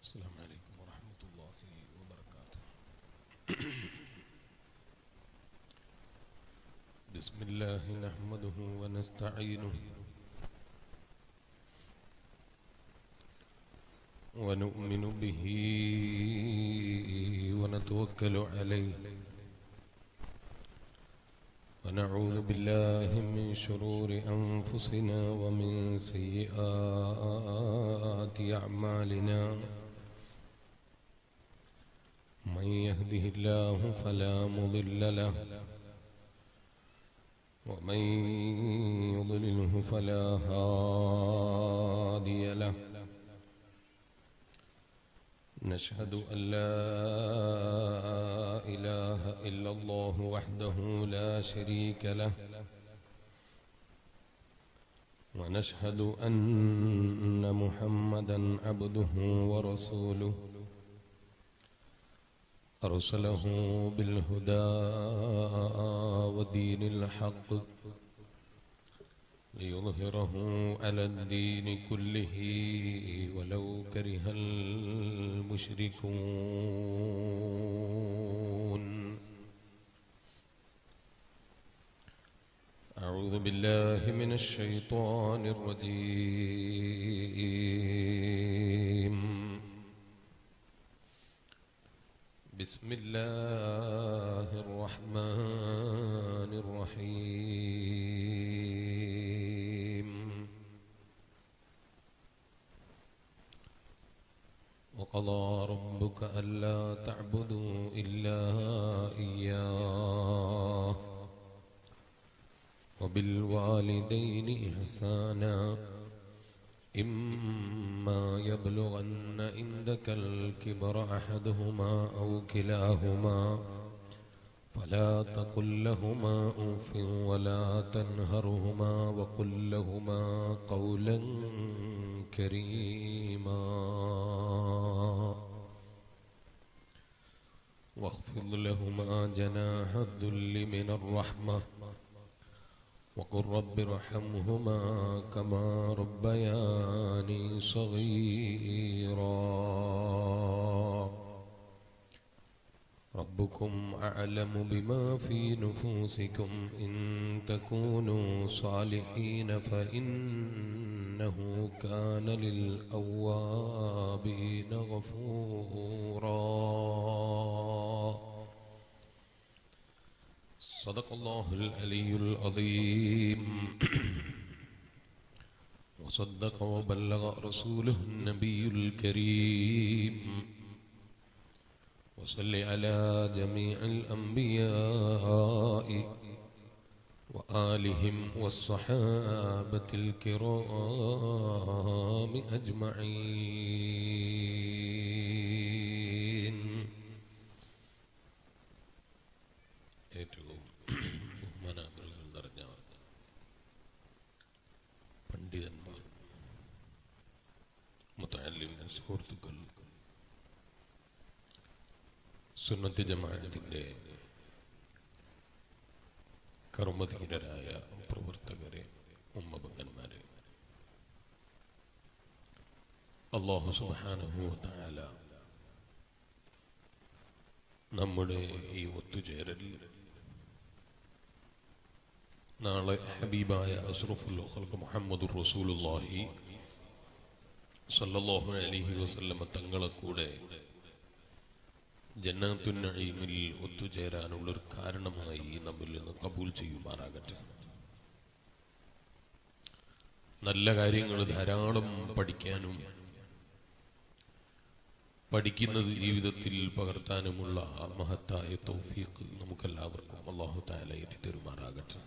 السلام عليكم ورحمة الله وبركاته بسم الله نحمده ونستعينه ونؤمن به ونتوكل عليه ونعوذ بالله من شرور أنفسنا ومن سيئات أعمالنا من يهده الله فلا مضل له ومن يضلله فلا هادي له نشهد أن لا إله إلا الله وحده لا شريك له ونشهد أن محمدا عبده ورسوله أرسله بالهدى ودين الحق ليظهره على الدين كله ولو كره المشركون أعوذ بالله من الشيطان الرجيم بسم الله الرحمن الرحيم وقضى ربك ألا تعبدوا إلا إياه وبالوالدين إحسانا إما يبلغن عندك الكبر أحدهما أو كلاهما فلا تقل لهما أوف ولا تنهرهما وقل لهما قولا كريما واخفض لهما جناح الذل من الرحمه وقل رب ارحمهما كما ربياني صغيرا ربكم أعلم بما في نفوسكم إن تكونوا صالحين فإنه كان للأوابين غفورا صدق الله العلي العظيم وصدق وبلغ رسوله النبي الكريم وصل على جميع الأنبياء وآلهم والصحابة الكرام أجمعين ഏറ്റവും ബഹുമാനാദരവുകൾ നിറഞ്ഞ പണ്ഡിതന്മാർ മുത്തല്ലിം സുഹൃത്തുക്കൾ സുന്നത്തി ജമാഅത്തിന്റെ കർമ്മധീരരായ പ്രവർത്തകരെ ഉമ്മപങ്കന്മാരെ അള്ളാഹു സുബ്ഹാനഹു വതആല നമ്മുടെ ഈ ഒത്തുചേരലിൽ നാളെ ഹബീബായ അഷ്റഫുൽ ഖൽഖ് മുഹമ്മദ് റസൂലുള്ളാഹി സല്ലല്ലാഹു അലൈഹി വസല്ലമ തങ്ങളെ കൂടെ ജന്നാത്തുൻ നഈമിൽ ഒത്തുചേരാനുള്ള ഒരു കാരണമായി നമ്മിൽ നിന്ന് കബൂൽ ചെയ്യുമാറാകട്ടെ നല്ല കാര്യങ്ങൾ ധാരാളം പഠിക്കാനും പഠിക്കുന്നത് ജീവിതത്തിൽ പകർത്താനുമുള്ള മഹത്തായ തൗഫീഖ് നമുക്കെല്ലാവർക്കും അള്ളാഹു താല എത്തിത്തരുമാറാകട്ടെ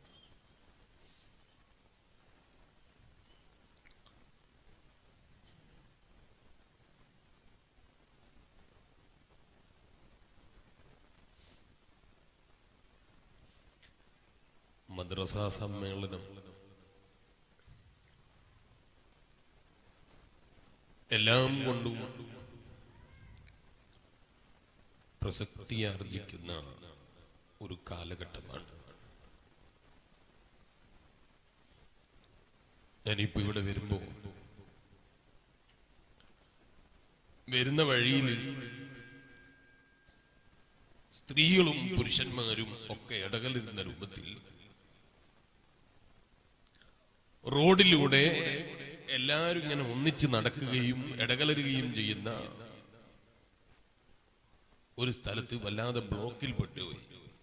മദ്രസ സമ്മേളനം എല്ലാം കൊണ്ടും പ്രസക്തിയാർജിക്കുന്ന ഒരു കാലഘട്ടമാണ് ഞാനിപ്പോ ഇവിടെ വരുമ്പോ വരുന്ന വഴിയിൽ സ്ത്രീകളും പുരുഷന്മാരും ഒക്കെ ഇടകലിരുന്ന രൂപത്തിൽ റോഡിലൂടെ എല്ലാവരും ഇങ്ങനെ ഒന്നിച്ച് നടക്കുകയും ഇടകലരുകയും ചെയ്യുന്ന ഒരു സ്ഥലത്ത് വല്ലാതെ ബ്ലോക്കിൽ പെട്ടുപോയി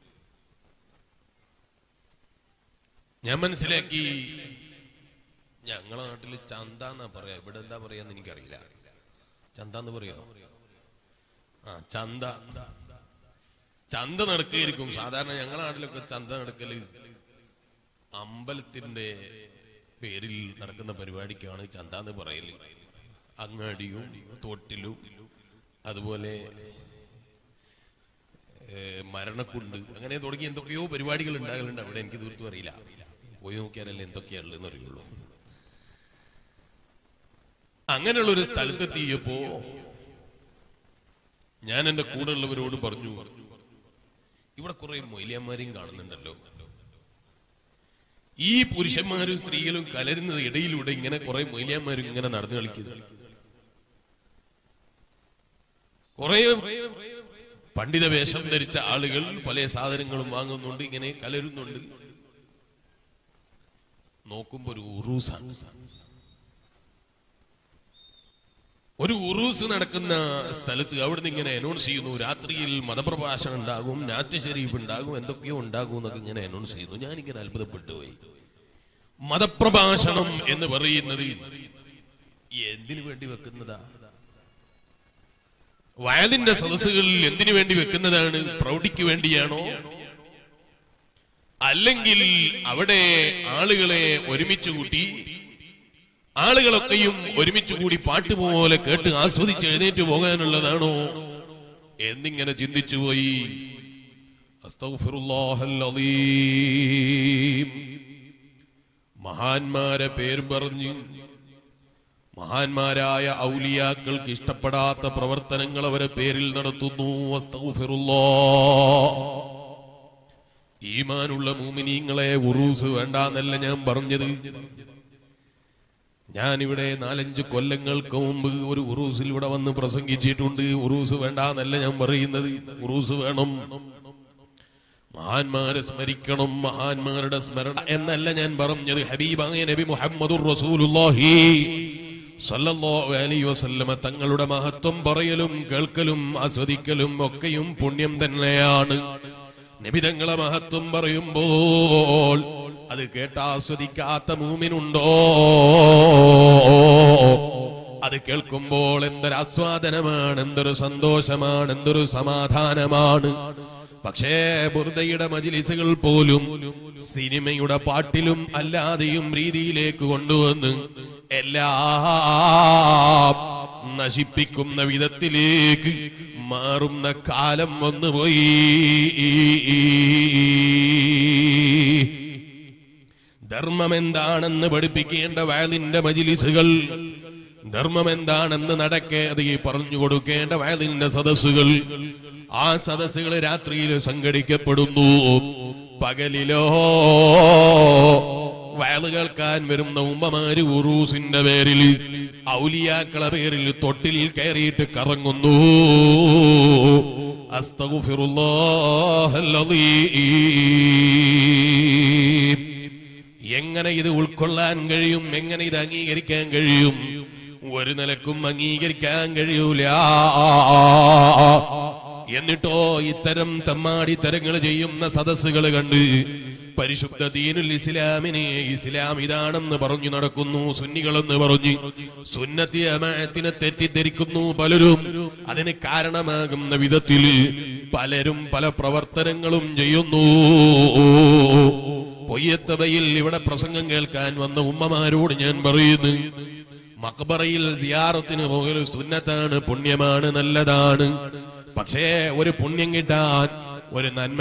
ഞാൻ മനസ്സിലാക്കി ഞങ്ങളെ നാട്ടില് ചന്ത എന്നാ പറയാ ഇവിടെ എന്താ പറയാന്ന് എനിക്കറിയില്ല ചന്ത എന്ന് പറയോ ആ ചന്ത ചന്ത നടക്കുകയായിരിക്കും സാധാരണ ഞങ്ങളെ നാട്ടിലൊക്കെ ചന്ത നടക്കല് അമ്പലത്തിന്റെ പേരിൽ നടക്കുന്ന പരിപാടിക്കാണ് ചന്ത എന്ന് പറയല് അങ്ങാടിയും തോട്ടിലും അതുപോലെ ഏഹ്, മരണക്കുണ്ട് അങ്ങനെ തുടങ്ങി എന്തൊക്കെയോ പരിപാടികൾ ഉണ്ടാകലുണ്ട് അവിടെ എനിക്ക് തീർത്തും അറിയില്ല പോയി നോക്കിയാലല്ലേ എന്തൊക്കെയാണെന്ന് അറിയുള്ളൂ അങ്ങനെയുള്ള ഒരു സ്ഥലത്തെത്തിയപ്പോ ഞാൻ എന്റെ കൂടെ ഉള്ളവരോട് പറഞ്ഞു ഇവിടെ കുറെ മൊയിലിയന്മാരെയും കാണുന്നുണ്ടല്ലോ ഈ പുരുഷന്മാരും സ്ത്രീകളും കലരുന്നത് ഇടയിലൂടെ ഇങ്ങനെ കുറെ മൊയിലിയന്മാരും ഇങ്ങനെ നടന്നു കളിക്കുന്നത് കുറെ പണ്ഡിത വേഷം ധരിച്ച ആളുകൾ പല സാധനങ്ങളും വാങ്ങുന്നുണ്ട് ഇങ്ങനെ കലരുന്നുണ്ട് നോക്കുമ്പോ ഒരു ഉറൂസാണ് ഒരു ഉറൂസ് നടക്കുന്ന സ്ഥലത്ത് അവിടുന്ന് ഇങ്ങനെ അനൗൺസ് ചെയ്യുന്നു രാത്രിയിൽ മതപ്രഭാഷണം ഉണ്ടാകും നാറ്റ് ഷരീഫ് ഉണ്ടാകും എന്തൊക്കെയോ ഉണ്ടാകും എന്നൊക്കെ ഇങ്ങനെ അനൗൺസ് ചെയ്യുന്നു ഞാനിങ്ങനെ അത്ഭുതപ്പെട്ടു പോയി മതപ്രഭാഷണം എന്ന് പറയുന്നത് എന്തിനു വേണ്ടി വെക്കുന്നതാ വയലിന്റെ സദസ്സുകളിൽ എന്തിനു വേണ്ടി വെക്കുന്നതാണ് പ്രൗഢിക്ക് വേണ്ടിയാണോ അല്ലെങ്കിൽ അവിടെ ആളുകളെ ഒരുമിച്ച് കൂട്ടി ആളുകളൊക്കെയും ഒരുമിച്ച് കൂടി പാട്ട് പോലെ കേട്ട് ആസ്വദിച്ച് എഴുന്നേറ്റ് പോകാനുള്ളതാണോ എന്നിങ്ങനെ ചിന്തിച്ചു പോയി അസ്തഗ്ഫിറുല്ലാഹൽ അലീം. മഹാന്മാരെ പേരും പറഞ്ഞ് മഹാന്മാരായ ഔലിയാക്കൾക്ക് ഇഷ്ടപ്പെടാത്ത പ്രവർത്തനങ്ങൾ അവരെ പേരിൽ നടത്തുന്നു അസ്തഗ്ഫിറുല്ലാഹ്. ഈമാനുള്ള മൂമിനീങ്ങളെ ഉറൂസ് വേണ്ടാന്നല്ല ഞാൻ പറഞ്ഞത് ഞാനിവിടെ നാലഞ്ച് കൊല്ലങ്ങൾക്ക് മുമ്പ് ഒരു ഉറൂസിൽ ഇവിടെ വന്ന് പ്രസംഗിച്ചിട്ടുണ്ട് ഉറൂസ് വേണ്ടാന്നല്ല ഞാൻ പറയുന്നത് ഉറൂസ് വേണം മഹാന്മാരെ സ്മരിക്കണം മഹാന്മാരുടെ സ്മരണ എന്നല്ല ഞാൻ പറഞ്ഞത് ഹബീബായ നബി മുഹമ്മദുർ റസൂലുള്ളാഹി സല്ലല്ലാഹു അലൈഹി വസല്ലമ തങ്ങളുടെ മഹത്വം പറയലും കേൾക്കലും ആസ്വദിക്കലും ഒക്കെയും പുണ്യം തന്നെയാണ് നബിതങ്ങളെ മഹത്വം പറയുമ്പോൾ അത് കേട്ട് ആസ്വദിക്കാത്ത മൂമിനുണ്ടോ അത് കേൾക്കുമ്പോൾ എന്തൊരു ആസ്വാദനമാണ് എന്തൊരു സന്തോഷമാണ് എന്തൊരു സമാധാനമാണ് പക്ഷേ ബുർദയുടെ മജിലിസുകൾ പോലും സിനിമയുടെ പാട്ടിലും അല്ലാതെയും രീതിയിലേക്ക് കൊണ്ടുവന്ന് എല്ലാം നശിപ്പിക്കുന്ന വിധത്തിലേക്ക് മാറുന്ന കാലം വന്നുപോയി ധർമ്മം എന്താണെന്ന് പഠിപ്പിക്കേണ്ട വയലിന്റെ മജിലിസുകൾ ധർമ്മം എന്താണെന്ന് നടക്കേത് ഈ പറഞ്ഞു കൊടുക്കേണ്ട വയലിന്റെ സദസ്സുകൾ ആ സദസ്സുകൾ രാത്രിയിൽ സംഘടിക്കപ്പെടുന്നു പകലിലോ വയല് കേൾക്കാൻ വരുന്ന ഉമ്മമാര് ഉറൂസിന്റെ പേരിൽ ഔലിയാക്കളെ പേരിൽ തൊട്ടിൽ കയറിയിട്ട് കറങ്ങുന്നു അസ്തഗുഫിറുല്ലാഹൽ അലീം. എങ്ങനെ ഇത് ഉൾക്കൊള്ളാൻ കഴിയും എങ്ങനെ ഇത് അംഗീകരിക്കാൻ കഴിയും ഒരു നിലക്കും അംഗീകരിക്കാൻ കഴിയൂല എന്നിട്ടോ ഇത്തരം തമ്മാടി തരങ്ങൾ ചെയ്യുന്ന സദസ്സുകൾ കണ്ട് പരിശുദ്ധ ദീനുൽ ഇസ്ലാമിനെ ഇസ്ലാം ഇതാണെന്ന് പറഞ്ഞു നടക്കുന്നു സുന്നികളെന്ന് പറഞ്ഞു സുന്നത്തി അമായത്തിനെ തെറ്റിദ്ധരിക്കുന്നു പലരും അതിന് കാരണമാകുന്ന വിധത്തിൽ പലരും പല പ്രവർത്തനങ്ങളും ചെയ്യുന്നു പൊയ്യത്തബയിൽ ഇവിടെ പ്രസംഗം കേൾക്കാൻ വന്ന ഉമ്മമാരോട് ഞാൻ പറയുന്നു മക്ബറയിൽ സിയാറത്തിന് പോകൽ സുന്നത്താണ് പുണ്യമാണ് നല്ലതാണ് പക്ഷേ ഒരു പുണ്യം കിട്ടാൻ ഒരു നന്മ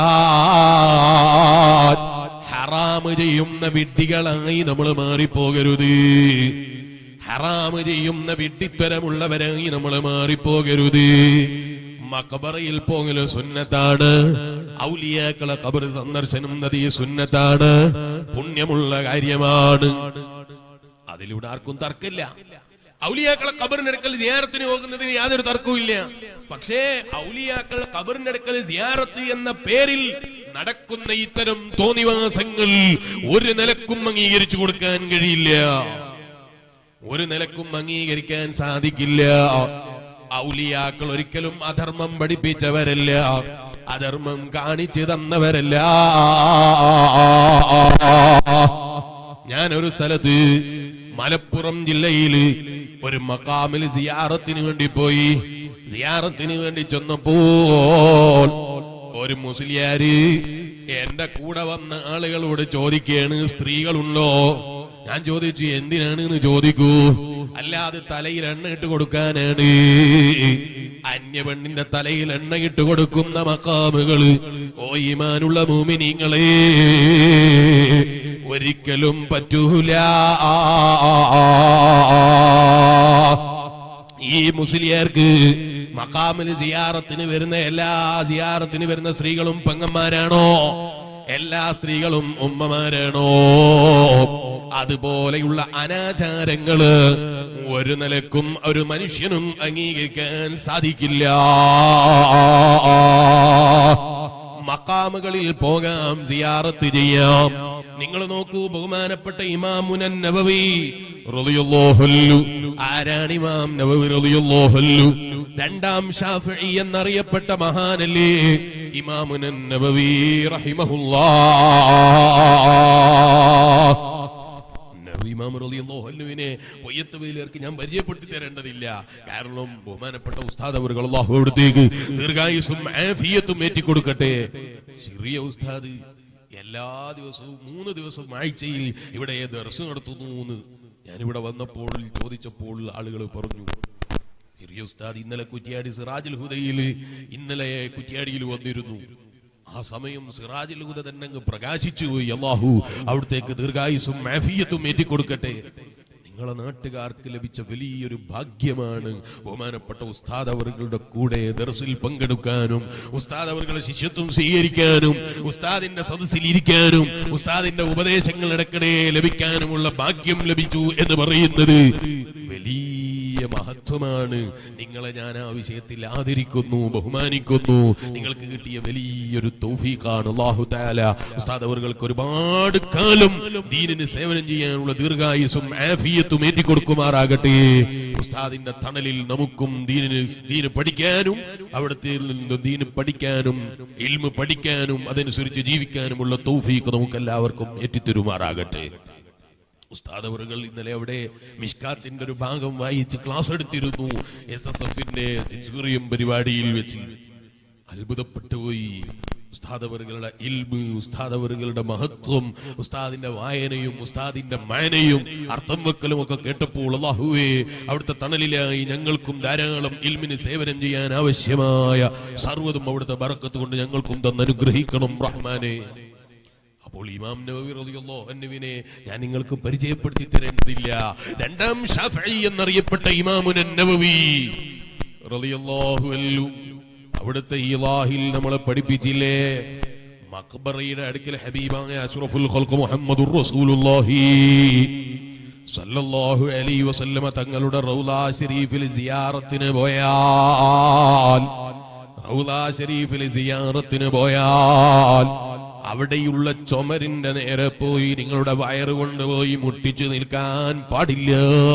കിട്ടാൻ ഹറാമ് ചെയ്യുന്ന വിഡ്ഢികളായി നമ്മൾ മാറിപ്പോകരുത് ഹറാമ് ചെയ്യുന്ന വിഡ്ഢിത്തരമുള്ളവരായി നമ്മൾ മാറിപ്പോകരുത് മക്ബറയിൽ പോകല് സുന്നത്താണ് ഔലിയാക്കളെ കബർ സന്ദർശനം നദി സുന്നത്താണ് പുണ്യമുള്ള കാര്യമാണ് അതിലൂടെ ആർക്കും തർക്കില്ല ഔലിയാക്കളെ കബറിനടുക്കൽ സിയാറത്തിന് പോകുന്നതിന് യാതൊരു തർക്കവും ഇല്ല പക്ഷേ ഔലിയാക്കൾ കബറിനടുക്കൽ സിയാറത്ത് എന്ന പേരിൽ നടക്കുന്ന ഇത്തരം തോന്നിവാസങ്ങൾ ഒരു നിലക്കും അംഗീകരിച്ചു കൊടുക്കാൻ കഴിയില്ല ഒരു നിലക്കും അംഗീകരിക്കാൻ സാധിക്കില്ല ഔലിയാക്കൾ ഒരിക്കലും അധർമ്മം പഠിപ്പിച്ചവരല്ല അധർമ്മം കാണിച്ചു തന്നവരല്ല ഞാൻ ഒരു സ്ഥലത്ത് മലപ്പുറം ജില്ലയില് ഒരു മക്കാമിൽ സിയാറത്തിന് വേണ്ടി പോയി സിയാറത്തിന് വേണ്ടി ചെന്നപ്പോൾ ഒരു മുസ്ലിയാര് എന്റെ കൂടെ വന്ന ആളുകളോട് ചോദിക്കുകയാണ് സ്ത്രീകളുണ്ടോ ഞാൻ ചോദിച്ചു എന്തിനാണ് എന്ന് ചോദിക്കൂ അല്ലാതെ തലയിൽ എണ്ണ ഇട്ട് കൊടുക്കാനാണ് അന്യപെണ്ണിന്റെ തലയിൽ എണ്ണ ഇട്ട് കൊടുക്കുന്ന മക്കാമുകള് ഓ ഈമാനുള്ള മൂമിനിങ്ങളെ ഒരിക്കലും പറ്റൂല ഈ മുസ്ലിയാർക്ക് മക്കാമില് സിയാറത്തിന് വരുന്ന എല്ലാ സിയാറത്തിന് വരുന്ന സ്ത്രീകളും പെങ്ങന്മാരാണോ എല്ലാ സ്ത്രീകളും ഉമ്മമാരാണോ അതുപോലെയുള്ള അനാചാരങ്ങള് ഒരു നിലക്കും ഒരു മനുഷ്യനും അംഗീകരിക്കാൻ സാധിക്കില്ല മക്കാമുകളിൽ പോകാം സിയാറത്ത് ചെയ്യാം നിങ്ങൾ നോക്കൂ ബഹുമാനപ്പെട്ട ഇമാമുനൻ നബവി റളിയല്ലാഹു ആരാണ് ഇമാം നബവി റളിയല്ലാഹു രണ്ടാം ഷാഫിഈ എന്നറിയപ്പെട്ട മഹാനല്ലേ ഇമാമുനൻ നബവി റഹിമഹുല്ലാഹ് നബി ഇമാം റളിയല്ലാഹു അൻഹുവിനെ പൊയ്യത്ത് വെയിലേക്ക് ഞാൻ പരിചയപ്പെടുത്തി തരേണ്ടതില്ല കാരണം ബഹുമാനപ്പെട്ട ഉസ്താദ് അവർ അള്ളാഹു അവിടത്തേക്ക് ദീർഘായുസും ആഫിയത്തും ഏറ്റിക്കൊടുക്കട്ടെ ചെറിയ ഉസ്താദ് എല്ലാ ദിവസവും മൂന്ന് ദിവസം ആഴ്ചയിൽ ഇവിടെ ദർശനം നടത്തുന്നു എന്ന് ഞാനിവിടെ വന്നപ്പോൾ ചോദിച്ചപ്പോൾ ആളുകൾ പറഞ്ഞു ചെറിയ ഉസ്താദ് ഇന്നലെ കുറ്റിയാടി സിറാജുൽ ഹുദയിൽ ഇന്നലെ കുറ്റിയാടിയിൽ വന്നിരുന്നു ആ സമയം സിറാജുൽ ഹുദ തന്നെ അങ്ങ് പ്രകാശിച്ചു പോയി അള്ളാഹു അവിടത്തേക്ക് ദീർഘായുസും മാഫിയത്തും ഏറ്റിക്കൊടുക്കട്ടെ നിങ്ങളെ നാട്ടുകാർക്ക് ലഭിച്ച വലിയൊരു ഭാഗ്യമാണ് ബഹുമാനപ്പെട്ട ഉസ്താദ് അവர்களுടെ കൂടെ ദർസിൽ പങ്കെടുക്കാനും ഉസ്താദ് അവരുടെ ശിഷ്യത്വം സ്വീകരിക്കാനും ഉസ്താദിന്റെ സദസ്സിൽ ഇരിക്കാനും ഉസ്താദിന്റെ ഉപദേശങ്ങൾ ഇടയ്ക്കിടെ ലഭിക്കാനുമുള്ള ഭാഗ്യം ലഭിച്ചു എന്ന് പറയുന്നത് വലിയ മഹത്വമാണ് നിങ്ങളെ ഞാൻ ആ വിഷയത്തിൽ ആദരിക്കുന്നു ബഹുമാനിക്കുന്നു നിങ്ങൾക്ക് കിട്ടിയ വലിയൊരു തൗഫീഖാണ് അല്ലാഹു തആല ഉസ്താദ് അവർക്ക് ഒരുപാട് കാലം ദീനിന് സേവനം ചെയ്യാനുള്ള ദീർഘായുസും ആഫിയത്തും ഏറ്റി കൊടുക്കുമാറാകട്ടെ ഉസ്താദിന്റെ തണലിൽ നമുക്കും ദീനിന് ദീന് പഠിക്കാനും അവിടുത്തെ നിന്ന് ദീന് പഠിക്കാനും ഇൽമ് പഠിക്കാനും അതനുസരിച്ച് ജീവിക്കാനുമുള്ള തൗഫീഖ് നമുക്ക് എല്ലാവർക്കും ഏറ്റിത്തരുമാറാകട്ടെ ഉസ്താദ് അവറുകൾ ഇന്നലെ അവിടെ മിഷ്കാത്തിന്റെ ഒരു ഭാഗം വായിച്ച് ക്ലാസ് എടുത്തിരുന്നു എസ് എസ് എഫിന്റെ സെഞ്ചുറിയം പരിപാടിയിൽ വെച്ച് അത്ഭുതപ്പെട്ടു പോയി ഉസ്താദ് അവറുകളുടെ ഇൽമ് ഉസ്താദ് അവറുകളുടെ മഹത്വം ഉസ്താദിന്റെ വായനയും ഉസ്താദിന്റെ മാനയും അർത്ഥം വെക്കലും ഒക്കെ കേട്ടപ്പോൾ അള്ളാഹുവേ അവിടുത്തെ തണലിലായി ഞങ്ങൾക്കും ധാരാളം ഇൽമിന് സേവനം ചെയ്യാൻ ആവശ്യമായ സർവ്വതും അവിടുത്തെ ബറക്കത്ത് കൊണ്ട് ഞങ്ങൾക്കും തന്ന് അനുഗ്രഹിക്കണം റഹ്മാനെ അപ്പോൾ ഇമാം നവവി റളിയല്ലാഹു അൻഹുവിനെ ഞാൻ നിങ്ങൾക്ക് പരിചയപ്പെടുത്തി തരേണ്ടതില്ല രണ്ടാം ഷാഫിഈ എന്നറിയപ്പെട്ട ഇമാമുൻ നവവി റളിയല്ലാഹു അൻഹു അവിടുത്തെ ഇലാഹിൽ നമ്മളെ പഠിപ്പിച്ചില്ലേ മക്ബറയുടെ അടുക്കൽ ഹബീബായ അഷ്റഫുൽ ഖൽഖ് മുഹമ്മദുർ റസൂലുള്ളാഹി സല്ലല്ലാഹു അലൈഹി വസല്ലമ തങ്ങളുടെ റൗള ശരീഫിൽ സിയാറത്തിന് പോയാൽ റൗള ശരീഫിൽ സിയാറത്തിന് പോയാൽ അവിടെയുള്ള ചുമരിന്റെ നേരെ പോയി നിങ്ങളുടെ വയറ് കൊണ്ടുപോയി മുട്ടിച്ചു നിൽക്കാൻ പാടില്ല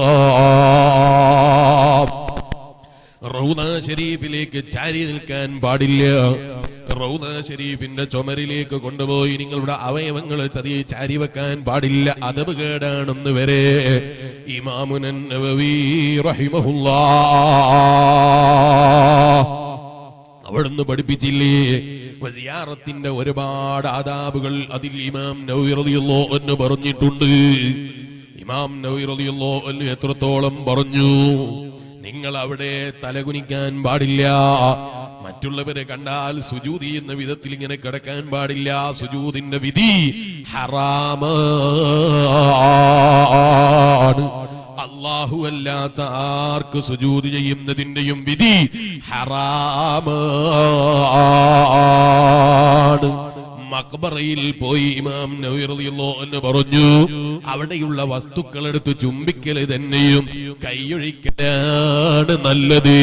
റൗദ ഷരീഫിലേക്ക് ചാരി നിൽക്കാൻ പാടില്ല റൗദ ഷരീഫിന്റെ ചുമരിലേക്ക് കൊണ്ടുപോയി നിങ്ങളുടെ അവയവങ്ങൾ തതിയെ ചാരി വെക്കാൻ പാടില്ല അതവ് കേടാണെന്ന് വരെ ഇമാമുനൻ നവവി റഹിമഹുല്ലാ അവിടുന്ന് പഠിപ്പിച്ചില്ലേ വസിയാറത്തിന്റെ ഒരുപാട് ആദാബുകൾ അതിൽ ഇമാം നവവി റളിയല്ലാഹു എന്ന് പറഞ്ഞിട്ടുണ്ട് ഇമാം നവവി റളിയല്ലാഹു എന്ന് എത്രത്തോളം പറഞ്ഞു നിങ്ങൾ അവിടെ തലകുനിക്കാൻ പാടില്ല മറ്റുള്ളവരെ കണ്ടാൽ സുജൂതി എന്ന വിധത്തിൽ ഇങ്ങനെ കിടക്കാൻ പാടില്ല സുജൂതിന്റെ വിധി ഹറാമാണ് അള്ളാഹു അല്ലാത്ത ആർക്ക് സുജൂത് ചെയ്യുന്നതിന്റെയും വിധി ഹറാമാണ് മക്ബറയിൽ പോയി ഇമാം നബി റളിയല്ലാഹു അൻഹു പറഞ്ഞു അവിടെയുള്ള വസ്തുക്കൾ എടുത്ത് ചുംബിക്കൽ തന്നെയും കൈയൊഴിക്കലാണ് നല്ലത്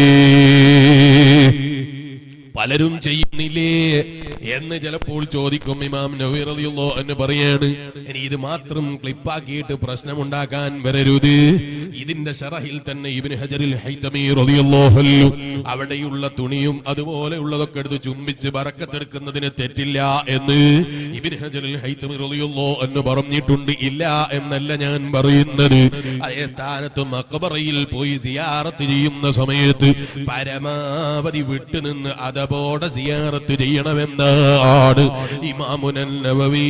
പലരും ചെയ്യുന്നില്ലേ എന്ന് ചിലപ്പോൾ ചോദിക്കും ഇമാം നബി റളിയല്ലാഹു അൻഹു പറയാണ് ഇനി ഇത് മാത്രം ക്ലിപ്പാക്കിയിട്ട് പ്രശ്നമുണ്ടാക്കാൻ വരരുത് ഇതിന്റെ ഷറഹിൽ തന്നെ ഇബ്നു ഹജറിൽ ഹൈതമി റളിയല്ലാഹു അൻഹു അവിടെയുള്ള തുണിയും അതുപോലെയുള്ളതൊക്കെ എടുത്ത് ചുംബിച്ച് ബറക്കത്തെടുക്കുന്നതിന് തെറ്റില്ല എന്ന് ഇബ്നു ഹജറിൽ ഹൈതമി റളിയല്ലാഹു അൻഹു പറഞ്ഞിട്ടുണ്ട് ഇല്ല എന്നല്ല ഞാൻ പറയുന്നത് അതേ സ്ഥാനത്ത് മക്ബറയിൽ പോയി സിയാറത്ത് ചെയ്യുന്ന സമയത്ത് പരമാവധി വിട്ടുനിന്ന് അതപോടെ സിയാറത്ത് ചെയ്യണമെന്നാണ് ഇമാമുനൻ നവവി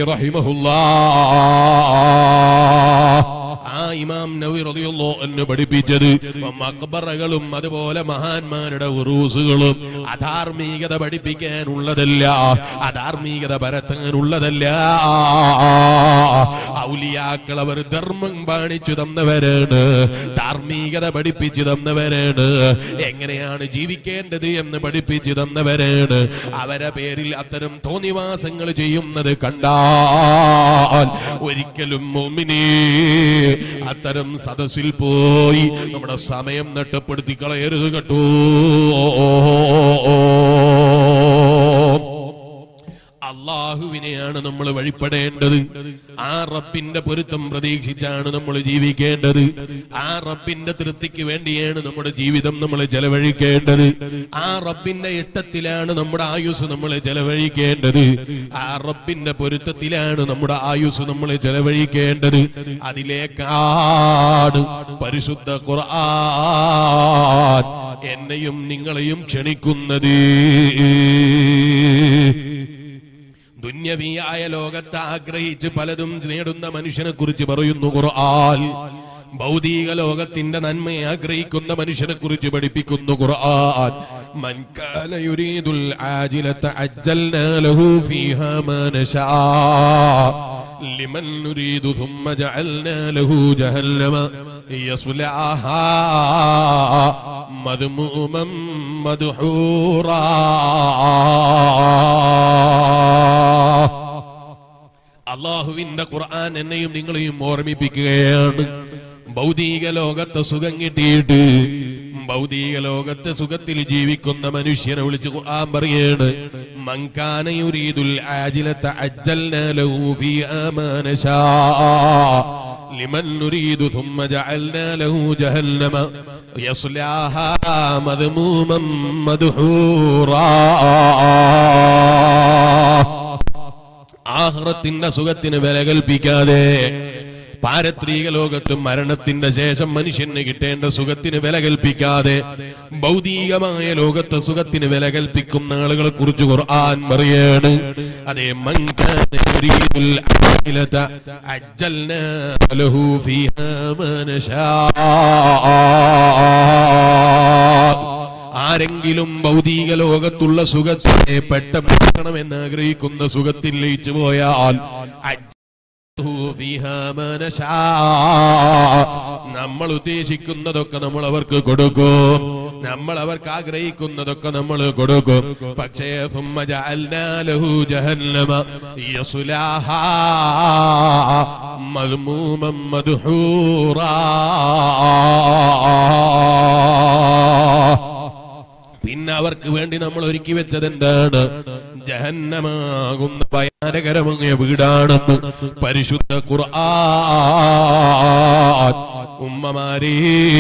റഹിമഹുല്ലാ ആ ഇമാം നബി റളിയല്ലാഹു അൻഹു പഠിപ്പിച്ചത് മക്ബറകളും അതുപോലെ മഹാന്മാരുടെ ഉറൂസുകളും അധാർമികത പഠിപ്പിക്കാനുള്ളതല്ല അധാർമികത പരത്താനുള്ളതല്ല ഔലിയാക്കൾ അവർ ധർമ്മം കാണിച്ചു തന്നവരാണ് ധാർമ്മികത പഠിപ്പിച്ചു തന്നവരാണ് എങ്ങനെയാണ് ജീവിക്കേണ്ടത് എന്ന് പഠിപ്പിച്ചു തന്നവരാണ് അവരെ പേരിൽ അത്തരം തോന്നിവാസങ്ങൾ ചെയ്യുന്നത് കണ്ടാൽ ഒരിക്കലും മോമിനേ അത്തരം സദസ്സിൽ പോയി നമ്മുടെ സമയം നഷ്ടപ്പെടുത്തി കളയരുത് കേട്ടോ അള്ളാഹുവിനെയാണ് നമ്മൾ വഴിപ്പെടേണ്ടത് ആ റബ്ബിന്റെ പൊരുത്തം പ്രതീക്ഷിച്ചാണ് നമ്മൾ ജീവിക്കേണ്ടത് ആ റബ്ബിന്റെ തൃപ്തിക്ക് വേണ്ടിയാണ് നമ്മുടെ ജീവിതം നമ്മൾ ചെലവഴിക്കേണ്ടത് ആ റബ്ബിന്റെ ഇഷ്ടത്തിലാണ് നമ്മുടെ ആയുസ് നമ്മൾ ചെലവഴിക്കേണ്ടത് ആ റബ്ബിന്റെ പൊരുത്തത്തിലാണ് നമ്മുടെ ആയുസ് നമ്മൾ ചെലവഴിക്കേണ്ടത് അതിലേക്കാണ് പരിശുദ്ധ ഖുർആൻ എന്നെയും നിങ്ങളെയും ക്ഷണിക്കുന്നത് ദുന്യവിയായ ലോകത്ത് ആഗ്രഹിച്ച് പലതും നേടുന്ന മനുഷ്യനെ കുറിച്ച് പറയുന്നു ഖുർആൻ ഭൗതിക ലോകത്തിന്റെ നന്മയെ ആഗ്രഹിക്കുന്ന മനുഷ്യനെ കുറിച്ച് പഠിപ്പിക്കുന്നു ഖുർആൻ മൻ കാന യുരീദുൽ ആജിലത അജ്ജൽനാ ലഹു ഫീഹാ മാ നശാ لمن نريد ثم جعلنا له جهنم يصلعها مذموما مدحورا അള്ളാഹുവിന്റെ ഖുർആൻ എന്നെയും നിങ്ങളെയും ഓർമ്മിപ്പിക്കുകയാണ് ഭൗതിക ലോകത്തെ സുഖം കിട്ടിയിട്ട് ഭൗതിക ലോകത്തെ സുഖത്തിൽ ജീവിക്കുന്ന മനുഷ്യനെ വിളിച്ച് ഖുർആൻ പറയാണ് മങ്കാന യുരീദുൽ ആജിലത അജ്ജൽനാ ലഹു ഫീ ആമാനശാ لمن نريد ثم جعلنا له جهنم يصلاها مذموما مدحورا ആഹ്റത്തിന്റെ സുഖത്തിന് വില കൽപ്പിക്കാതെ പാരത്രിക ലോകത്തും മരണത്തിന്റെ ശേഷം മനുഷ്യന് കിട്ടേണ്ട സുഖത്തിന് വില കൽപ്പിക്കാതെ ഭൗതികമായ ലോകത്തെ സുഖത്തിന് വില കൽപ്പിക്കുന്ന ആളുകളെ കുറിച്ച് ഖുർആൻ പറയാണ് അതേ മങ്കാന യുരീദുൽ ആഖിലത അജ്ജൽനാ ലഹു ഫീഹാ മാ നശാ ആരെങ്കിലും ഭൗതിക ലോകത്തുള്ള സുഖത്തെ പെട്ടെന്ന് കിട്ടണമെന്ന് ആഗ്രഹിക്കുന്ന സുഖത്തിൽ ലയിച്ചു പോയാൽ അജ്ജത്തുഹു ഫീഹാ മാ നശാ. നമ്മൾ ഉദ്ദേശിക്കുന്നതൊക്കെ നമ്മൾ അവർക്ക് കൊടുക്കും നമ്മൾ അവർക്ക് ആഗ്രഹിക്കുന്നതൊക്കെ നമ്മൾ കൊടുക്കും പക്ഷേ ثم جعلنا له جهنم يصلاها مذموما مدحورا പിന്നെ അവർക്ക് വേണ്ടി നമ്മൾ ഒരുക്കി വെച്ചത് എന്താണ് ജഹന്നമാകുന്ന ഭയാനകരമായ വീടാണെന്ന് പരിശുദ്ധ ഖുർആൻ ഉമ്മമാരേ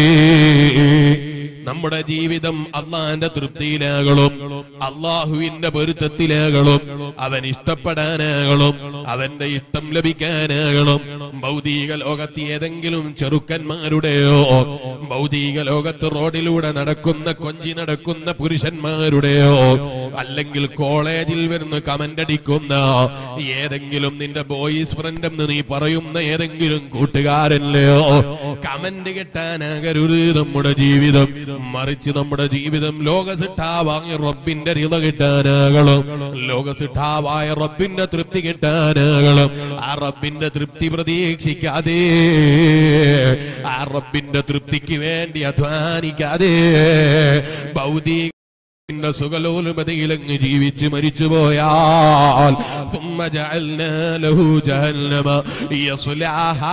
നമ്മുടെ ജീവിതം അള്ളാന്റെ തൃപ്തിയിലാകണം അള്ളാഹുവിന്റെ പൊരുത്തത്തിലാകണം അവൻ ഇഷ്ടപ്പെടാനാകണം അവന്റെ ഇഷ്ടം ലഭിക്കാനാകണം ഭൗതിക ലോകത്ത് ഏതെങ്കിലും ചെറുക്കന്മാരുടെയോ ഭൗതിക ലോകത്ത് റോഡിലൂടെ നടക്കുന്ന കൊഞ്ചി നടക്കുന്ന പുരുഷന്മാരുടെയോ അല്ലെങ്കിൽ കോളേജിൽ വരുന്ന കമന്റ് അടിക്കുന്ന ഏതെങ്കിലും നിന്റെ ബോയ്സ് ഫ്രണ്ട് എന്ന് നീ പറയുന്ന ഏതെങ്കിലും കൂട്ടുകാരല്ലയോ കമന്റ് കിട്ടാനാകരുത് നമ്മുടെ ജീവിതം മറിച്ച് നമ്മുടെ ജീവിതം ലോകസിട്ടാവായ റബ്ബിന്റെ റിത കിട്ടാനാകണം ലോകസിട്ടാവായ റബ്ബിന്റെ തൃപ്തി കിട്ടാനാകണം ആ റബ്ബിന്റെ തൃപ്തി പ്രതീക്ഷിക്കാതെ ആ റബ്ബിന്റെ തൃപ്തിക്ക് വേണ്ടി അധ്വാനിക്കാതെ ഭൗതിക ിന്റെ സുഖലോലുപതയിലങ്ങ് ജീവിച്ച് മരിച്ചു പോയാൽ ثم جعلنا له جهنم يصلاها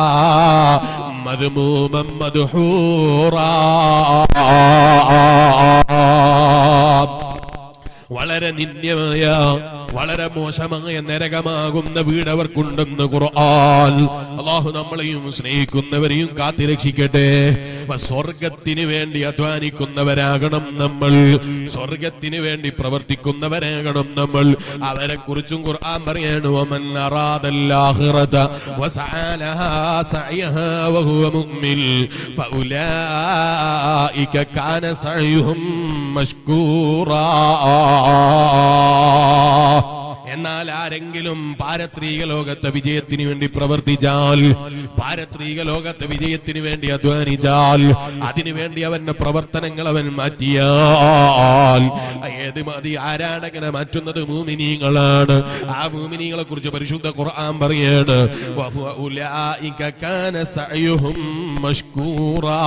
مذموما مدحورا വളരെ നിന്ദ്യമായ വളരെ മോശമായ നരകമാകുന്ന വീട് അവർക്കുണ്ടെന്ന് ഖുർആൻ അള്ളാഹു നമ്മളെയും സ്നേഹിക്കുന്നവരെയും കാത്തിരക്ഷിക്കട്ടെ അപ്പൊ സ്വർഗത്തിന് വേണ്ടി അധ്വാനിക്കുന്നവരാകണം നമ്മൾ സ്വർഗത്തിന് വേണ്ടി പ്രവർത്തിക്കുന്നവരാകണം നമ്മൾ അവരെ കുറിച്ചും ഖുർആൻ പറയാണ് ومن أراد الآخرة وسعى لها سعيها وهو مؤمن فأولئك كان سعيهم مشكورا എന്നാൽ ആരെങ്കിലും പാരത്രീക ലോകത്തെ വിജയത്തിന് വേണ്ടി പ്രവർത്തിച്ചാൽ പാരത്രീക ലോകത്തെ വിജയത്തിന് വേണ്ടി അധ്വാനിച്ചാൽ അതിനു വേണ്ടി അവന്റെ പ്രവർത്തനങ്ങൾ അവൻ മാറ്റിയാൽ ഏത് മതി ആരാണങ്ങനെ മാറ്റുന്നത് മൂമിനീങ്ങളാണ് ആ മൂമിനീങ്ങളെ കുറിച്ച് പരിശുദ്ധ ഖുർആൻ പറയാണ് وَأُولَٰئِكَ كَانَ سَعْيُهُم مَّشْكُورًا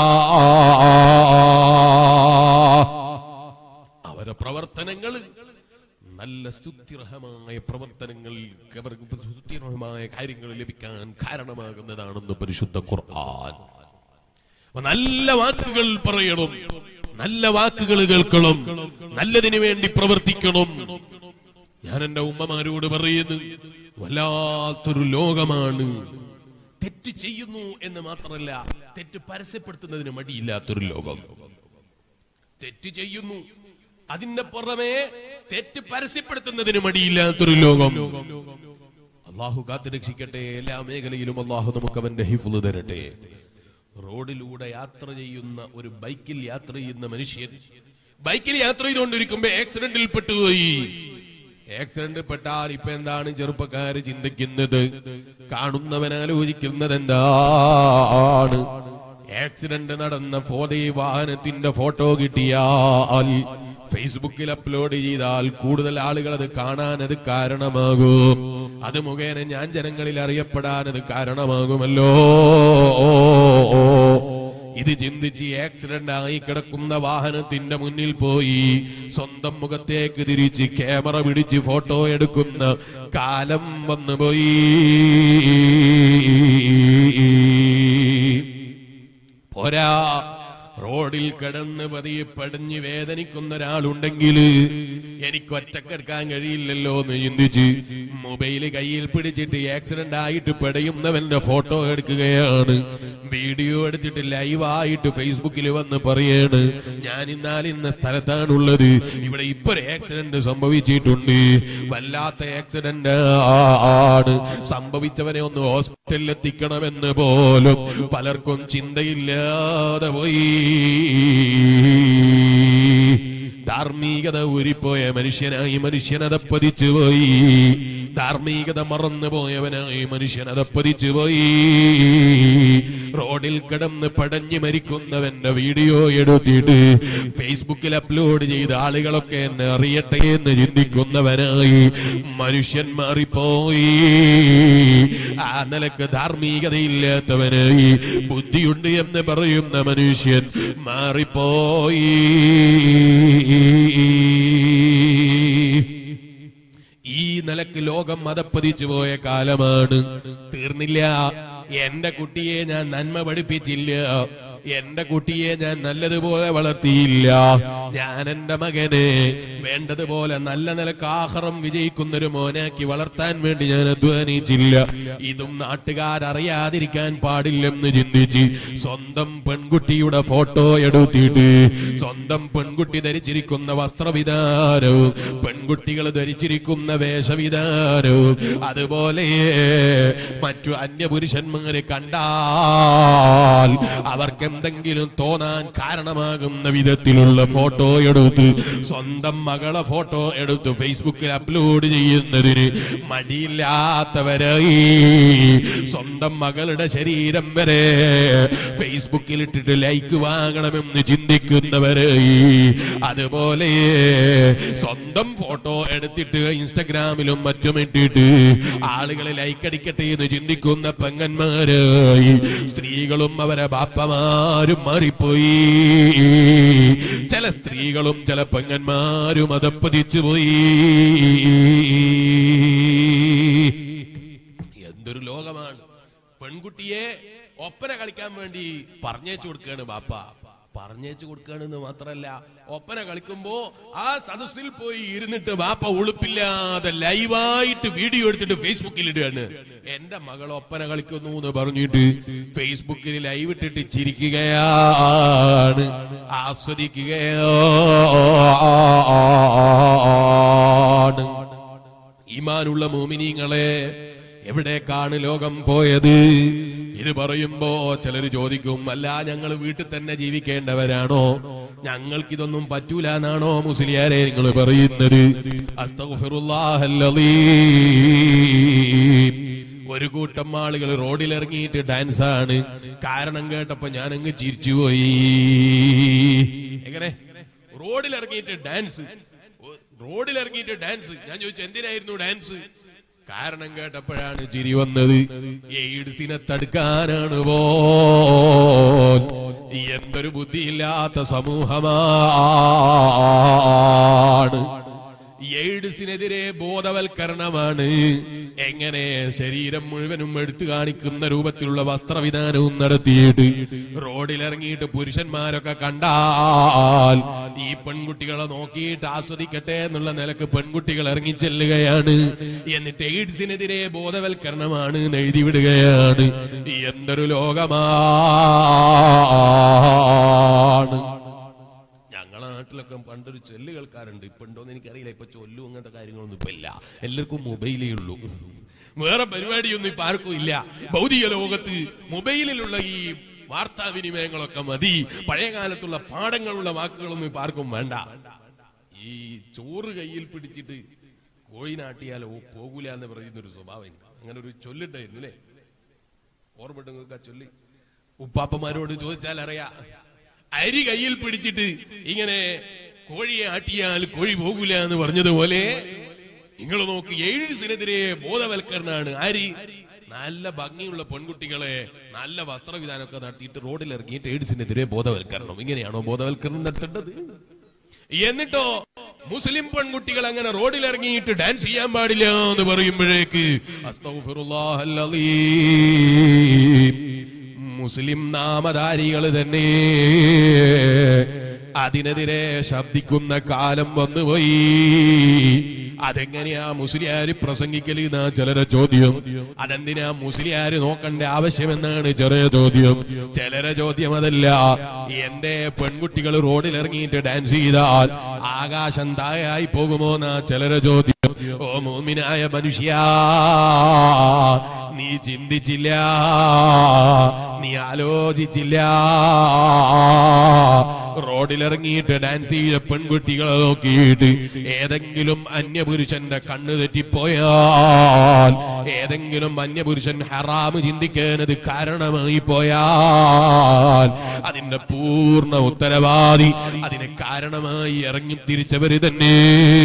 അവരെ പ്രവർത്തനങ്ങൾ നല്ല സ്തുത്യർഹമായ പ്രവർത്തനങ്ങൾ അവർക്ക് സ്തുത്യർഹമായ കാര്യങ്ങൾ ലഭിക്കാൻ കാരണമാകുന്നതാണെന്ന് പരിശുദ്ധ ഖുർആൻ അപ്പൊ നല്ല വാക്കുകൾ പറയണം നല്ല വാക്കുകൾ കേൾക്കണം നല്ലതിനു വേണ്ടി പ്രവർത്തിക്കണം ഞാൻ എന്റെ ഉമ്മമാരോട് പറയുന്നു വല്ലാത്തൊരു ലോകമാണ് തെറ്റ് ചെയ്യുന്നു എന്ന് മാത്രമല്ല തെറ്റ് പരസ്യപ്പെടുത്തുന്നതിന് മടിയില്ലാത്തൊരു ലോകം തെറ്റ് ചെയ്യുന്നു അതിന്റെ പുറമെ തെറ്റ് പരസ്യപ്പെടുത്തുന്നതിന് മടിയില്ലാത്തൊരു ലോകം അള്ളാഹു കാത്തുരക്ഷിക്കട്ടെ എല്ലാ മേഖലയിലും അള്ളാഹു നമുക്ക് അവന്റെ ഹിഫുല് തരട്ടെ റോഡിലൂടെ യാത്ര ചെയ്യുന്ന ഒരു ബൈക്കിൽ യാത്ര ചെയ്യുന്ന മനുഷ്യൻ ബൈക്കിൽ യാത്ര ചെയ്തുകൊണ്ടിരിക്കുമ്പോ ആക്സിഡന്റിൽ പെട്ടുപോയി ആക്സിഡന്റ് പെട്ടാൽ ഇപ്പൊ എന്താണ് ചെറുപ്പക്കാര് ചിന്തിക്കുന്നത് കാണുന്നവൻ ആലോചിക്കുന്നത് എന്താണ് ആക്സിഡന്റ് നടന്ന ഫോട്ടോ വാഹനത്തിന്റെ ഫോട്ടോ കിട്ടിയാൽ ഫേസ്ബുക്കിൽ അപ്ലോഡ് ചെയ്താൽ കൂടുതൽ ആളുകൾ അത് കാണാൻ അത് കാരണമാകും അത് മുഖേന ഞാൻ ജനങ്ങളിൽ അറിയപ്പെടാൻ അത് കാരണമാകുമല്ലോ ഇത് ചിന്തിച്ച് ആക്സിഡന്റ് ആയി കിടക്കുന്ന വാഹനത്തിന്റെ മുന്നിൽ പോയി സ്വന്തം മുഖത്തേക്ക് തിരിച്ച് ക്യാമറ പിടിച്ച് ഫോട്ടോ എടുക്കുന്ന കാലം വന്നുപോയി പോരാ റോഡിൽ കിടന്ന് പതിയെ പടിഞ്ഞ് വേദനിക്കുന്ന ഒരാളുണ്ടെങ്കിൽ എനിക്ക് ഒറ്റക്കെടുക്കാൻ കഴിയില്ലല്ലോ എന്ന് ചിന്തിച്ച് മൊബൈല് കയ്യിൽ പിടിച്ചിട്ട് ആക്സിഡന്റ് ആയിട്ട് പെടയുന്നവന്റെ ഫോട്ടോ എടുക്കുകയാണ് വീഡിയോ എടുത്തിട്ട് ലൈവായിട്ട് ഫേസ്ബുക്കിൽ വന്ന് പറയാണ് ഞാൻ ഇന്നാൽ ഇന്ന സ്ഥലത്താണുള്ളത് ഇവിടെ ഇപ്പൊ ഒരു ആക്സിഡന്റ് സംഭവിച്ചിട്ടുണ്ട് വല്ലാത്ത ആക്സിഡന്റ് ആണ് സംഭവിച്ചവനെ ഒന്ന് ഹോസ്പിറ്റലിൽ എത്തിക്കണമെന്ന് പോലും പലർക്കും ചിന്തയില്ലാതെ പോയി ധാർമ്മികത ഊരിപ്പോയ മനുഷ്യനായി മനുഷ്യനത പതിച്ചു പോയി ധാർമ്മികത മറന്നു പോയവനായി മനുഷ്യനത പതിച്ചു പോയി റോഡിൽ കിടന്ന് പടഞ്ഞു മരിക്കുന്നവന്റെ വീഡിയോ എടുത്തിട്ട് ഫേസ്ബുക്കിൽ അപ്ലോഡ് ചെയ്ത ആളുകളൊക്കെ എന്നെ അറിയട്ടെ എന്ന് ചിന്തിക്കുന്നവനായി മനുഷ്യൻ മാറിപ്പോയി ആ നിലക്ക് ധാർമ്മികതയില്ലാത്തവനായി ബുദ്ധിയുണ്ട് എന്ന് പറയുന്ന മനുഷ്യൻ മാറിപ്പോയി ഈ നിലക്ക് ലോകം മതപ്പതിച്ചു പോയ കാലമാണ് തീർന്നില്ല എന്റെ കുട്ടിയെ ഞാൻ നന്മ പഠിപ്പിച്ചില്ല എന്റെ കുട്ടിയെ ഞാൻ നല്ലതുപോലെ വളർത്തിയില്ല ഞാൻ എന്റെ മകനെ വേണ്ടതുപോലെ നല്ല നിലക്ക് ആഹാരം വിജയിക്കുന്ന ഒരു മോനാക്കി വളർത്താൻ വേണ്ടി ഞാൻ അധ്വാനിച്ചില്ല ഇതും നാട്ടുകാരറിയാതിരിക്കാൻ പാടില്ലെന്ന് ചിന്തിച്ച് സ്വന്തം പെൺകുട്ടിയുടെ ഫോട്ടോ എടുത്തിട്ട് സ്വന്തം പെൺകുട്ടി ധരിച്ചിരിക്കുന്ന വസ്ത്രവിധാനവും പെൺകുട്ടികൾ ധരിച്ചിരിക്കുന്ന വേഷവിധാനവും അതുപോലെ മറ്റു അന്യപുരുഷന്മാരെ കണ്ടാൽ അവർക്ക് എന്തെങ്കിലും തോന്നാൻ കാരണമാകുന്ന വിധത്തിലുള്ള ഫോട്ടോ എടുത്ത് സ്വന്തം മകളെ ഫോട്ടോ എടുത്ത് ഫേസ്ബുക്കിൽ അപ്ലോഡ് ചെയ്യുന്നതിന് മടിയില്ലാത്തവരായി സ്വന്തം മകളുടെ ശരീരം വരെ ഫേസ്ബുക്കിൽ ഇട്ടിട്ട് ലൈക്ക് വാങ്ങണമെന്ന് ചിന്തിക്കുന്നവരായി അതുപോലെ സ്വന്തം ഫോട്ടോ എടുത്തിട്ട് ഇൻസ്റ്റഗ്രാമിലും മറ്റും ഇട്ടിട്ട് ആളുകളെ ലൈക്ക് അടിക്കട്ടെ എന്ന് ചിന്തിക്കുന്ന പെങ്ങന്മാരായി സ്ത്രീകളും അവരെ ബാപ്പമാരും മാറിപ്പോയി ചില സ്ത്രീകളും ചില പെങ്ങന്മാരും അതപ്പതിച്ചു പോയി എന്തൊരു ലോകമാണ് പെൺകുട്ടിയെ ഒപ്പന കളിക്കാൻ വേണ്ടി പറഞ്ഞേച്ചു കൊടുക്കുകയാണ് ബാപ്പ പറഞ്ഞേച്ചു കൊടുക്കുകയാണെന്ന് മാത്രല്ല ഒപ്പന കളിക്കുമ്പോ ആ സദസ്സിൽ പോയി ഇരുന്നിട്ട് ബാപ്പ ഉളുപ്പില്ലാതെ ലൈവായിട്ട് വീഡിയോ എടുത്തിട്ട് ഫേസ്ബുക്കിൽ ഇടുകയാണ് എന്റെ മകൾ ഒപ്പന കളിക്കുന്നു എന്ന് പറഞ്ഞിട്ട് ഫേസ്ബുക്കിൽ ലൈവ് ഇട്ടിട്ട് ചിരിക്കുകയാണ് ആസ്വദിക്കുകയാണ് ഈമാനുള്ള മോമിനിങ്ങളെ എവിടേക്കാണ് ലോകം പോയത് ഇത് പറയുമ്പോ ചിലർ ചോദിക്കും അല്ല ഞങ്ങൾ വീട്ടിൽ തന്നെ ജീവിക്കേണ്ടവരാണോ ഞങ്ങൾക്കിതൊന്നും പറ്റൂല എന്നാണോ മുസ്ലിയാരെ നിങ്ങൾ പറയുന്നത് അസ്തഗ്ഫിറുല്ലാഹല്ലദീം. ഒരു കൂട്ടം ആളുകൾ റോഡിൽ ഇറങ്ങിയിട്ട് ഡാൻസ് ആണ് കാരണം കേട്ടപ്പോ ഞാൻ അങ്ങ് ചിരിച്ചുപോയി എങ്ങനെ റോഡിൽ ഇറങ്ങിയിട്ട് ഡാൻസ് റോഡിൽ ഇറങ്ങിയിട്ട് ഡാൻസ് ഞാൻ ചോദിച്ചു എന്തിനായിരുന്നു ഡാൻസ് കാരണം കേട്ടപ്പോഴാണ് ചിരി വന്നത് എയ്ഡ്സിനെ തടുക്കാനാണ് പോ എന്തൊരു ബുദ്ധിയില്ലാത്ത സമൂഹമാണ് എയ്ഡ്സിനെതിരെ ബോധവൽക്കരണമാണ് എങ്ങനെ ശരീരം മുഴുവനും എടുത്തു കാണിക്കുന്ന രൂപത്തിലുള്ള വസ്ത്രവിധാനവും നടത്തിയിട്ട് റോഡിലിറങ്ങിയിട്ട് പുരുഷന്മാരൊക്കെ കണ്ടാൽ ഈ പെൺകുട്ടികളെ നോക്കിയിട്ട് ആസ്വദിക്കട്ടെ എന്നുള്ള നിലക്ക് പെൺകുട്ടികൾ ഇറങ്ങിച്ചെല്ലുകയാണ് എന്നിട്ട് എയ്ഡ്സിനെതിരെ ബോധവൽക്കരണമാണ് എന്ന് എഴുതി വിടുകയാണ് എന്തൊരു ലോകമാണ് ഞങ്ങളെ നാട്ടിലൊക്കെ പണ്ടൊരു ചൊല്ല് കേൾക്കാറുണ്ട് ഇപ്പൊ ഉണ്ടോന്ന് എനിക്കറിയില്ല ഇപ്പൊ ചൊല്ലും അങ്ങനത്തെ കാര്യങ്ങളൊന്നും ഇപ്പൊ ഇല്ല എല്ലാവർക്കും മൊബൈലേ ഉള്ളൂ വേറെ പരിപാടിയൊന്നും ഇപ്പൊ ആർക്കും ഇല്ല ഭൗതിക ലോകത്ത് മൊബൈലിലുള്ള ഈ വാർത്താവിനിമയങ്ങളൊക്കെ മതി പഴയ കാലത്തുള്ള പാഠങ്ങളുള്ള വാക്കുകളൊന്നും ഇപ്പൊ ആർക്കും വേണ്ട ഈ ചോറ് കയ്യിൽ പിടിച്ചിട്ട് കോഴിനാട്ടിയാൽ പോകൂല എന്ന് പറയുന്ന ഒരു സ്വഭാവം ഉണ്ട്. അങ്ങനെ ഒരു ചൊല്ലുണ്ടായിരുന്നു അല്ലേ ഓർമ്മട്ട് നിങ്ങൾക്ക് ആ ചൊല്ലി ഉപ്പാപ്പന്മാരോട് ചോദിച്ചാൽ അറിയാ അരി കയ്യിൽ പിടിച്ചിട്ട് ഇങ്ങനെ കോഴിയെ ആട്ടിയാൽ കോഴി പോകൂല എന്ന് പറഞ്ഞതുപോലെ നിങ്ങൾ നോക്ക് എയ്ഡ്സിനെതിരെ ബോധവൽക്കരണമാണ് ആര് നല്ല ഭംഗിയുള്ള പെൺകുട്ടികളെ നല്ല വസ്ത്രവിധാനമൊക്കെ നടത്തിയിട്ട് റോഡിൽ ഇറങ്ങിയിട്ട് എയ്ഡ്സിനെതിരെ ബോധവൽക്കരണം ഇങ്ങനെയാണോ ബോധവൽക്കരണം നടത്തേണ്ടത് എന്നിട്ടോ മുസ്ലിം പെൺകുട്ടികൾ അങ്ങനെ റോഡിൽ ഇറങ്ങിയിട്ട് ഡാൻസ് ചെയ്യാൻ പാടില്ല എന്ന് പറയുമ്പോഴേക്ക് അസ്തഗ്ഫിറുല്ലാഹൽ അലീം. മുസ്ലിം നാമധാരികൾ തന്നെ അതിനെതിരെ ശബ്ദിക്കുന്ന കാലം വന്നുപോയി അതെങ്ങനെയാ മുസ്ലിയാര് പ്രസംഗിക്കല് എന്നാ ചിലരെ ചോദ്യം അതെന്തിനാ മുസ്ലിയാര് നോക്കേണ്ട ആവശ്യമെന്നാണ് ചെറിയ ചോദ്യം ചിലരെ ചോദ്യം അതല്ല എന്റെ പെൺകുട്ടികൾ റോഡിൽ ഇറങ്ങിയിട്ട് ഡാൻസ് ചെയ്താൽ ആകാശം തായായി പോകുമോ എന്നാ ചിലരെ ചോദ്യം ഓ മോമിനായ മനുഷ്യ നീ ചിന്തിച്ചില്ല നീ ആലോചിച്ചില്ല റോഡിലിറങ്ങിയിട്ട് ഡാൻസ് ചെയ്ത പെൺകുട്ടികളെ നോക്കിയിട്ട് ഏതെങ്കിലും അന്യപുരുഷന്റെ കണ്ണ് തെറ്റിപ്പോയാൽ ഏതെങ്കിലും അന്യപുരുഷൻ ഹറാമ് ചിന്തിക്കാനത് കാരണമായി പോയാൽ അതിന്റെ പൂർണ്ണ ഉത്തരവാദി അതിന് കാരണമായി ഇറങ്ങി തിരിച്ചവര് തന്നെ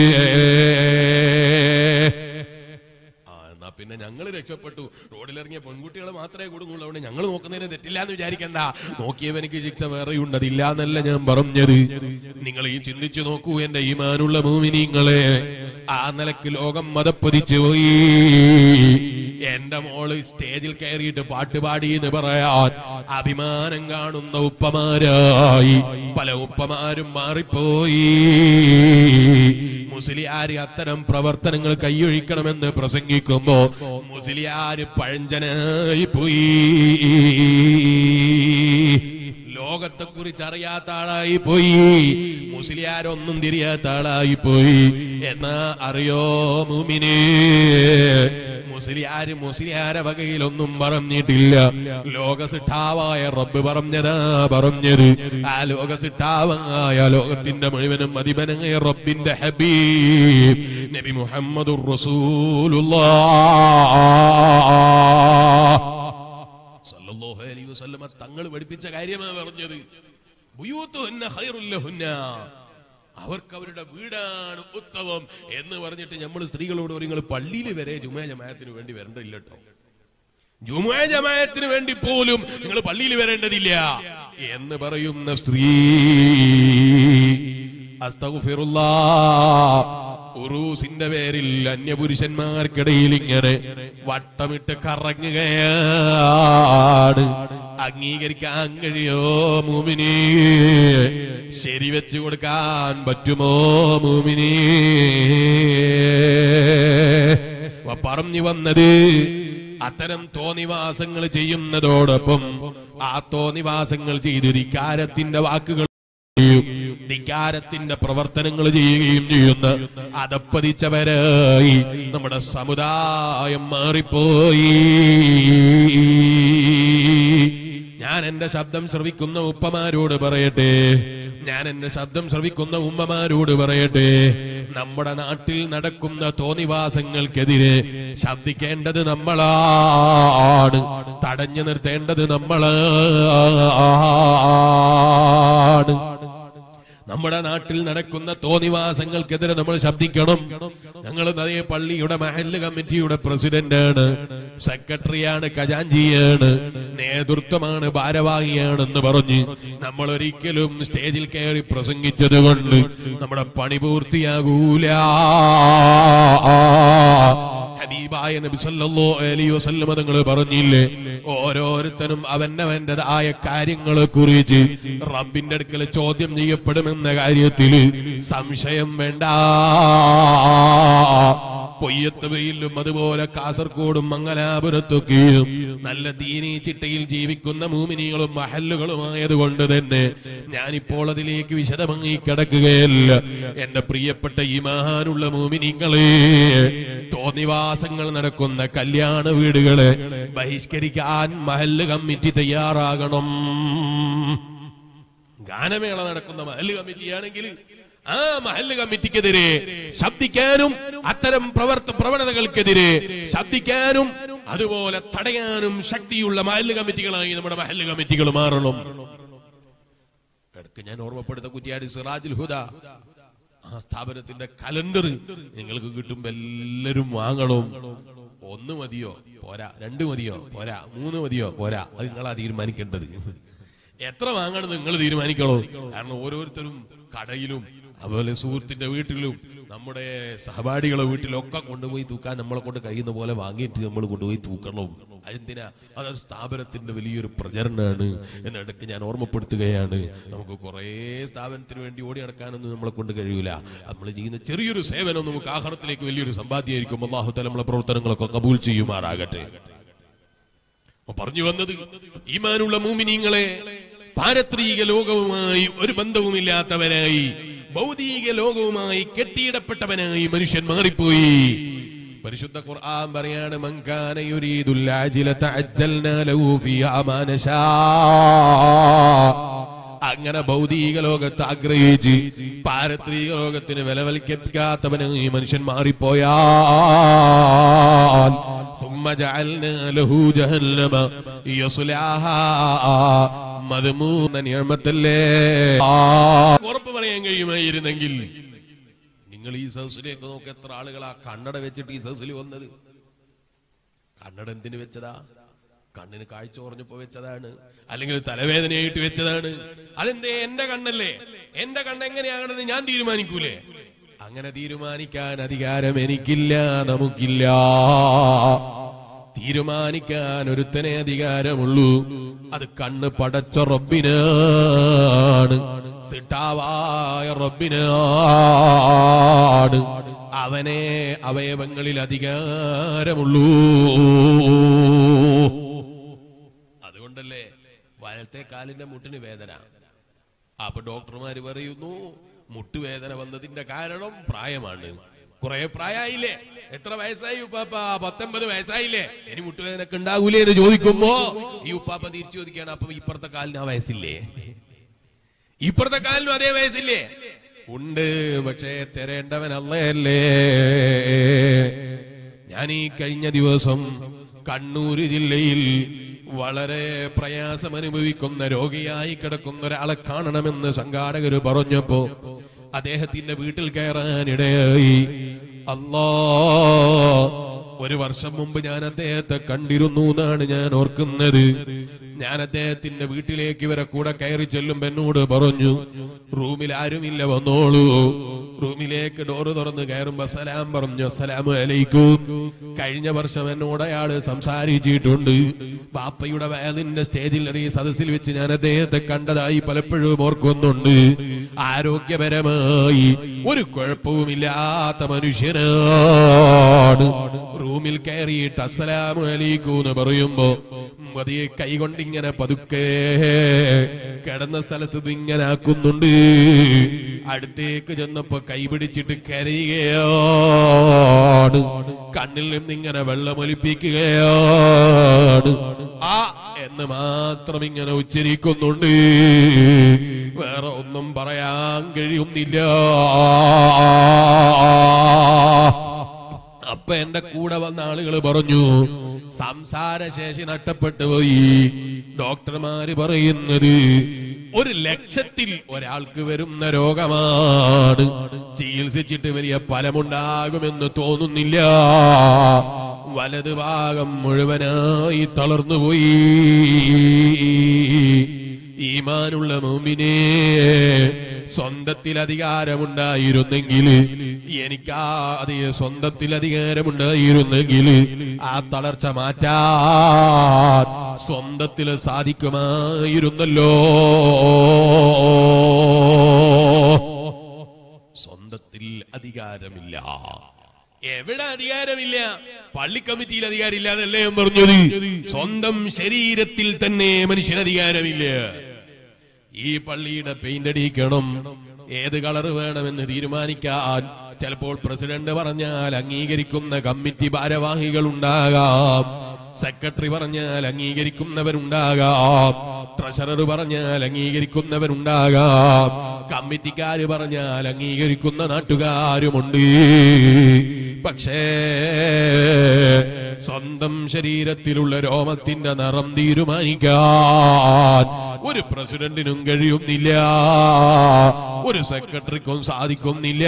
ആ, എന്നാ പിന്നെ ഞങ്ങൾ രക്ഷപ്പെട്ടു റോഡിലിറങ്ങിയ പെൺകുട്ടികളെ മാത്രമേ കൊടുങ്ങുള്ളൂ അതുകൊണ്ട് ഞങ്ങൾ നോക്കുന്നതിന് തെറ്റില്ല എന്ന് വിചാരിക്കണ്ട നോക്കിയവനിക്ക് ശിക്ഷ വേറെയുണ്ട് അതില്ല എന്നല്ല ഞാൻ പറഞ്ഞത് നിങ്ങൾ ഈ ചിന്തിച്ചു നോക്കൂ എന്റെ ഈമാനുള്ള മൂമിനിങ്ങളെ ആ നിലക്ക് ലോകം മതപ്പതിച്ചു പോയി എന്റെ മോള് സ്റ്റേജിൽ കയറിയിട്ട് പാട്ടുപാടി എന്ന് പറയാൻ അഭിമാനം കാണുന്ന ഉപ്പമാരായി പല ഉപ്പമാരും മാറിപ്പോയി മുസ്ലിയാര് അത്തരം പ്രവർത്തനങ്ങൾ കൈയൊഴിക്കണമെന്ന് പ്രസംഗിക്കുമ്പോ മുസ്ലിയാര് പഴഞ്ചനായി പോയി ലോകത്തെ കുറിച്ച് അറിയാത്ത ആളായി പോയി മുസ്ലിയാരൊന്നും തിരിയാത്ത ആളായി പോയി എന്നാ അറിയോ മുമിനെ മുസ്ലിയാര് മുസ്ലിയാരെ വകയിലൊന്നും പറഞ്ഞിട്ടില്ല ലോകസിട്ടാവായ റബ്ബ് പറഞ്ഞതാ പറഞ്ഞത് ആ ലോകസിട്ടാവായ ലോകത്തിന്റെ മുഴുവനും അധിപനായ റബ്ബിന്റെ ഹബീബ് നബി മുഹമ്മദുർ റസൂലുള്ളാഹ് സല്ലല്ലാഹു അലൈഹി വസല്ലമ തങ്ങൾ പഠിപ്പിച്ച കാര്യമാണ് പറഞ്ഞത് ബുയൂത്തുഹുന്ന ഖൈറുൽ ലഹുന്ന അവർക്ക് അവരുടെ വീടാണ് ഉത്തമം എന്ന് പറഞ്ഞിട്ട് നമ്മൾ സ്ത്രീകളോട് പറയും നിങ്ങൾ പള്ളിയിൽ വരെ ജുമാ ജമായത്തിന് വേണ്ടി വരണ്ടില്ല കേട്ടോ ജുമാ ജമായത്തിന് വേണ്ടി പോലും നിങ്ങൾ പള്ളിയിൽ വരേണ്ടതില്ല എന്ന് പറയുന്ന സ്ത്രീ അസ്തഗ്ഫിറുല്ലാ ഉറൂസിന്റെ പേരിൽ അന്യപുരുഷന്മാർക്കിടയിൽ ഇങ്ങനെ വട്ടമിട്ട് കറങ്ങുകയാണ് അംഗീകരിക്കാൻ കഴിയോ മൂമിനി ശരിവെച്ചു കൊടുക്കാൻ പറ്റുമോ മൂമിനി പറഞ്ഞു വന്നത് അത്തരം തോന്നിവാസങ്ങൾ ചെയ്യുന്നതോടൊപ്പം ആ തോന്നിവാസങ്ങൾ ചെയ്ത് ധിക്കാരത്തിന്റെ വാക്കുകൾ ചെയ്യുകയും ധിക്കാരത്തിന്റെ പ്രവർത്തനങ്ങൾ ചെയ്യുകയും ചെയ്യുന്ന അതപ്പതിച്ചവരായി നമ്മുടെ സമുദായം മാറിപ്പോയി ഞാൻ എന്റെ ശബ്ദം ശ്രവിക്കുന്ന ഉപ്പമാരോട് പറയട്ടെ ഞാൻ എന്റെ ശബ്ദം ശ്രവിക്കുന്ന ഉമ്മമാരോട് പറയട്ടെ നമ്മുടെ നാട്ടിൽ നടക്കുന്ന തോന്നിവാസങ്ങൾക്കെതിരെ ശബ്ദിക്കേണ്ടത് നമ്മളാണ് തടഞ്ഞു നിർത്തേണ്ടത് നമ്മളാണ് നമ്മുടെ നാട്ടിൽ നടക്കുന്ന തോന്നിവാസങ്ങൾക്കെതിരെ നമ്മൾ ശബ്ദിക്കണം ഞങ്ങൾ അതേ പള്ളിയുടെ മഹല്ല് കമ്മിറ്റിയുടെ പ്രസിഡന്റാണ് സെക്രട്ടറിയാണ് ഖജാഞ്ചിയാണ് നേതൃത്വമാണ് ഭാരവാഹിയാണെന്ന് പറഞ്ഞ് നമ്മൾ ഒരിക്കലും സ്റ്റേജിൽ കയറി പ്രസംഗിച്ചത് കൊണ്ട് നമ്മുടെ പണി പൂർത്തിയാകൂല ഹബീബായ നബി സല്ലല്ലാഹു അലൈഹി വസല്ലം തങ്ങൾ പറഞ്ഞില്ലേ ഓരോരുത്തരും അവനവന്റേതായ കാര്യങ്ങളെ കുറിച്ച് റബ്ബിന്റെ അടുക്കൽ ചോദ്യം ചെയ്യപ്പെടുമെന്ന കാര്യത്തിൽ സംശയം വേണ്ട പൊയ്യത്ത് വെയിലും അതുപോലെ കാസർഗോഡും മംഗലാപുരത്തൊക്കെയും നല്ല ദീനീ ചിട്ടയിൽ ജീവിക്കുന്ന മൂമിനികളും മഹല്ലുകളുമായതുകൊണ്ട് തന്നെ ഞാനിപ്പോൾ അതിലേക്ക് വിശദമായി കിടക്കുകയല്ല എന്റെ പ്രിയപ്പെട്ട ഈമാനുള്ള മൂമിനിങ്ങളെ തോന്നിവാസങ്ങൾ നടക്കുന്ന കല്യാണ വീടുകളെ ബഹിഷ്കരിക്കാൻ മഹല്ല് കമ്മിറ്റി തയ്യാറാകണം ഗാനമേള നടക്കുന്ന മഹല്ല് കമ്മിറ്റിയാണെങ്കിൽ ആ മഹല്ല് കമ്മിറ്റിക്കെതിരെ ശബ്ദിക്കാനും അത്തരം പ്രവർത്ത പ്രവണതകൾക്കെതിരെ ശബ്ദിക്കാനും അതുപോലെ തടയാനും ശക്തിയുള്ള മഹല്ല് കമ്മിറ്റികളായി നമ്മുടെ മഹല്ല് കമ്മിറ്റികൾ മാറണം ഇടയ്ക്ക് ഞാൻ ഓർമ്മപ്പെടുത്ത കുറ്റിയാടി സിറാജുൽ ഹുദ ആ സ്ഥാപനത്തിന്റെ കലണ്ടർ നിങ്ങൾക്ക് കിട്ടുമ്പോ എല്ലാരും വാങ്ങണം ഒന്ന് മതിയോ പോരാ രണ്ട് മതിയോ പോരാ മൂന്ന് മതിയോ പോരാ അത് നിങ്ങളാ തീരുമാനിക്കേണ്ടത് എത്ര വാങ്ങണം നിങ്ങൾ തീരുമാനിക്കണോ കാരണം ഓരോരുത്തരും കടയിലും അതുപോലെ സുഹൃത്തിന്റെ വീട്ടിലും നമ്മുടെ സഹപാഠികളെ വീട്ടിലൊക്കെ കൊണ്ടുപോയി തൂക്കാൻ നമ്മളെ കൊണ്ട് കഴിയുന്ന പോലെ വാങ്ങിയിട്ട് നമ്മൾ കൊണ്ടുപോയി തൂക്കണം അതെന്തിനാ അത് സ്ഥാപനത്തിന്റെ വലിയൊരു പ്രചരണമാണ് എന്നിടയ്ക്ക് ഞാൻ ഓർമ്മപ്പെടുത്തുകയാണ് നമുക്ക് കുറേ സ്ഥാപനത്തിന് വേണ്ടി ഓടി നടക്കാനൊന്നും നമ്മളെ കൊണ്ട് കഴിയൂല നമ്മൾ ചെയ്യുന്ന ചെറിയൊരു സേവനം നമുക്ക് ആഹാരത്തിലേക്ക് വലിയൊരു സമ്പാദ്യമായിരിക്കും അള്ളാഹുത്തല നമ്മളെ പ്രവർത്തനങ്ങളൊക്കെ കബൂൽ ചെയ്യുമാറാകട്ടെ അപ്പൊ പറഞ്ഞു വന്നത് ഈമാനുള്ള മൂമിനീങ്ങളെ പാരത്രീക ലോകവുമായി ഒരു ബന്ധവുമില്ലാത്തവനായി ഭൗതിക ലോകവുമായി കെട്ടിയിടപ്പെട്ടവനായി മനുഷ്യൻ മാറിപ്പോയി പരിശുദ്ധ ഖുർആൻ പറയാണ് മങ്കാന യുരീദുൽ ആജിലത അജ്ജൽനാ ലഹു ഫീഹാ മാ നശാ അങ്ങനെ ഭൗതിക ലോകത്ത് ആഗ്രഹിച്ച് പാരത്രിക ലോകത്തിന് വിലവൽക്കരിക്കാത്തവനായി മനുഷ്യൻ മാറിപ്പോയാൽ ثم جعلنا له جهنم يصلعها മധുമൂന്ന നിയമത്തല്ലേ ഉറപ്പ് പറയാൻ കഴിയുമായിരുന്നെങ്കിൽ നിങ്ങൾ ഈ സദസ്സിലേക്ക് നോക്ക് എത്ര ആളുകളാ കണ്ണട വെച്ചിട്ട് ഈ സദസ്സിൽ വന്നത് കണ്ണട എന്തിനു വെച്ചതാ കണ്ണിന് കാഴ്ച കുറഞ്ഞപ്പോ വെച്ചതാണ് അല്ലെങ്കിൽ തലവേദനയായിട്ട് വെച്ചതാണ് അതെന്തേ എന്റെ കണ്ണല്ലേ എന്റെ കണ്ണ് എങ്ങനെയാകണമെന്ന് ഞാൻ തീരുമാനിക്കൂലേ അങ്ങനെ തീരുമാനിക്കാൻ അധികാരം എനിക്കില്ല നമുക്കില്ല തീരുമാനിക്കാൻ ഒരുത്തനെ അധികാരമുള്ളൂ അത് കണ്ണ് പടച്ച റബ്ബിനാണ് സിട്ടാവായ റബ്ബിനാണ് അവനെ അവയവങ്ങളിൽ അധികാരമുള്ളൂ അതുകൊണ്ടല്ലേ വലത്തെ കാലിന്റെ മുട്ടിന് വേദന അപ്പൊ ഡോക്ടർമാര് പറയുന്നു മുട്ടുവേദന വന്നതിന്റെ കാരണം പ്രായമാണ് കുറെ പ്രായമായില്ലേ എത്ര വയസ്സായി ഉപ്പാപ്പ പത്തൊമ്പത് വയസ്സായില്ലേ ഇനി മുട്ടുവേദനക്ക് ഉണ്ടാകൂലേ എന്ന് ചോദിക്കുമ്പോ ഈ ഉപ്പാപ്പ തിരിച്ചു ചോദിക്കുകയാണ് അപ്പൊ ഇപ്പുറത്തെ കാലിന് ആ വയസ്സില്ലേ ഇപ്പുറത്തെ കാലിനും അതേ വയസ്സില്ലേ ഉണ്ട് പക്ഷേ തരേണ്ടവൻ അല്ലയല്ലേ ഞാൻ ഈ കഴിഞ്ഞ ദിവസം കണ്ണൂര് ജില്ലയിൽ വളരെ പ്രയാസം അനുഭവിക്കുന്ന രോഗിയായി കിടക്കുന്ന ഒരാളെ കാണണമെന്ന് സംഘാടകര് പറഞ്ഞപ്പോ അദ്ദേഹത്തിന്റെ വീട്ടിൽ കയറാനിടയായി അല്ലാ ഒരു വർഷം മുമ്പ് ഞാൻ അദ്ദേഹത്തെ കണ്ടിരുന്നു എന്നാണ് ഞാൻ ഓർക്കുന്നത് ഞാൻ അദ്ദേഹത്തിന്റെ വീട്ടിലേക്ക് ഇവരെ കൂടെ കയറി ചെല്ലുമ്പോ എന്നോട് പറഞ്ഞു റൂമിൽ ആരുമില്ല വന്നോളൂ റൂമിലേക്ക് ഡോറ് തുറന്ന് കയറുമ്പോ സലാം പറഞ്ഞു അസ്സലാമു അലൈക്കും കഴിഞ്ഞ വർഷം എന്നോട് അയാള് സംസാരിച്ചിട്ടുണ്ട് ബാപ്പയുടെ വയലിന്റെ സ്റ്റേജിൽ ഈ സദസ്സിൽ വെച്ച് ഞാൻ അദ്ദേഹത്തെ കണ്ടതായി പലപ്പോഴും ഓർക്കുന്നുണ്ട് ആരോഗ്യപരമായി ഒരു കുഴപ്പവുമില്ലാത്ത മനുഷ്യനാണ് റൂമിൽ കയറിയിട്ട് അസ്സലാമു അലൈക്കും എന്ന് പറയുമ്പോ പതിയെ കൈകൊണ്ടിങ്ങനെ പതുക്കെ കിടന്ന സ്ഥലത്ത് ഇത് ഇങ്ങനെ ആക്കുന്നുണ്ട് അടുത്തേക്ക് ചെന്നപ്പോ കൈ പിടിച്ചിട്ട് കരയുകയാണ് കണ്ണിൽ നിന്ന് ഇങ്ങനെ വെള്ളമൊലിപ്പിക്കുകയാണ് ആ എന്ന് മാത്രം ഇങ്ങനെ ഉച്ചരിക്കുന്നുണ്ട് വേറെ ഒന്നും പറയാൻ കഴിയുന്നില്ല അപ്പൊ എന്റെ കൂടെ വന്ന ആളുകൾ പറഞ്ഞു സംസാരശേഷി നഷ്ടപ്പെട്ടു പോയി ഡോക്ടർമാര് പറയുന്നത് ഒരു ലക്ഷത്തിൽ ഒരാൾക്ക് വരുന്ന രോഗമാണ് ചികിത്സിച്ചിട്ട് വലിയ ഫലമുണ്ടാകുമെന്ന് തോന്നുന്നില്ല വലത് ഭാഗം മുഴുവനായി തളർന്നുപോയി ഈമാനുള്ള മുമ്പിനെ സ്വന്തത്തിൽ അധികാരമുണ്ടായിരുന്നെങ്കിൽ എനിക്ക് ആ അതേ സ്വന്തത്തിൽ അധികാരമുണ്ടായിരുന്നെങ്കിൽ ആ തളർച്ച മാറ്റാൻ സ്വന്തത്തിൽ സാധിക്കുമായിരുന്നല്ലോ സ്വന്തത്തിൽ അധികാരമില്ല എവിടെ അധികാരമില്ല പള്ളി കമ്മിറ്റിയിൽ അധികാരമില്ല എന്നല്ലേ ഞാൻ പറഞ്ഞത് സ്വന്തം ശരീരത്തിൽ തന്നെ മനുഷ്യന് അധികാരമില്ല ഈ പള്ളിയുടെ പെയിന്റ് അടിക്കണം ഏത് കളർ വേണമെന്ന് തീരുമാനിക്കാൻ ചിലപ്പോൾ പ്രസിഡന്റ് പറഞ്ഞാൽ അംഗീകരിക്കുന്ന കമ്മിറ്റി ഭാരവാഹികൾ ഉണ്ടാകാം സെക്രട്ടറി പറഞ്ഞാൽ അംഗീകരിക്കുന്നവരുണ്ടാകാം ട്രഷറർ പറഞ്ഞാൽ അംഗീകരിക്കുന്നവരുണ്ടാകാം കമ്മിറ്റിക്കാര് പറഞ്ഞാൽ അംഗീകരിക്കുന്ന നാട്ടുകാരുമുണ്ട് പക്ഷേ സ്വന്തം ശരീരത്തിലുള്ള രോമത്തിന്റെ നിറം തീരുമാനിക്കാൻ ഒരു പ്രസിഡന്റിനും കഴിയുന്നില്ല ഒരു സെക്രട്ടറിക്കും സാധിക്കുന്നില്ല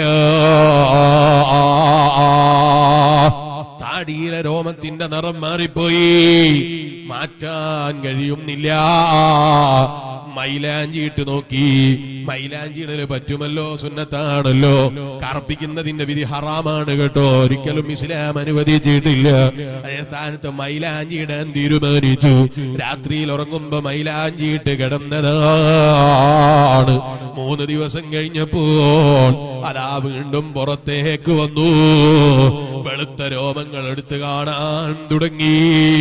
താടിയിലെ രോമത്തിന്റെ നിറം മാറിപ്പോയി മാറ്റാൻ കഴിയുന്നില്ല മൈലാഞ്ചിയിട്ട് നോക്കി മൈലാഞ്ചിയിടല് പറ്റുമല്ലോ സുന്നത്താണല്ലോ കറപ്പിക്കുന്നതിന്റെ വിധി ഹറാമാണ് കേട്ടോ ഒരിക്കലും ഇസ്ലാം അനുവദിച്ചിട്ടില്ല അതേ സ്ഥാനത്ത് മൈലാഞ്ചി ഇടാൻ തീരുമാനിച്ചു രാത്രിയിൽ ഉറങ്ങുമ്പോ മൈലാഞ്ചിയിട്ട് കിടന്നതാണ് മൂന്ന് ദിവസം കഴിഞ്ഞപ്പോൾ അതാ വീണ്ടും പുറത്തേക്ക് വന്നു വെളുത്ത രോമങ്ങൾ എടുത്ത് കാണാൻ തുടങ്ങി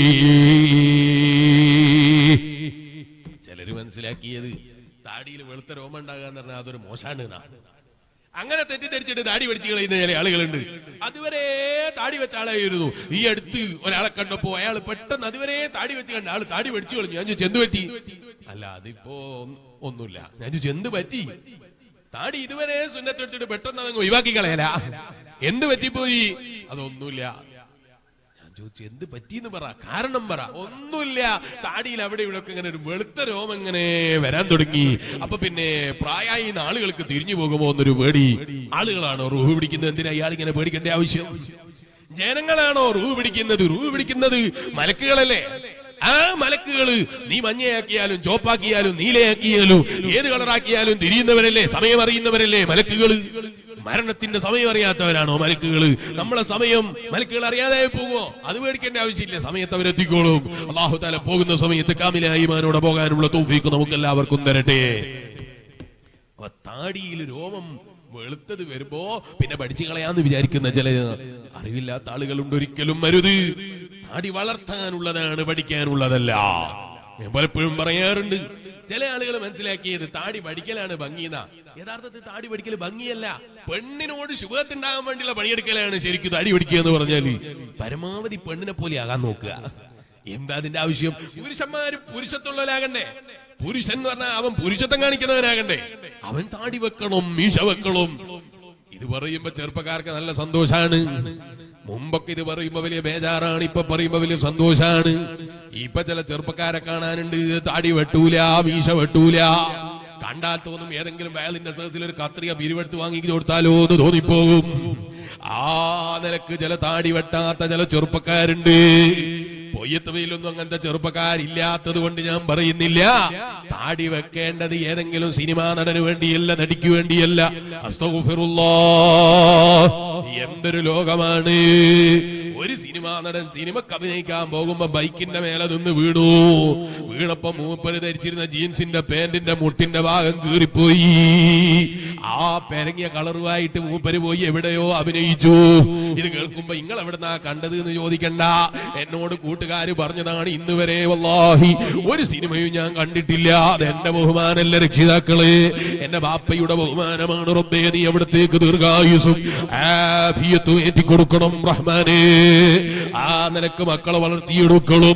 ചിലര് മനസ്സിലാക്കിയത് താടിയിൽ വെളുത്ത രോമം ഉണ്ടാകുക എന്ന് പറഞ്ഞാൽ അതൊരു മോശാണ് എന്നാ. അങ്ങനെ തെറ്റിദ്ധരിച്ചിട്ട് താടി പഠിച്ചു കളയുന്ന ചില ആളുകളുണ്ട് അതുവരെ താടി വെച്ച ആളായിരുന്നു ഈ അടുത്ത് ഒരാളെ കണ്ടപ്പോ അയാൾ പെട്ടെന്ന് അതുവരെ താടി വെച്ച് കണ്ട ആള് താടി പഠിച്ചു കളഞ്ഞു ഞാൻ ചോദിച്ചു എന്ത് പറ്റി അല്ല അതിപ്പോ ഒന്നുമില്ല ഞാൻ ചോദിച്ചു എന്ത് പറ്റി താടി ഇതുവരെ സുന്നത്തെടുത്തിട്ട് പെട്ടെന്ന് അതങ്ങ് ഒഴിവാക്കി കളയല എന്ത് പറ്റിപ്പോയി അതൊന്നുമില്ല ഞാൻ ചോദിച്ചു എന്ത് പറ്റിയെന്ന് പറ കാരണം പറ ഒന്നുമില്ല താടിയിൽ അവിടെ ഇവിടെ ഒക്കെ ഇങ്ങനെ ഒരു വെളുത്ത രോമം ഇങ്ങനെ വരാൻ തുടങ്ങി അപ്പൊ പിന്നെ പ്രായമായി ആളുകൾക്ക് തിരിഞ്ഞു പോകുമോ എന്നൊരു പേടി ആളുകളാണോ റൂഹ് പിടിക്കുന്നത് എന്തിനാ ഇയാൾ ഇങ്ങനെ പേടിക്കേണ്ട ആവശ്യം ജനങ്ങളാണോ റൂഹ് പിടിക്കുന്നത് റൂഹ് പിടിക്കുന്നത് മലക്കുകളല്ലേ ആ മലക്കുകള് നീ മഞ്ഞയാക്കിയാലും ചോപ്പാക്കിയാലും നീലയാക്കിയാലും ഏത് കളറാക്കിയാലും തിരിയുന്നവരല്ലേ സമയം അറിയുന്നവരല്ലേ മലക്കുകള് മരണത്തിന്റെ സമയം അറിയാത്തവരാണോ മലക്കുകള് നമ്മളെ സമയം മലക്കുകൾ അറിയാതെ പോകുമോ അത് പേടിക്കേണ്ട ആവശ്യമില്ല സമയത്ത് അവരെത്തിക്കോളും അള്ളാഹു താല പോകുന്ന സമയത്ത് കാമിലായി മാനോടെ പോകാനുള്ള തൗഫീക്ക് നമുക്ക് എല്ലാവർക്കും തരട്ടെ അപ്പൊ താടിയിൽ രോമം വെളുത്തത് വരുമ്പോ പിന്നെ പഠിച്ചു കളയാന്ന് വിചാരിക്കുന്ന ചില അറിവില്ലാത്ത ആളുകളുണ്ട് ഒരിക്കലും മരുത് താടി വളർത്താനുള്ളതാണ് പഠിക്കാനുള്ളതല്ല ഞാൻ പലപ്പോഴും പറയാറുണ്ട് ചില ആളുകൾ മനസ്സിലാക്കിയത് താടി പഠിക്കലാണ് ഭംഗിയെന്ന യഥാർത്ഥത്തിൽ താടി പഠിക്കൽ ഭംഗിയല്ല പെണ്ണിനോട് ശുഭത്തുണ്ടാകാൻ വേണ്ടിയുള്ള പണിയെടുക്കലാണ് ശരിക്കും താടി പഠിക്കുക എന്ന് പറഞ്ഞാല് പരമാവധി പെണ്ണിനെ പോലെ ആകാൻ നോക്കുക എന്താ അതിന്റെ ആവശ്യം പുരുഷന്മാര് പുരുഷത്തുള്ളവരാകണ്ടേ പുരുഷൻ എന്ന് പറഞ്ഞാൽ അവൻ പുരുഷത്വം കാണിക്കുന്നവനാകണ്ടേ അവൻ താടി വെക്കണം മീശ വെക്കണം ഇത് പറയുമ്പോ ചെറുപ്പക്കാർക്ക് നല്ല സന്തോഷാണ് മുമ്പൊക്കെ ഇത് പറയുമ്പോ വലിയ ബേജാറാണ് ഇപ്പൊ പറയുമ്പോ വലിയ സന്തോഷാണ് ഇപ്പൊ ചില ചെറുപ്പക്കാരെ കാണാനുണ്ട് താടി വെട്ടൂല മീശ വെട്ടൂല കണ്ടാൽ തോന്നും ഏതെങ്കിലും വയലിന്റെ സേഴ്സിൽ ഒരു കത്രിക പിരിവെടുത്ത് വാങ്ങി കൊടുത്താലോ എന്ന് തോന്നിപ്പോകും ആ നിലക്ക് ചില താടി വെട്ടാത്ത ചില ചെറുപ്പക്കാരുണ്ട് പൊയ്യത്തുവയിലൊന്നും അങ്ങനത്തെ ചെറുപ്പക്കാരില്ലാത്തത് കൊണ്ട് ഞാൻ പറയുന്നില്ല താടി വെക്കേണ്ടത് ഏതെങ്കിലും സിനിമാ നടന് വേണ്ടിയല്ല നടിക്ക് വേണ്ടിയല്ല അസ്തഗ്ഫിറുല്ലാ. എന്തൊരു ലോകമാണ് ഒരു സിനിമാ നടൻ സിനിമക്ക് അഭിനയിക്കാൻ പോകുമ്പോ ബൈക്കിന്റെ മേലെ നിന്ന് വീണു വീണപ്പോ മൂപ്പര് ധരിച്ചിരുന്ന ജീൻസിന്റെ പാന്റിന്റെ മുട്ടിന്റെ ഭാഗം കീറിപ്പോയി ആ പെരങ്ങിയ കളറുമായിട്ട് മൂപ്പര് പോയി എവിടെയോ അഭിനയിച്ചു ഇത് കേൾക്കുമ്പോ നിങ്ങൾ എവിടുന്നാ കണ്ടത് എന്ന് ചോദിക്കണ്ട എന്നോട് കൂട്ടുകാര് പറഞ്ഞതാണ് ഇന്ന് വരെ വല്ലാഹി ഒരു സിനിമയും ഞാൻ കണ്ടിട്ടില്ല അത് എന്റെ ബഹുമാനല്ല രക്ഷിതാക്കളെ എന്റെ ബാപ്പയുടെ ബഹുമാനമാണ് റബ്ബേ നീ എവിടത്തേക്ക് ദീർഘായുസും ആഫിയത്തും ഏറ്റിക്കൊടുക്കണം റഹ്മാനേ ആ നിലക്ക് മക്കളെ വളർത്തിയെടുക്കണം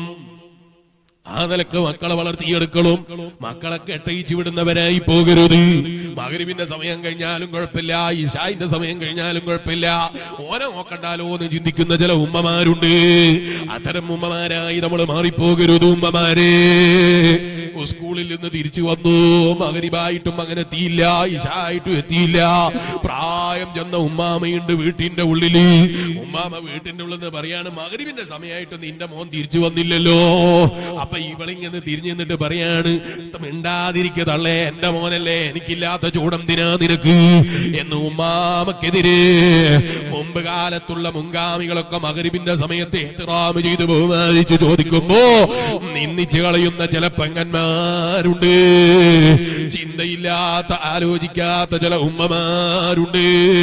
ആ നിലക്ക് മക്കളെ വളർത്തിയെടുക്കണം മക്കളെ കെട്ടയിച്ചു വിടുന്നവരായി പോകരുത് മകരിവിന്റെ സമയം കഴിഞ്ഞാലും കുഴപ്പമില്ല ഇഷായിന്റെ സമയം കഴിഞ്ഞാലും കുഴപ്പമില്ല ഓനെ നോക്കണ്ടാലോ എന്ന് ചിന്തിക്കുന്ന ചില ഉമ്മമാരുണ്ട് അത്തരം ഉമ്മമാരായി നമ്മൾ മാറിപ്പോകരുത് ഉമ്മമാരെ സ്കൂളിൽ നിന്ന് തിരിച്ചു വന്നു മകരിബായിട്ടും അങ്ങനെ എത്തിയില്ല ഇഷായിട്ടും എത്തിയില്ല പ്രായം ചെന്ന ഉമ്മാമയുണ്ട് വീട്ടിന്റെ ഉള്ളില് ഉമ്മാമ വീട്ടിന്റെ ഉള്ളിൽ നിന്ന് പറയാണ് മകരിവിന്റെ സമയമായിട്ട് നിന്റെ മോൻ തിരിച്ചു വന്നില്ലല്ലോ അപ്പൊ ഇവളിങ്ങനെ തിരിഞ്ഞു നിന്നിട്ട് പറയാണ് മിണ്ടാതിരിക്കുക തള്ളേ എന്റെ മോനല്ലേ എനിക്കില്ലാത്ത ചൂടെന്തിനാ നിനക്ക് എന്ന് ഉമ്മാമക്കെതിരെ മുമ്പ് കാലത്തുള്ള മുൻഗാമികളൊക്കെ മകരിബിന്റെ സമയത്ത് എഹ്തിറാം ചെയ്ത് ബഹുമാനിച്ച് ചോദിക്കുമ്പോ നിന്ദിച്ച് കളയുന്ന ചില പെങ്ങന്മാരുണ്ട് ചിന്തയില്ലാത്ത ആലോചിക്കാത്ത ചില ഉമ്മമാരുണ്ട്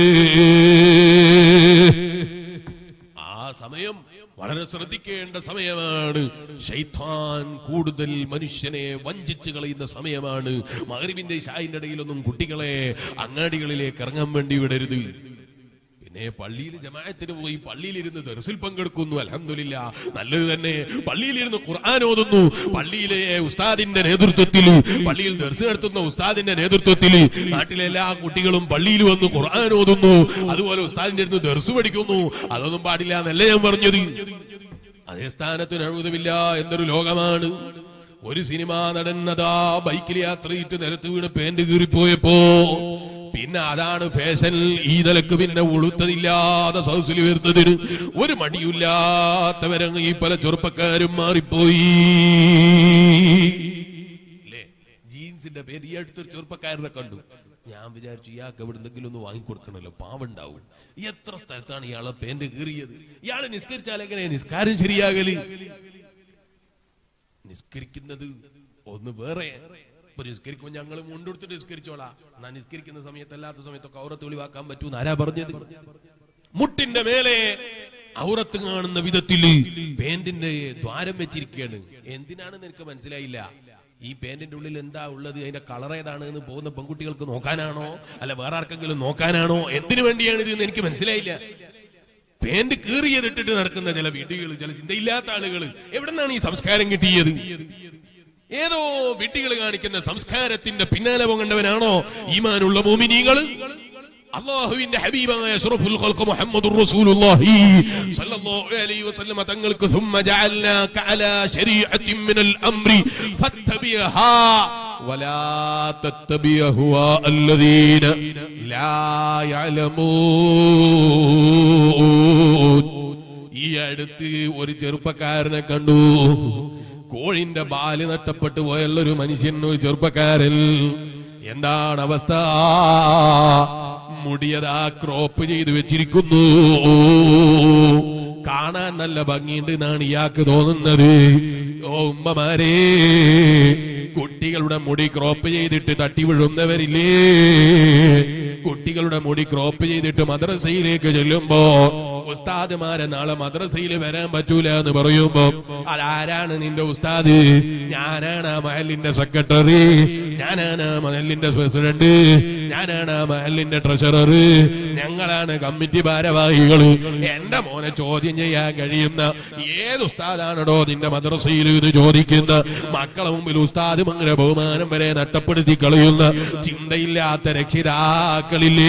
ആ സമയം വളരെ ശ്രദ്ധിക്കേണ്ട സമയമാണ് ഷൈത്താൻ കൂടുതൽ മനുഷ്യനെ വഞ്ചിച്ച് കളയുന്ന സമയമാണ് മകരിവിന്റെ ഷായിന്റെ ഇടയിലൊന്നും കുട്ടികളെ അങ്ങാടികളിലേക്ക് ഇറങ്ങാൻ വേണ്ടി വിടരുത് പിന്നെ പള്ളിയിൽ ജമാഅത്തിന് പോയി പള്ളിയിലിരുന്ന് ദർസിൽ പങ്കെടുക്കുന്നു അലഹമില്ല നല്ലത് തന്നെ പള്ളിയിലിരുന്ന് ഖുർആൻ ഓതുന്നു പള്ളിയിലെ ഉസ്താദിന്റെ നേതൃത്വത്തിൽ പള്ളിയിൽ ദർസ് നടത്തുന്ന ഉസ്താദിന്റെ നേതൃത്വത്തിൽ നാട്ടിലെ എല്ലാ കുട്ടികളും പള്ളിയിൽ വന്ന് ഖുർആൻ ഓതുന്നു അതുപോലെ ഉസ്താദിന്റെ അടുത്ത് ദർസ് പഠിക്കുന്നു അതൊന്നും പാടില്ല എന്നല്ല ഞാൻ പറഞ്ഞത് അതേ സ്ഥാനത്തിന് അഴുതമില്ല എന്നൊരു ലോകമാണ് ഒരു സിനിമാ നടന്നതാ ബൈക്കിൽ യാത്ര ചെയ്തിട്ട് നിലത്ത് വീണ് പേന്റ് കീറിപ്പോയപ്പോ പിന്നെ അതാണ് ഫാഷൻ ഈ നിലക്ക് പിന്നെ ഉളുത്തതില്ലാതെ സൗസിൽ വരുന്നതിന് ഒരു മടിയില്ലാത്തവരങ്ങ് ഈ പല ചെറുപ്പക്കാരും മാറിപ്പോയി ഇല്ലേ? ജീൻസിന്റെ പേര് ഈ അടുത്തൊരു ചെറുപ്പക്കാരനെ കണ്ടു ഞാൻ വിചാരിച്ചു ഇയാൾക്ക് എവിടെന്തെങ്കിലും ഒന്ന് വാങ്ങിക്കൊടുക്കണല്ലോ പാവുണ്ടാവും എത്ര സ്ഥലത്താണ് ഇയാളെ പേന്റ് കീറിയത് ഇയാളെ നിസ്കരിച്ചാൽ എങ്ങനെ നിസ്കാരം ശരിയാകല് നിസ്കരിക്കുന്നത് ഒന്ന് വേറെ ഇപ്പൊ നിസ്കരിക്കുമ്പോ ഞങ്ങൾ മുണ്ടെടുത്ത് നിസ്കരിച്ചോളാം എന്നാ നിസ്കരിക്കുന്ന സമയത്ത് അല്ലാത്ത സമയത്തൊക്കെ ഔറത്ത് ഒളിവാക്കാൻ പറ്റൂ ആരാ പറഞ്ഞത് മുട്ടിന്റെ മേലെ ഔറത്ത് കാണുന്ന വിധത്തില് പേന്റിന്റെ ദ്വാരം വെച്ചിരിക്കുകയാണ് എന്തിനാണെന്ന് എനിക്ക് മനസ്സിലായില്ല ഈ പേന്റിന്റെ ഉള്ളിൽ എന്താ ഉള്ളത് അതിന്റെ കളർ ഏതാണ് എന്ന് പോകുന്ന പെൺകുട്ടികൾക്ക് നോക്കാനാണോ അല്ല വേറെ ആർക്കെങ്കിലും നോക്കാനാണോ എന്തിനു വേണ്ടിയാണ് ഇത് എന്ന് എനിക്ക് മനസ്സിലായില്ല പേന്റ് കീറിയതിട്ടിട്ട് നടക്കുന്ന ചില വീടുകൾ ചില ചിന്തയില്ലാത്ത ആളുകൾ എവിടെ നിന്നാണ് ഈ സംസ്കാരം കിട്ടിയത് ഏതോ വീട്ടുകൾ കാണിക്കുന്ന സംസ്കാരത്തിന്റെ പിന്നാലെ പോകേണ്ടവനാണോ ഈമാനുള്ള മോമിനീകൾ അള്ളാഹുവിന്റെ ഹബീബായ അഷ്റഫുൽ ഖൽഖ് മുഹമ്മദുർ റസൂലുള്ളാഹി സ്വല്ലല്ലാഹു അലൈഹി വസല്ലം തങ്ങൾക്ക് ثم جعلناك على شريعة من الأمر فاتبعها ولا تتبع هواء الذين لا يعلمون ഈ അടുത്ത് ഒരു ചെറുപ്പക്കാരനെ കണ്ടു കോഴിന്റെ ബാല് നഷ്ടപ്പെട്ടു പോയുള്ള ഒരു മനുഷ്യൻ ഒരു ചെറുപ്പക്കാരൻ എന്താണ് അവസ്ഥ മുടിയതാ ക്രോപ്പ് ചെയ്തു വെച്ചിരിക്കുന്നു കാണാൻ നല്ല ഭംഗിയുണ്ട് എന്നാണ് ഇയാൾക്ക് തോന്നുന്നത് ഓ ഉമ്മമാരെ കുട്ടികളുടെ മുടി ക്രോപ്പ് ചെയ്തിട്ട് തട്ടി വീഴുന്നവരില്ലേ കുട്ടികളുടെ മുടി ക്രോപ്പ് ചെയ്തിട്ട് മദ്രസയിലേക്ക് ചെല്ലുമ്പോ ഉസ്താദുമാരെ നാളെ മദ്രസയിൽ വരാൻ പറ്റൂല എന്ന് പറയുമ്പോ അതാരാണ് നിന്റെ ഉസ്താദ് ഞാനാണ് ആ മഹലിന്റെ സെക്രട്ടറി ഞാനാണ് ആ മഹലിന്റെ പ്രസിഡന്റ് ഞാനാണ് ആ മഹലിന്റെ ട്രഷറർ ഞങ്ങളാണ് കമ്മിറ്റി ഭാരവാഹികൾ എന്റെ മോനെ ചോദ്യം ചെയ്യാൻ കഴിയുന്ന ഏത് ഉസ്താദാണോ നിന്റെ മദ്രസയിൽ ഇത് ചോദിക്കുന്ന മക്കളെ മുമ്പിൽ ഉസ്താദ് അങ്ങനെ ബഹുമാനം വരെ നഷ്ടപ്പെടുത്തി കളയുന്ന ചിന്തയില്ലാത്ത രക്ഷിതാക്കളില്ലേ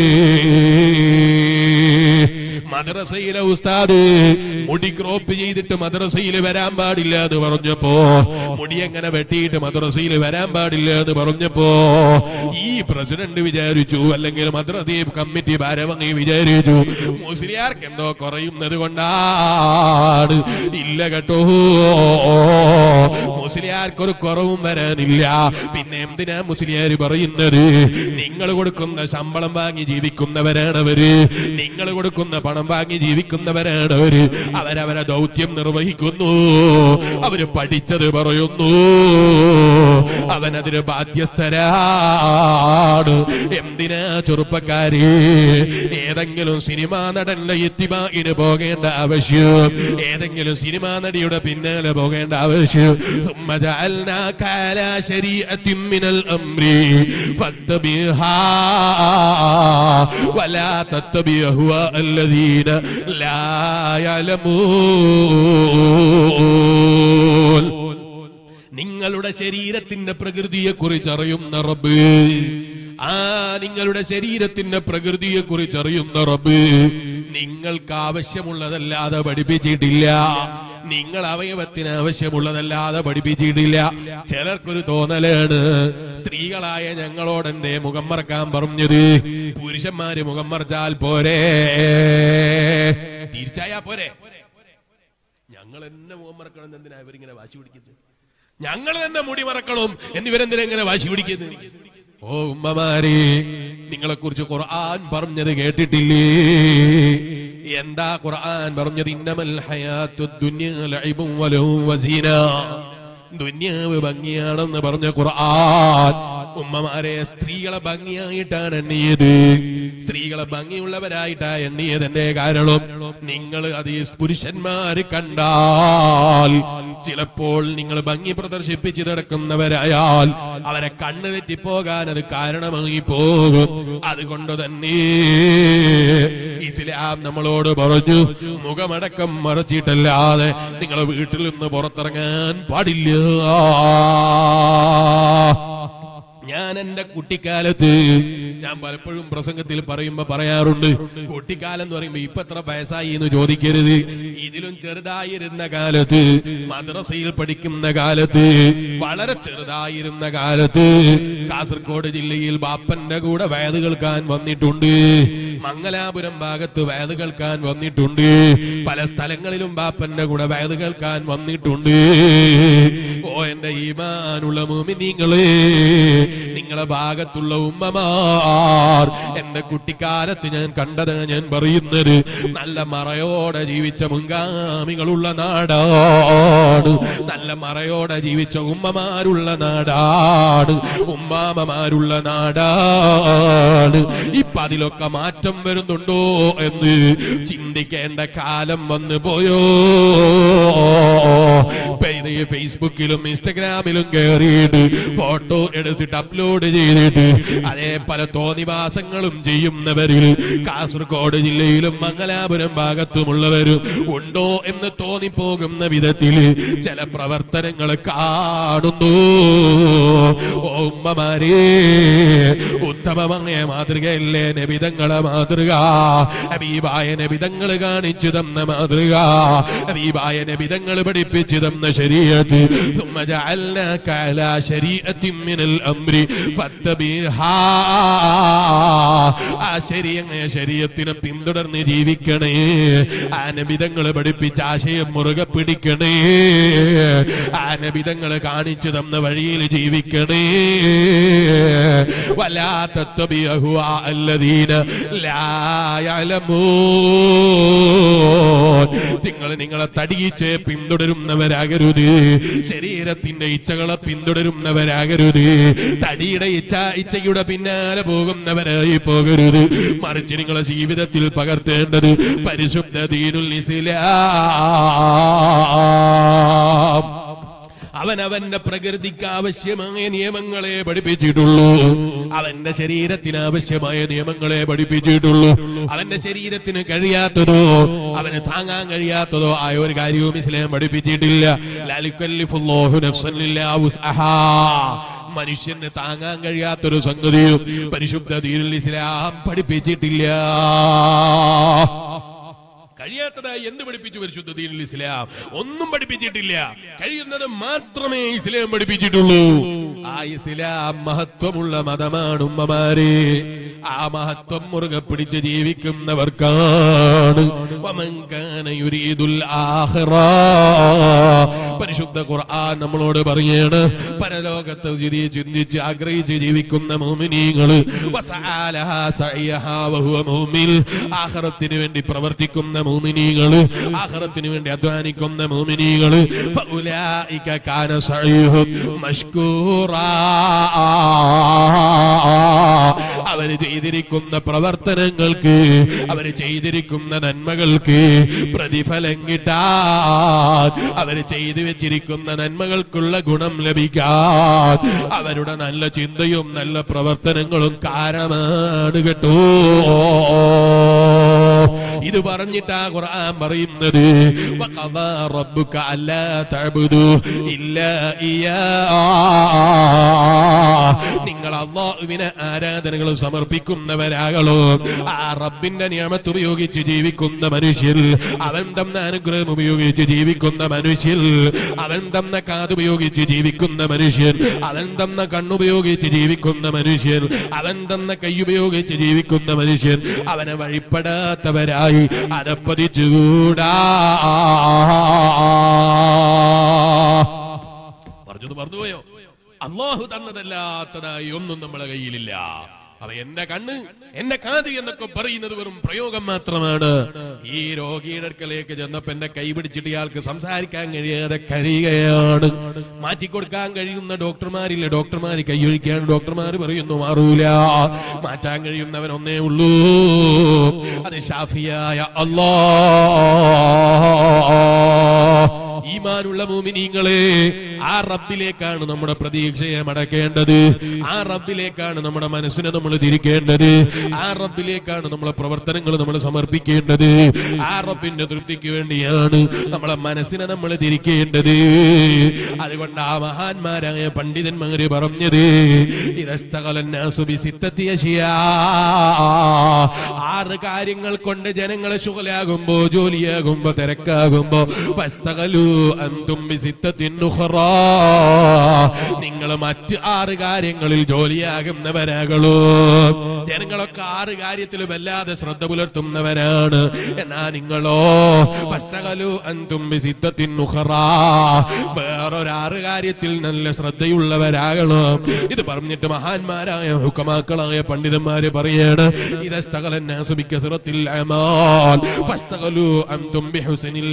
മദ്രസയിലെ ഉസ്താദ് മുടി ക്രോപ്പ് ചെയ്തിട്ട് മദ്രസയിൽ വരാൻ പാടില്ല എന്ന് പറഞ്ഞപ്പോ മുടി എങ്ങനെ വെട്ടിയിട്ട് മദ്രസയിൽ വരാൻ പാടില്ല എന്ന് പറഞ്ഞപ്പോ ഈ പ്രസിഡന്റ് വിചാരിച്ചു അല്ലെങ്കിൽ മദ്രസീബ് കമ്മിറ്റി ഭാരവാഹി വിചാരിച്ചു മുസ്ലിയാർക്ക് എന്തോ കുറയുന്നത് കൊണ്ടാണ് ഇല്ല കേട്ടോ മുസ്ലിയാർക്കൊരു കുറവും വരാനില്ല പിന്നെ എന്തിനാ മുസ്ലിയാർ പറയുന്നത് നിങ്ങൾ കൊടുക്കുന്ന ശമ്പളം വാങ്ങി ജീവിക്കുന്നവരാണ് അവര് നിങ്ങൾ കൊടുക്കുന്ന പണം വാങ്ങി ജീവിക്കുന്നവരാണ് അവര് അവരവരെ ദൗത്യം നിർവഹിക്കുന്നു അവര് പഠിച്ചത് പറയുന്നു അവനതിന് ബാധ്യസ്ഥരാണ് എന്തിനാ ചെറുപ്പക്കാരി ഏതെങ്കിലും സിനിമാ നടന്റെ എത്തിമായിന് പോകേണ്ട ആവശ്യം ഏതെങ്കിലും സിനിമാ നടിയുടെ പിന്നാലെ പോകേണ്ട ആവശ്യം ثم جعلناك على شريعة من الأمر فاتبعها ولا تتبع أهواء الذين لا يعلمون നിങ്ങളുടെ ശരീരത്തിന്റെ പ്രകൃതിയെ കുറിച്ച് അറിയുന്ന റബ്ബ് ആ നിങ്ങളുടെ ശരീരത്തിന്റെ പ്രകൃതിയെ കുറിച്ച് അറിയുന്ന റബ്ബ് നിങ്ങൾക്ക് ആവശ്യമുള്ളതല്ലാതെ പഠിപ്പിച്ചിട്ടില്ല നിങ്ങൾ അവയവത്തിന് ആവശ്യമുള്ളതല്ലാതെ പഠിപ്പിച്ചിട്ടില്ല ചിലർക്കൊരു തോന്നലാണ് സ്ത്രീകളായ ഞങ്ങളോട് എന്തേ മുഖം മറക്കാൻ പറഞ്ഞത് പുരുഷന്മാര് മുഖം മറച്ചാൽ പോരെ തിരിച്ചായാ പോരെ ഞങ്ങൾ എന്നെ മുഖം മറക്കണം എന്തിനാ ഇവരിങ്ങനെ വാശി പിടിക്കുന്നത് ഞങ്ങൾ തന്നെ മുടി മറക്കണം എന്നിവരെന്തിനാ ഇങ്ങനെ വാശി പിടിക്കുന്നത് ഓ ഉമ്മമാരെ നിങ്ങളെ കുറിച്ച് ഖുർആൻ പറഞ്ഞത് കേട്ടിട്ടില്ലേ എന്താ ഖുർആൻ പറഞ്ഞത് ഇന്നമൽ ഹയാത്തു ദുനിയ ലഇബും വലഹും വസീന ദുന്യാവ് ഭംഗിയാണെന്ന് പറഞ്ഞ ഖുർആൻ ഉമ്മമാരെ സ്ത്രീകളെ ഭംഗിയായിട്ടാണ് എണ്ണിയത് സ്ത്രീകളെ ഭംഗിയുള്ളവരായിട്ടാ എണ്ണിയത് എന്റെ കാരണം നിങ്ങൾ അത് ഈ പുരുഷന്മാര് കണ്ടാൽ ചിലപ്പോൾ നിങ്ങൾ ഭംഗി പ്രദർശിപ്പിച്ച് നടക്കുന്നവരായാൽ അവരെ കണ്ണ് തെറ്റിപ്പോകാൻ അത് കാരണമായി പോകും അതുകൊണ്ട് തന്നെ ഇസ്ലാം നമ്മളോട് പറഞ്ഞു മുഖമടക്കം മറച്ചിട്ടല്ലാതെ നിങ്ങളെ വീട്ടിൽ നിന്ന് പുറത്തിറങ്ങാൻ പാടില്ല ഞാൻ എന്റെ കുട്ടിക്കാലത്ത് ഞാൻ പലപ്പോഴും പ്രസംഗത്തിൽ പറയുമ്പോ പറയാറുണ്ട് കുട്ടിക്കാലം എന്ന് പറയുമ്പോ ഇപ്പൊ എത്ര വയസ്സായി എന്ന് ചോദിക്കരുത് ഇതിലും ചെറുതായിരുന്ന കാലത്ത് മദ്രസയിൽ പഠിക്കുന്ന കാലത്ത് വളരെ ചെറുതായിരുന്ന കാലത്ത് കാസർഗോഡ് ജില്ലയിൽ ബാപ്പന്റെ കൂടെ വയത് കേൾക്കാൻ വന്നിട്ടുണ്ട് മംഗലാപുരം ഭാഗത്ത് വയത് കേൾക്കാൻ വന്നിട്ടുണ്ട് പല സ്ഥലങ്ങളിലും ബാപ്പന്റെ കൂടെ വയത് കേൾക്കാൻ വന്നിട്ടുണ്ട് ഓ എന്റെ ഈമാനുള്ള മൂമി നിങ്ങളെ നിങ്ങളെ ഭാഗത്തുള്ള ഉമ്മമാർ എന്റെ കുട്ടിക്കാലത്ത് ഞാൻ കണ്ടത് ഞാൻ പറയുന്നത് നല്ല മറയോടെ ജീവിച്ച മുൻഗാമികളുള്ള നാടാണ് നല്ല മറയോടെ ജീവിച്ച ഉമ്മമാരുള്ള നാടാണ് ഉമ്മാമമാരുള്ള നാടാണ് ഇപ്പൊ അതിലൊക്കെ മാറ്റം വരുന്നുണ്ടോ എന്ന് ചിന്തിക്കേണ്ട കാലം വന്നു പോയോ ഇപ്പൊ ഇത് ഈ ഫേസ്ബുക്കിലും ഇൻസ്റ്റഗ്രാമിലും കയറിയിട്ട് ഫോട്ടോ എടുത്തിട്ട് അപ്ലോഡ് ചെയ്തിട്ട് അതേ പല തോന്നിവാസങ്ങളും ചെയ്യുന്നവരിൽ കാസർഗോഡ് ജില്ലയിലും മംഗലാപുരം ഭാഗത്തുമുള്ളവരും ഉണ്ടോ എന്ന് തോന്നിപ്പോകുന്ന വിധത്തിൽ ചില പ്രവർത്തനങ്ങൾ കാണുന്നു ഓ ഉമ്മമാരേ ഉത്തമമായ മാതൃകയല്ലേ നബിതങ്ങളെ മാതൃക ഹബീബായ നബിതങ്ങൾ കാണിച്ചു തന്ന മാതൃക ഹബീബായ നബിതങ്ങൾ പഠിപ്പിച്ചു തന്ന ശരീരത്ത് ثم جعلناك على شريعة من الأمر فاتبعها ആ ശരിയങ്ങ ശരീരത്തിനെ പിന്തുടർന്ന് ജീവിക്കണേ ആ നബിതങ്ങള് പഠിപ്പിച്ച ആശയം മുറുകെ പിടിക്കണേ ആ നബിതങ്ങള് കാണിച്ചു തന്ന വഴിയിൽ ജീവിക്കണേ വലാത്ത الذين لا يعلمون നിങ്ങൾ നിങ്ങളെ തടിയിച്ച് പിന്തുടരുന്നവരാകരുത് പിന്തുടരുന്നവരാകരുത് ശരീരത്തിന്റെ ഇച്ഛകളെ പിന്തുടരുന്നവരാകരുത് തടിയുടെ ഇച്ഛ ഇച്ഛയുടെ പിന്നാലെ പോകുന്നവരായി പോകരുത് മറിച്ച് നിങ്ങളെ ജീവിതത്തിൽ പകർത്തേണ്ടത് പരിശുദ്ധ ദീനുൽ ഇസ്ലാം അവൻ അവന്റെ പ്രകൃതിക്ക് ആവശ്യമായ നിയമങ്ങളെ പഠിപ്പിച്ചിട്ടുള്ളൂ അവന്റെ ശരീരത്തിന് ആവശ്യമായ നിയമങ്ങളെ പഠിപ്പിച്ചിട്ടുള്ളൂ അവന്റെ ശരീരത്തിന് കഴിയാത്തതോ അവന് താങ്ങാൻ കഴിയാത്തതോ ആയ ഒരു കാര്യവും ഇസ്ലാം പഠിപ്പിച്ചിട്ടില്ല ലാ യുകല്ലിഫുല്ലാഹു നഫ്സൻ ഇല്ലാ വുസ്അഹാ. മനുഷ്യന് താങ്ങാൻ കഴിയാത്തൊരു സംഗതിയും പരിശുദ്ധ ദീനുൽ ഇസ്ലാം പഠിപ്പിച്ചിട്ടില്ല കഴിയാത്തതായി എന്ത് പഠിപ്പിച്ചു പരിശുദ്ധ ദീനുൽ ഇസ്ലാം ഒന്നും പഠിപ്പിച്ചിട്ടില്ല കഴിയുന്നത് മാത്രമേ ഇസ്ലാം പഠിപ്പിച്ചിട്ടുള്ളൂ ആ ഇസ്ലാം മഹത്വമുള്ള മതമാണ് ഉമ്മമാരെ ആ മഹത്വം മുറുകെ പിടിച്ച് ജീവിക്കുന്നവർക്കാണ് വമൻ കാന യുരീദുൽ ആഖിറ. പരിശുദ്ധ ഖുർആൻ നമ്മളോട് പറയാണ് പരലോകത്ത് ചിരി ചിന്തിച്ച് ആഗ്രഹിച്ച് ജീവിക്കുന്ന മോമിനീങ്ങള് ആഹ്റത്തിന് വേണ്ടി പ്രവർത്തിക്കുന്ന മോമിനീകള് ആഹ്റത്തിന് വേണ്ടി അധ്വാനിക്കുന്ന മോമിനീകള് ഫഉലായിക കാന സഈഹും മഷ്കൂറാ അവര് ചെയ്തിരിക്കുന്ന പ്രവർത്തനങ്ങൾക്ക് അവര് ചെയ്തിരിക്കുന്ന നന്മകൾക്ക് പ്രതിഫലം കിട്ടാൻ അവര് ചെയ്തു വെച്ചിരിക്കുന്ന നന്മകൾക്കുള്ള ഗുണം ലഭിക്കാൻ അവരുടെ നല്ല ചിന്തയും നല്ല പ്രവർത്തനങ്ങളും കാരണമാണ് കേട്ടോ ഇത് പറഞ്ഞിട്ടാ ഖുർആൻ പറയുന്നത് വഖദാ റബ്ബുക അല്ലാ തഅബുദു ഇല്ലാ ഇയ്യാ നിങ്ങൾ അള്ളാഹുവിന് ആരാധനകൾ സമർപ്പിക്കുന്നവരാകളോ ആ റബ്ബിന്റെ നിയമത്ത് ഉപയോഗിച്ച് ജീവിക്കുന്ന മനുഷ്യർ അവൻ തന്ന അനുഗ്രഹം ഉപയോഗിച്ച് ജീവിക്കുന്ന മനുഷ്യർ അവൻ തന്ന കാതുപയോഗിച്ച് ജീവിക്കുന്ന മനുഷ്യൻ അവൻ തന്ന കണ്ണുപയോഗിച്ച് ജീവിക്കുന്ന മനുഷ്യൻ അവൻ തന്ന കൈയുപയോഗിച്ച് ജീവിക്കുന്ന മനുഷ്യൻ അവനെ വഴിപ്പെടാത്തവരായി അതപ്പതിച്ചുകൂടാ പറഞ്ഞത് മറന്നുപോയോ അള്ളാഹു തന്നതല്ലാത്തതായി ഒന്നും നമ്മളെ കയ്യിലില്ല അവ എന്റെ കണ്ണ് എന്റെ കാത് എന്നൊക്കെ പറയുന്നത് വെറും പ്രയോഗം മാത്രമാണ് ഈ രോഗിയുടെ അടുക്കലേക്ക് ചെന്നപ്പോ എന്റെ കൈ പിടിച്ചിട്ട് ഇയാൾക്ക് സംസാരിക്കാൻ കഴിയാതെ കരയുകയാണ് മാറ്റിക്കൊടുക്കാൻ കഴിയുന്ന ഡോക്ടർമാരില്ല ഡോക്ടർമാർ കൈയൊഴിക്കാൻ ഡോക്ടർമാർ പറയുന്നു മാറൂല മാറ്റാൻ കഴിയുന്നവൻ ഒന്നേ ഉള്ളൂ അത് ഷാഫിയായ അല്ലാ ഈമാനുള്ള മൂമിനീങ്ങളെ ആ റബ്ബിലേക്കാണ് നമ്മുടെ പ്രതീക്ഷയെ മടക്കേണ്ടത് ആ റബ്ബിലേക്കാണ് നമ്മുടെ മനസ്സിനെ നമ്മൾ തിരിക്കേണ്ടത് ആ റബ്ബിലേക്കാണ് നമ്മളെ പ്രവർത്തനങ്ങൾ നമ്മൾ സമർപ്പിക്കേണ്ടത് ആ റബ്ബിന്റെ തൃപ്തിക്ക് വേണ്ടിയാണ് നമ്മളെ മനസ്സിനെ നമ്മൾ തിരിക്കേണ്ടത് അതുകൊണ്ട് ആ മഹാന്മാരായ പണ്ഡിതന്മാര് പറഞ്ഞത് ഇതസ്തകലന്നാസു ബിസിത്തത്തി അശിയാ. ആറ് കാര്യങ്ങൾ കൊണ്ട് ജനങ്ങളെ ശുഗലാകുമ്പോ ജോലിയാകുമ്പോ തിരക്കാകുമ്പോ ഫസ്തകലു അന്തും ബിസിത്തത്തിൻ ഉഖറാ. നിങ്ങൾ മറ്റ് ആറ് കാര്യങ്ങളിൽ ജോലിയാകുന്നവരാകളോ ജനങ്ങളൊക്കെ ആറ് കാര്യത്തിൽ വല്ലാതെ ശ്രദ്ധ പുലർത്തുന്നവരാണ് എന്നാ നിങ്ങളോ ഫസ്തകലു അന്തും ബിസിത്തത്തിൻ ഉഖറാ. വേറൊരാറ് കാര്യത്തിൽ നല്ല ശ്രദ്ധയുള്ളവരാകണം ഇത് പറഞ്ഞിട്ട് മഹാന്മാരായ ഹുക്കമാക്കളായ പണ്ഡിതന്മാര് പറയാണ് ഇതസ്തകലന്നാസുബിക്കസിറത്തിൽ അമാൽ ഫസ്തകലു അന്തും ബിഹുസനിൽ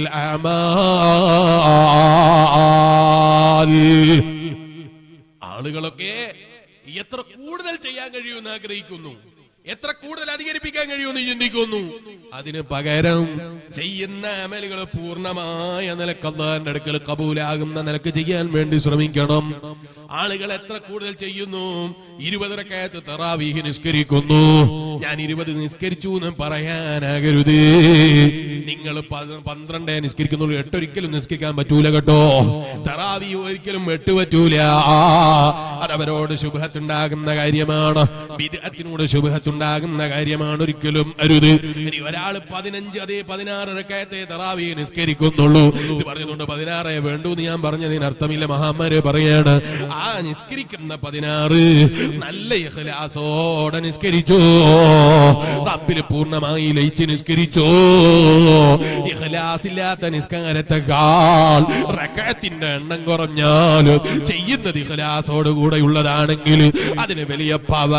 അമാൽ ആളുകളൊക്കെ എത്ര കൂടുതൽ ചെയ്യാൻ കഴിയുമെന്ന് ആഗ്രഹിക്കുന്നു എത്ര കൂടുതൽ അധികരിപ്പിക്കാൻ കഴിയുമെന്ന് ചിന്തിക്കുന്നു അതിന് പകരം ചെയ്യുന്ന അമലുകൾ പൂർണ്ണമായ നിലക്ക് അള്ളാന്റെ അടുക്കൽ കബൂലാകുന്ന നിലക്ക് ചെയ്യാൻ വേണ്ടി ശ്രമിക്കണം ആളുകൾ എത്ര കൂടുതൽ ചെയ്യുന്നു ഇരുപതരക്കയത്ത് തറാവീഹ് നിസ്കരിക്കുന്നു ഞാൻ ഇരുപത് നിസ്കരിച്ചു എന്ന് പറയാനാകരുത് നിങ്ങൾ പ- പന്ത്രണ്ടേ നിസ്കരിക്കുന്നുള്ളൂ എട്ടൊരിക്കലും നിസ്കരിക്കാൻ പറ്റൂല കേട്ടോ തറാവി ഒരിക്കലും എട്ട് പറ്റൂല അതവരോട് ശുഭത്തുണ്ടാകുന്ന കാര്യമാണ് വിദഗ്ധത്തിനോട് ശുഭത്തുണ്ടാകുന്ന കാര്യമാണ് ഒരിക്കലും അരുത് ഇനി ഒരാൾ പതിനഞ്ച് അതേ പതിനാറ് റക്കയത്തെ തറാവി നിസ്കരിക്കുന്നുള്ളൂ ഇത് പറഞ്ഞതുകൊണ്ട് പതിനാറേ വേണ്ടു എന്ന് ഞാൻ പറഞ്ഞതിന് അർത്ഥമില്ല മഹാന്മാര് പറയാണ് ആ നിസ്കരിക്കുന്ന പതിനാറ് നല്ല ഇഖ്ലാസോടെ നിസ്കരിച്ചോ റബ്ബിൽ പൂർണ്ണമായി ലയിച്ച് നിസ്കരിച്ചോ ഇഖ്ലാസ് ഇല്ലാത്ത നിസ്കാരത്തെക്കാൾ റകഅത്തിന്റെ എണ്ണം കുറഞ്ഞാൽ ചെയ്യുന്നത് ഇഖ്ലാസോട് കൂടെയുള്ളതാണെങ്കിൽ അതിന് വലിയ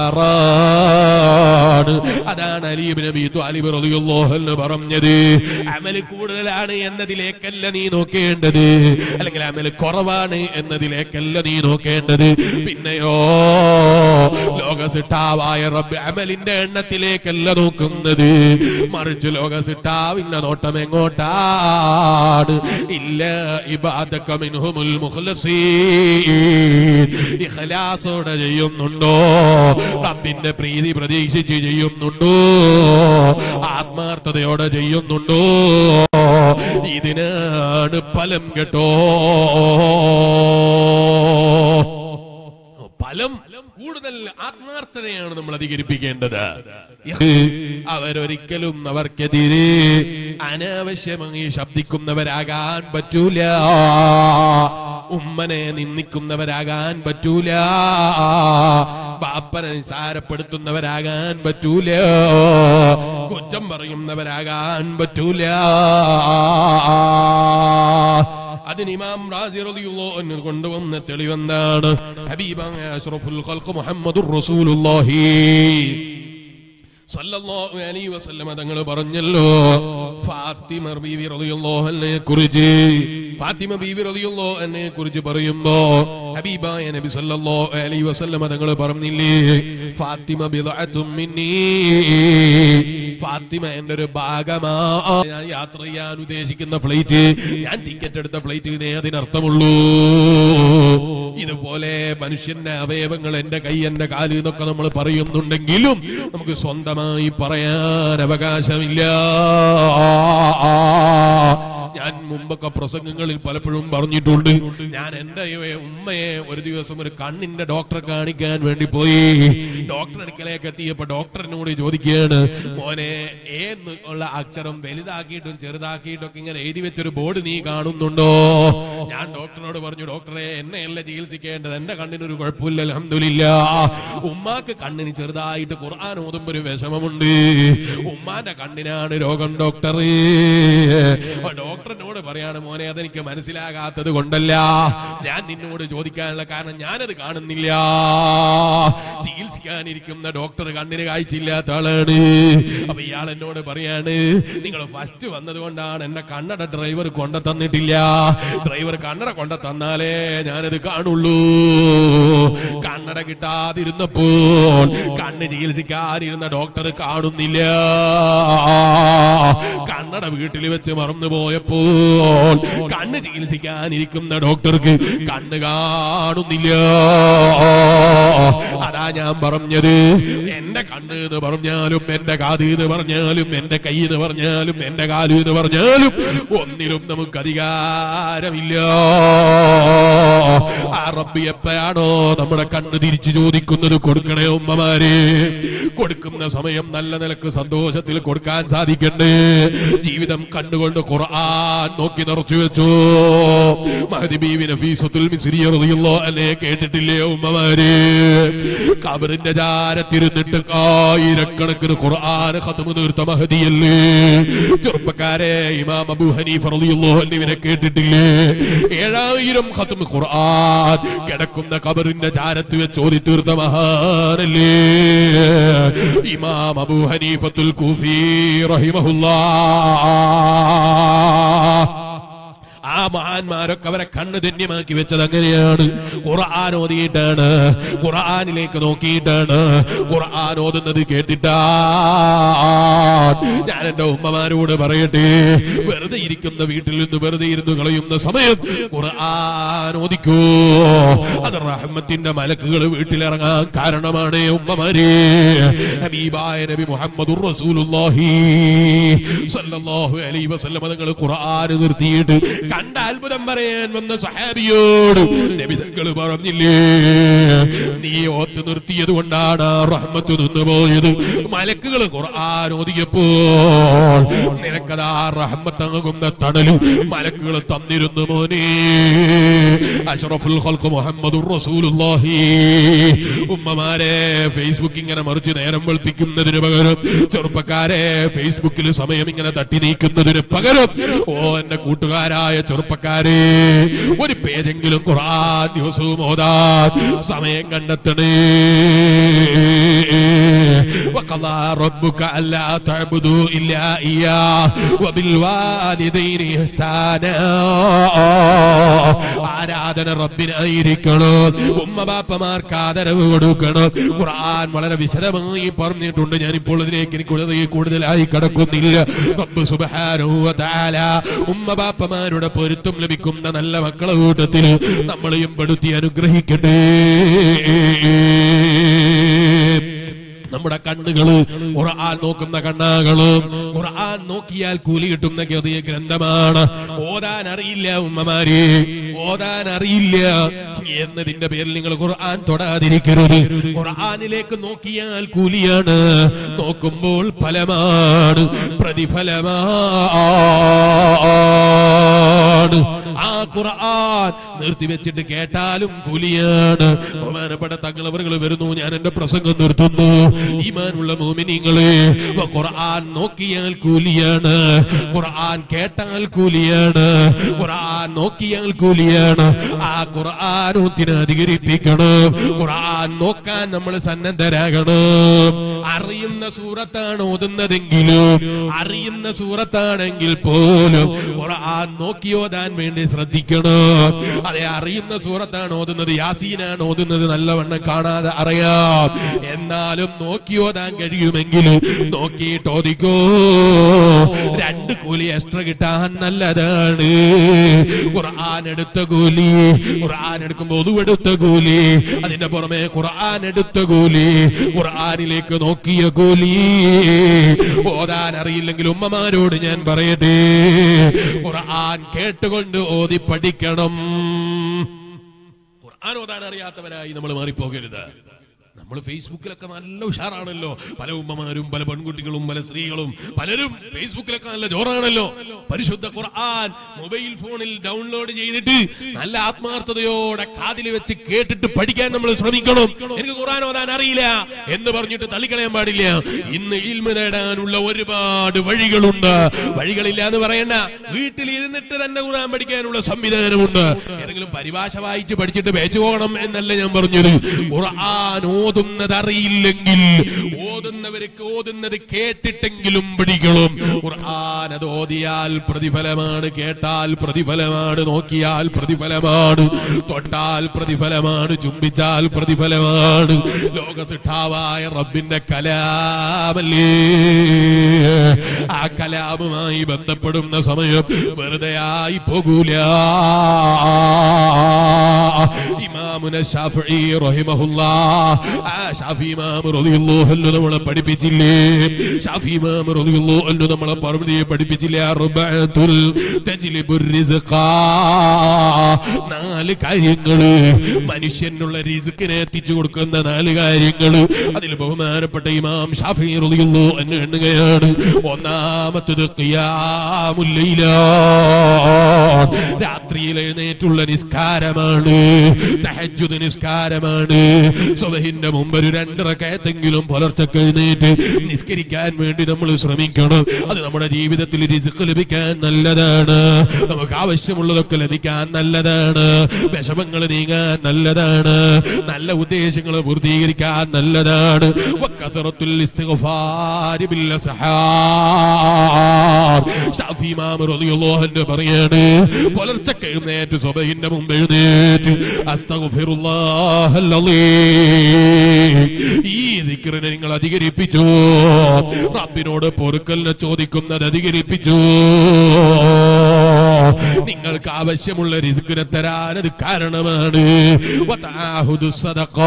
പവറാണ് അതാണ് അലീബ് നബി ത്വാലിബ് റളിയല്ലാഹു അൻഹു പറഞ്ഞത് അമൽ കൂടുതലാണ് എന്നതിലേക്കല്ല നീ നോക്കേണ്ടത് അല്ലെങ്കിൽ അമൽ കുറവാണ് എന്നതിലേക്കല്ല നീ നോക്കേണ്ടത് പിന്നെയോ ലോകസിട്ടാവായ റബ്ബ് അമലിന്റെ എണ്ണത്തിലേക്കല്ല നോക്കുന്നത് മറിച്ച് ലോകസിട്ടാവിന്റെ നോട്ടം എങ്ങോട്ടാണ് ഇല്ല ഇബാദക മിൻഹുമുൽ മുഖ്ലസീൻ ഇഖ്ലാസോടെ ചെയ്യുന്നുണ്ടോ റബ്ബിന്റെ പ്രീതി പ്രതീക്ഷിച്ച് ചെയ്യുന്നുണ്ടോ ആത്മാർത്ഥതയോടെ ചെയ്യുന്നുണ്ടോ ഇതിനാണ് ഫലം കേട്ടോ ഫലം കൂടുതൽ ആത്മാർത്ഥതയാണ് നമ്മൾ അധികരിപ്പിക്കേണ്ടത് അവരൊരിക്കലും അവർക്കെതിരെ അനാവശ്യമായി ശബ്ദിക്കുന്നവരാകാൻ പറ്റൂല ഉമ്മനെ നിന്ദിക്കുന്നവരാകാൻ പറ്റൂല ബാപ്പനെ നിസാരപ്പെടുത്തുന്നവരാകാൻ പറ്റൂല കുറ്റം പറയുന്നവരാകാൻ പറ്റൂല അതിന് ഇമാം റാസി റളിയല്ലാഹു അൻഹു കൊണ്ടുവന്ന തെളിവെന്താണ് ഹബീബായ അഷ്റഫുൽ ഖൽഖ് മുഹമ്മദുർ റസൂലുള്ളാഹി സല്ലല്ലാഹു അലൈഹി വസല്ലമ തങ്ങൾ പറഞ്ഞല്ലോ ഫാത്തിമ ബീവി റളിയല്ലാഹു അൻഹയെ കുറിച്ച് ഫാത്തിമ ബീവി റളിയല്ലാഹു അൻഹയെ കുറിച്ച് പറയുമ്പോ ഹബീബായ നബി സല്ലല്ലാഹു അലൈഹി വസല്ലമ തങ്ങൾ പറഞ്ഞില്ലേ ഫാത്തിമ ബിദ്അത്തും മിന്നീ ഫാത്തിമ എന്റെ ഒരു ഭാഗമാ ഞാൻ യാത്ര ചെയ്യാൻ ഉദ്ദേശിക്കുന്ന ഫ്ലൈറ്റ് ഞാൻ ടിക്കറ്റ് എടുത്ത ഫ്ലൈറ്റ് ഇതേ അതിനർത്ഥമുള്ളൂ ഇതുപോലെ മനുഷ്യന്റെ അവയവങ്ങൾ എന്റെ കൈ എന്റെ കാല് എന്നൊക്കെ നമ്മൾ പറയുന്നുണ്ടെങ്കിലും നമുക്ക് സ്വന്തമായി പറയാൻ അവകാശമില്ല ഞാൻ മുമ്പൊക്കെ പ്രസംഗങ്ങളിൽ പലപ്പോഴും പറഞ്ഞിട്ടുണ്ട് ഞാൻ എന്റെ ഉമ്മയെ ഒരു ദിവസം ഒരു കണ്ണിന്റെ ഡോക്ടറെ കാണിക്കാൻ വേണ്ടി പോയി ഡോക്ടർ അടുക്കലേക്ക് എത്തിയപ്പോ ഡോക്ടറിനോട് ചോദിക്കുകയാണ് മോനെ ഏന്ന് ഉള്ള അക്ഷരം വലുതാക്കിയിട്ടും ചെറുതാക്കിയിട്ടും ഒക്കെ ഇങ്ങനെ എഴുതി വെച്ചൊരു ബോർഡ് നീ കാണുന്നുണ്ടോ ഞാൻ ഡോക്ടറോട് പറഞ്ഞു ഡോക്ടറെ എന്നെയല്ല ചികിത്സിക്കേണ്ടത് എന്റെ കണ്ണിനൊരു കുഴപ്പമില്ല അലഹമില്ല ഉമ്മാക്ക് കണ്ണിന് ചെറുതായിട്ട് ഖുർആൻ ഓതുമ്പോ ഒരു വിഷമമുണ്ട് ഉമ്മാന്റെ കണ്ണിനാണ് രോഗം ഡോക്ടറെ ഡോക്ടറിനോട് പറയാണ് മോനെ അതെനിക്ക് മനസ്സിലാകാത്തത് കൊണ്ടല്ല ഞാൻ നിന്നോട് ചോദിക്കാനുള്ള കാരണം ഞാനത് കാണുന്നില്ല ചികിത്സിക്കാനിരിക്കുന്ന ഡോക്ടർ കണ്ണിന് കാഴ്ചയില്ലാത്ത ആളാണ് അപ്പൊ ഇയാൾ എന്നോട് പറയാണ് നിങ്ങൾ ഫസ്റ്റ് വന്നത് കൊണ്ടാണ് എന്നെ കണ്ണട ഡ്രൈവർ കൊണ്ട തന്നിട്ടില്ല ഡ്രൈവർ കണ്ണട കൊണ്ട തന്നാലേ ഞാനത് കാണുള്ളൂ കണ്ണട കിട്ടാതിരുന്നപ്പോൾ കണ്ണ് ചികിത്സിക്കാതിരുന്ന ഡോക്ടർ കാണുന്നില്ല കണ്ണട വീട്ടിൽ വെച്ച് മറന്നു പോയപ്പോൾ കണ്ണ് ചികിത്സിക്കാനിരിക്കുന്ന ഡോക്ടർക്ക് കണ്ണ് കാണുന്നില്ല അതാ ഞാൻ പറഞ്ഞത് എന്റെ കണ്ണ് എന്ന് പറഞ്ഞാലും എന്റെ കാത് എന്ന് പറഞ്ഞാലും എന്റെ കൈ എന്ന് പറഞ്ഞാലും എന്റെ കാല് എന്ന് പറഞ്ഞാലും ഒന്നിലും നമുക്ക് അധികാരമില്ല ആ റബ്ബി എപ്പോഴാണോ നമ്മുടെ കണ്ണ് തിരിച്ചു ചോദിക്കുന്നത് കൊടുക്കണേ ഉമ്മമാരെ കൊടുക്കുന്ന സമയം നല്ല നിലക്ക് സന്തോഷത്തിൽ കൊടുക്കാൻ സാധിക്കണ്ടേ ജീവിതം കണ്ടുകൊണ്ട് ഖുർആൻ നോക്കി നിറച്ചു വെച്ചു മഹദി ബീവി നഫീസത്തുൽ മിസ്രിയ റളിയല്ലാഹു അൻഹയെ കേട്ടിട്ടില്ലേ ഉമ്മമാരെ ഖബറിന്റെ ചാരത്തിരുന്നിട്ട് ആയിരക്കണക്കിന് ഖുർആൻ ഖത്മു തീർത്ത മഹദിയല്ലേ ചെറുപ്പക്കാരെ ഇമാം അബൂ ഹനീഫ റളിയല്ലാഹു അൻഹുവിനെ കേട്ടിട്ടില്ലേ ഏഴായിരം ഖത്മു ഖുർആൻ കിടക്കുന്ന ഖബറിന്റെ ചാരത്ത് വെച്ച് ഓതി തീർത്ത മഹാനല്ലേ ഇമാം അബൂ ഹനീഫത്തുൽ കൂഫി റഹിമഹുല്ലാ ആ മഹാന്മാരൊക്കെ അവരെ കണ്ണ് ധന്യമാക്കി വെച്ചത് അങ്ങനെയാണ് ഖുർആൻ ഓതിയിട്ടാണ് ഖുർആനിലേക്ക് നോക്കിയിട്ടാണ് ഖുർആൻ ഓതുന്നത് കേട്ടിട്ടാ ഞാൻ എന്റെ ഉമ്മമാരോട് പറയട്ടെ വെറുതെ ഇരിക്കുന്ന വീട്ടിൽ നിന്ന് വെറുതെ ഇരുന്ന് കളയുന്ന സമയം ഖുർആൻ ഓദിക്കൂ അത് റഹ്മത്തിന്റെ മലക്കുകൾ വീട്ടിലിറങ്ങാൻ കാരണമാണ് ഉമ്മമാരെ ഹബീബായ നബി മുഹമ്മദുർ റസൂലുള്ളാഹി സല്ലല്ലാഹു അലൈഹി വസല്ലം തങ്ങൾ ഖുർആൻ നിർത്തിയിട്ട് കണ്ട അത്ഭുതം പറയാൻ വന്ന സഹാബിയോട് നബി തങ്ങൾ പറഞ്ഞില്ലേ നീ ഓത്ത് നിർത്തിയത് കൊണ്ടാണ് ആ റഹ്മത്ത് നിന്ന് പോയത് മലക്കുകൾ ഖുർആൻ ഓതിയപ്പോൾ നിനക്കതാ റഹ്മത്തങ്ങുന്ന തണല് മലക്കുകൾ തന്നിരുന്നു മോനെ അഷ്റഫുൽ ഖൽഖ് മുഹമ്മദുർ റസൂലുള്ളാഹി ഉമ്മമാരെ ഫേസ്ബുക്ക് ഇങ്ങനെ മറിച്ച് നേരം വെളുപ്പിക്കുന്നതിന് പകരം ചെറുപ്പക്കാരെ ഫേസ്ബുക്കിൽ സമയം ഇങ്ങനെ തട്ടി നീക്കുന്നതിന് പകരം ഓ എന്റെ കൂട്ടുകാരായ ചെറുപ്പക്കാരെ ഒരു പേജെങ്കിലും ഖുർആൻ ദിവസവും ഓതാൻ സമയം കണ്ടെത്തണേ وقضى ربك ألا تعبدوا إلا إياه وبالوالدين إحسانا ആരാധന റബ്ബിനായിരിക്കണം ഉമ്മ ബാപ്പമാർക്ക് ആദരവ് കൊടുക്കണം ഖുർആൻ വളരെ വിശദമായി പറഞ്ഞിട്ടുണ്ട് ഞാൻ ഇപ്പോൾ ഇതിലേക്ക് എനിക്ക് കൂടുതൽ കൂടുതലായി കടക്കുന്നില്ല റബ്ബ് സുബ്ഹാനഹു വ തആല ഉമ്മ ബാപ്പമാരുടെ പൊരുത്തം ലഭിക്കുന്ന നല്ല മക്കളെ കൂട്ടത്തിൽ നമ്മളെയും പെടുത്തി അനുഗ്രഹിക്കട്ടെ നമ്മുടെ കണ്ണുകള് ഖുർആൻ നോക്കുന്ന കണ്ണാകളും ഖുർആൻ നോക്കിയാൽ കൂലി കിട്ടുന്ന ഗതിയ ഗ്രന്ഥമാണ് ഓതാൻ അറിയില്ല ഉമ്മമാരെ ഓതാൻ അറിയില്ല എന്നതിന്റെ പേരിൽ നിങ്ങൾ ഖുർആൻ തൊടാതിരിക്കരുത് ഖുർആനിലേക്ക് നോക്കിയാൽ കൂലിയാണ് നോക്കുമ്പോൾ ഫലമാണ് പ്രതിഫലമാണ് ആ ഖുർആൻ നിർത്തിവെച്ചിട്ട് കേട്ടാലും കൂലിയാണ് ബഹുമാനപ്പെട്ട തങ്ങളവറുകൾ വരുന്നു ഞാൻ എന്റെ പ്രസംഗം നിർത്തുന്നു ഈമാനുള്ള മോമിനിങ്ങളെ ഖുർആൻ നോക്കിയാൽ കൂലിയാണ് ഖുർആൻ കേട്ടാൽ കൂലിയാണ് ഖുർആൻ നോക്കിയാൽ കൂലിയാണ് ആ ഖുർആാനോത്തിന് അധികരിപ്പിക്കണം ഖുർആൻ നോക്കാൻ നമ്മൾ സന്നദ്ധരാകണം അറിയുന്ന സൂറത്താണ് ഓതുന്നതെങ്കിലും അറിയുന്ന സൂറത്താണെങ്കിൽ പോലും ഖുർആൻ നോക്കി ഓതാൻ വേണ്ടി ശ്രദ്ധിക്കണം അതെ അറിയുന്ന സൂറത്താണ് ഓതുന്നത് യാസീനാണ് ഓതുന്നത് നല്ലവണ്ണം കാണാതെ അറിയാം എന്നാലും നോക്കി ഓതാൻ കഴിയുമെങ്കിൽ നോക്കിയിട്ട് ഓതിക്കോ രണ്ട് കൂലി എക്സ്ട്രാ കിട്ടാൻ നല്ലതാണ് ഖുർആൻ എടുത്ത കൂലി ഖുർആൻ എടുക്കുമ്പോൾ ഒതുവെടുത്ത കൂലി അതിന്റെ പുറമെ ഖുർആൻ എടുത്ത കൂലി ഖുർആനിലേക്ക് നോക്കിയ കൂലി ഓതാൻ അറിയില്ലെങ്കിൽ ഉമ്മമാരോട് ഞാൻ പറയട്ടെ ഖുർആൻ കേട്ടുകൊണ്ട് ഓതി പഠിക്കണം ഖുർആൻ ഓതാൻ അറിയാത്തവരായി നമ്മൾ മാറിപ്പോകരുത് നമ്മൾ ഫേസ്ബുക്കിലൊക്കെ നല്ല ഉഷാറാണല്ലോ പല ഉമ്മമാരും പല പെൺകുട്ടികളും പല സ്ത്രീകളും പലരും ഫേസ്ബുക്കിലൊക്കെ നല്ല ജോറാണല്ലോ പരിശുദ്ധ ഖുർആൻ മൊബൈൽ ഫോണിൽ ഡൗൺലോഡ് ചെയ്തിട്ട് നല്ല ആത്മാർത്ഥതയോടെ കാതിൽ വെച്ച് കേട്ടിട്ട് പഠിക്കാൻ നമ്മൾ ശ്രമിക്കണം എനിക്ക് ഖുർആൻ ഓതാൻ അറിയില്ല എന്ന് പറഞ്ഞിട്ട് തള്ളിക്കളയാൻ പാടില്ല ഇന്ന് ഇൽമ നേടാനുള്ള ഒരുപാട് വഴികളുണ്ട് വഴികളില്ല എന്ന് പറയണ്ട വീട്ടിൽ ഇരുന്നിട്ട് തന്നെ ഖുർആൻ പഠിക്കാനുള്ള സംവിധാനമുണ്ട് ഏതെങ്കിലും പരിഭാഷ വായിച്ച് പഠിച്ചിട്ട് പേച്ചു പോകണം എന്നല്ല ഞാൻ പറഞ്ഞത് ഖുർആൻ ഓതുന്നത് അറിയില്ലെങ്കിൽ ഓതുന്നവർക്ക് ഓതുന്നത് കേട്ടിട്ടെങ്കിലും പഠിക്കണം ഖുർആൻ അത് ഓതിയാൽ പ്രതിഫലമാണ് കേട്ടാൽ പ്രതിഫലമാണ് നോക്കിയാൽ പ്രതിഫലമാണ് തൊട്ടാൽ പ്രതിഫലമാണ് ചുംബിച്ചാൽ പ്രതിഫലമാണ് ലോകസിട്ടാവായ റബ്ബിന്റെ കലാമല്ലേ ആ കലാമുമായി ബന്ധപ്പെടുന്ന സമയം വെറുതെ ആയി പോകൂല ഇമാമുന ഷാഫി റഹിമഹുല്ലാ ആ ഷാഫി ഇമാം റളിയല്ലാഹു അൻഹു നമ്മളെ പഠിപ്പിച്ചില്ലേ ഷാഫി ഇമാം റളിയല്ലാഹു അൻഹു നമ്മളെ പർവ്വതിയെ പഠിപ്പിച്ചില്ലേ അർബഅത്തുൽ തജ്ലിബുർ റിസ്ഖ നാല് കാര്യങ്ങള് മനുഷ്യനുള്ള റിസ്കിനെ എത്തിച്ചു കൊടുക്കുന്ന നാല് കാര്യങ്ങള് അതിൽ ബഹുമാനപ്പെട്ട ഇമാം ഷാഫി റളിയല്ലാഹു അൻഹു എണ്ണുകയാണ് ഒന്നാമത്തത് ഖിയാമുൽ ലൈല രാത്രിയിൽ എഴുന്നേറ്റുള്ള നിസ്കാരമാണ് തഹജ്ജുദ് നിസ്കാരമാണ് സുബഹിന്റെ മുമ്പ് ഒരു രണ്ടര കയത്തെങ്കിലും പുലർച്ചക്ക് എഴുന്നേറ്റ് നിസ്കരിക്കാൻ വേണ്ടി നമ്മൾ ശ്രമിക്കണം അത് നമ്മുടെ ജീവിതത്തിൽ റിസ്ക് ലഭിക്കാൻ നല്ലതാണ് നമുക്ക് ആവശ്യമുള്ളതൊക്കെ ലഭിക്കാൻ നല്ലതാണ് വിഷമങ്ങൾ നീങ്ങാൻ നല്ലതാണ് നല്ല ഉദ്ദേശങ്ങൾ പൂർത്തീകരിക്കാൻ നല്ലതാണ് വക്കസറത്തുൽ ഇസ്തിഗ്ഫാരി ബിൽ അസ്ഹാർ ഷാഫി ഇമാം റളിയല്ലാഹു അൻഹു പറയാണ് പുലർച്ചക്ക് എഴുന്നേറ്റ് സുബഹിന്റെ മുമ്പ് എഴുന്നേറ്റ് അസ്തഗ്ഫിറുല്ലാഹൽ അലീം ഈ ദിക്റിനെ നിങ്ങൾ അധികരിപ്പിച്ചു റബ്ബിനോട് പൊറുക്കലിനെ ചോദിക്കുന്നത് അധികരിപ്പിച്ചു നിങ്ങൾക്ക് ആവശ്യമുള്ള റിസ്കിനെ തരാൻ അത് കാരണമാണ് വതആഹുദു സദഖ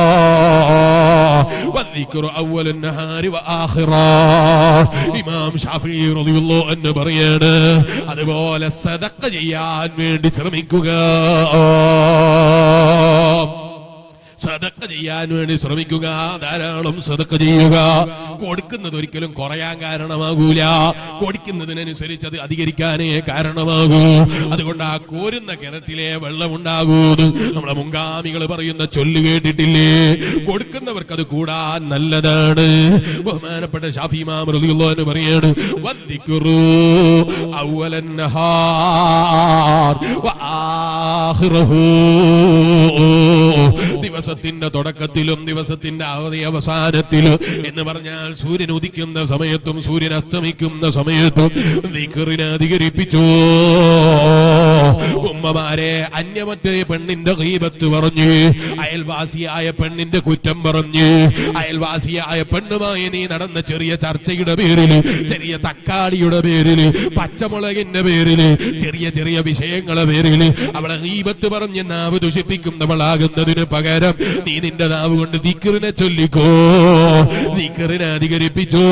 والذكر أول النهار وآخرا ഇമാം ഷാഫി റളിയല്ലാഹു അൻഹു പറയാണ് അതുപോലെ സദഖ ചെയ്യാൻ വേണ്ടി ശ്രമിക്കുക സദക്ക ചെയ്യാൻ വേണ്ടി ശ്രമിക്കുക ധാരാളം സ്വതക്ക ചെയ്യുക കൊടുക്കുന്നത് ഒരിക്കലും കുറയാൻ കാരണമാകൂല കൊടുക്കുന്നതിനനുസരിച്ച് അത് അധികരിക്കാനേ കാരണമാകൂ അതുകൊണ്ട് ആ കോരുന്ന കിണറ്റിലെ വെള്ളമുണ്ടാകൂന്ന് നമ്മളെ മുൻഗാമികൾ പറയുന്ന ചൊല്ല് കേട്ടിട്ടില്ലേ കൊടുക്കുന്നവർക്ക് അത് കൂടാൻ നല്ലതാണ് ബഹുമാനപ്പെട്ട ഷാഫി ഇമാം റളിയല്ലാഹു അൻഹു പറയാണ് വദ്ദിക്റു അവലൻ നഹാർ വആഖിറഹു ദിവസത്തിന്റെ തുടക്കത്തിലും ദിവസത്തിന്റെ അവധി അവസാനത്തിലും എന്ന് പറഞ്ഞാൽ സൂര്യൻ ഉദിക്കുന്ന സമയത്തും സൂര്യൻ അസ്തമിക്കുന്ന സമയത്തും ദിക്റിനെ അധികരിപ്പിച്ചു ഉമ്മമാരെ അന്യമറ്റേ പെണ്ണിന്റെ ഗീബത്ത് പറഞ്ഞു അയൽവാസിയായ പെണ്ണിന്റെ കുറ്റം പറഞ്ഞു അയൽവാസിയായ പെണ്ണുമായി നീ നടന്ന ചെറിയ ചർച്ചയുടെ പേരില് ചെറിയ തക്കാളിയുടെ പേരില് പച്ചമുളകിന്റെ പേരില് ചെറിയ ചെറിയ വിഷയങ്ങളെ പേരില് അവളെ ഗീബത്ത് പറഞ്ഞ് നാവ് ദുഷിപ്പിക്കുന്നവളാകുന്നതിന് പകരം നീ നിന്റെ നാവ് കൊണ്ട് ദിക്കറിനെ ചൊല്ലിക്കോ ദിക്കറിനെ അധികരിപ്പിച്ചോ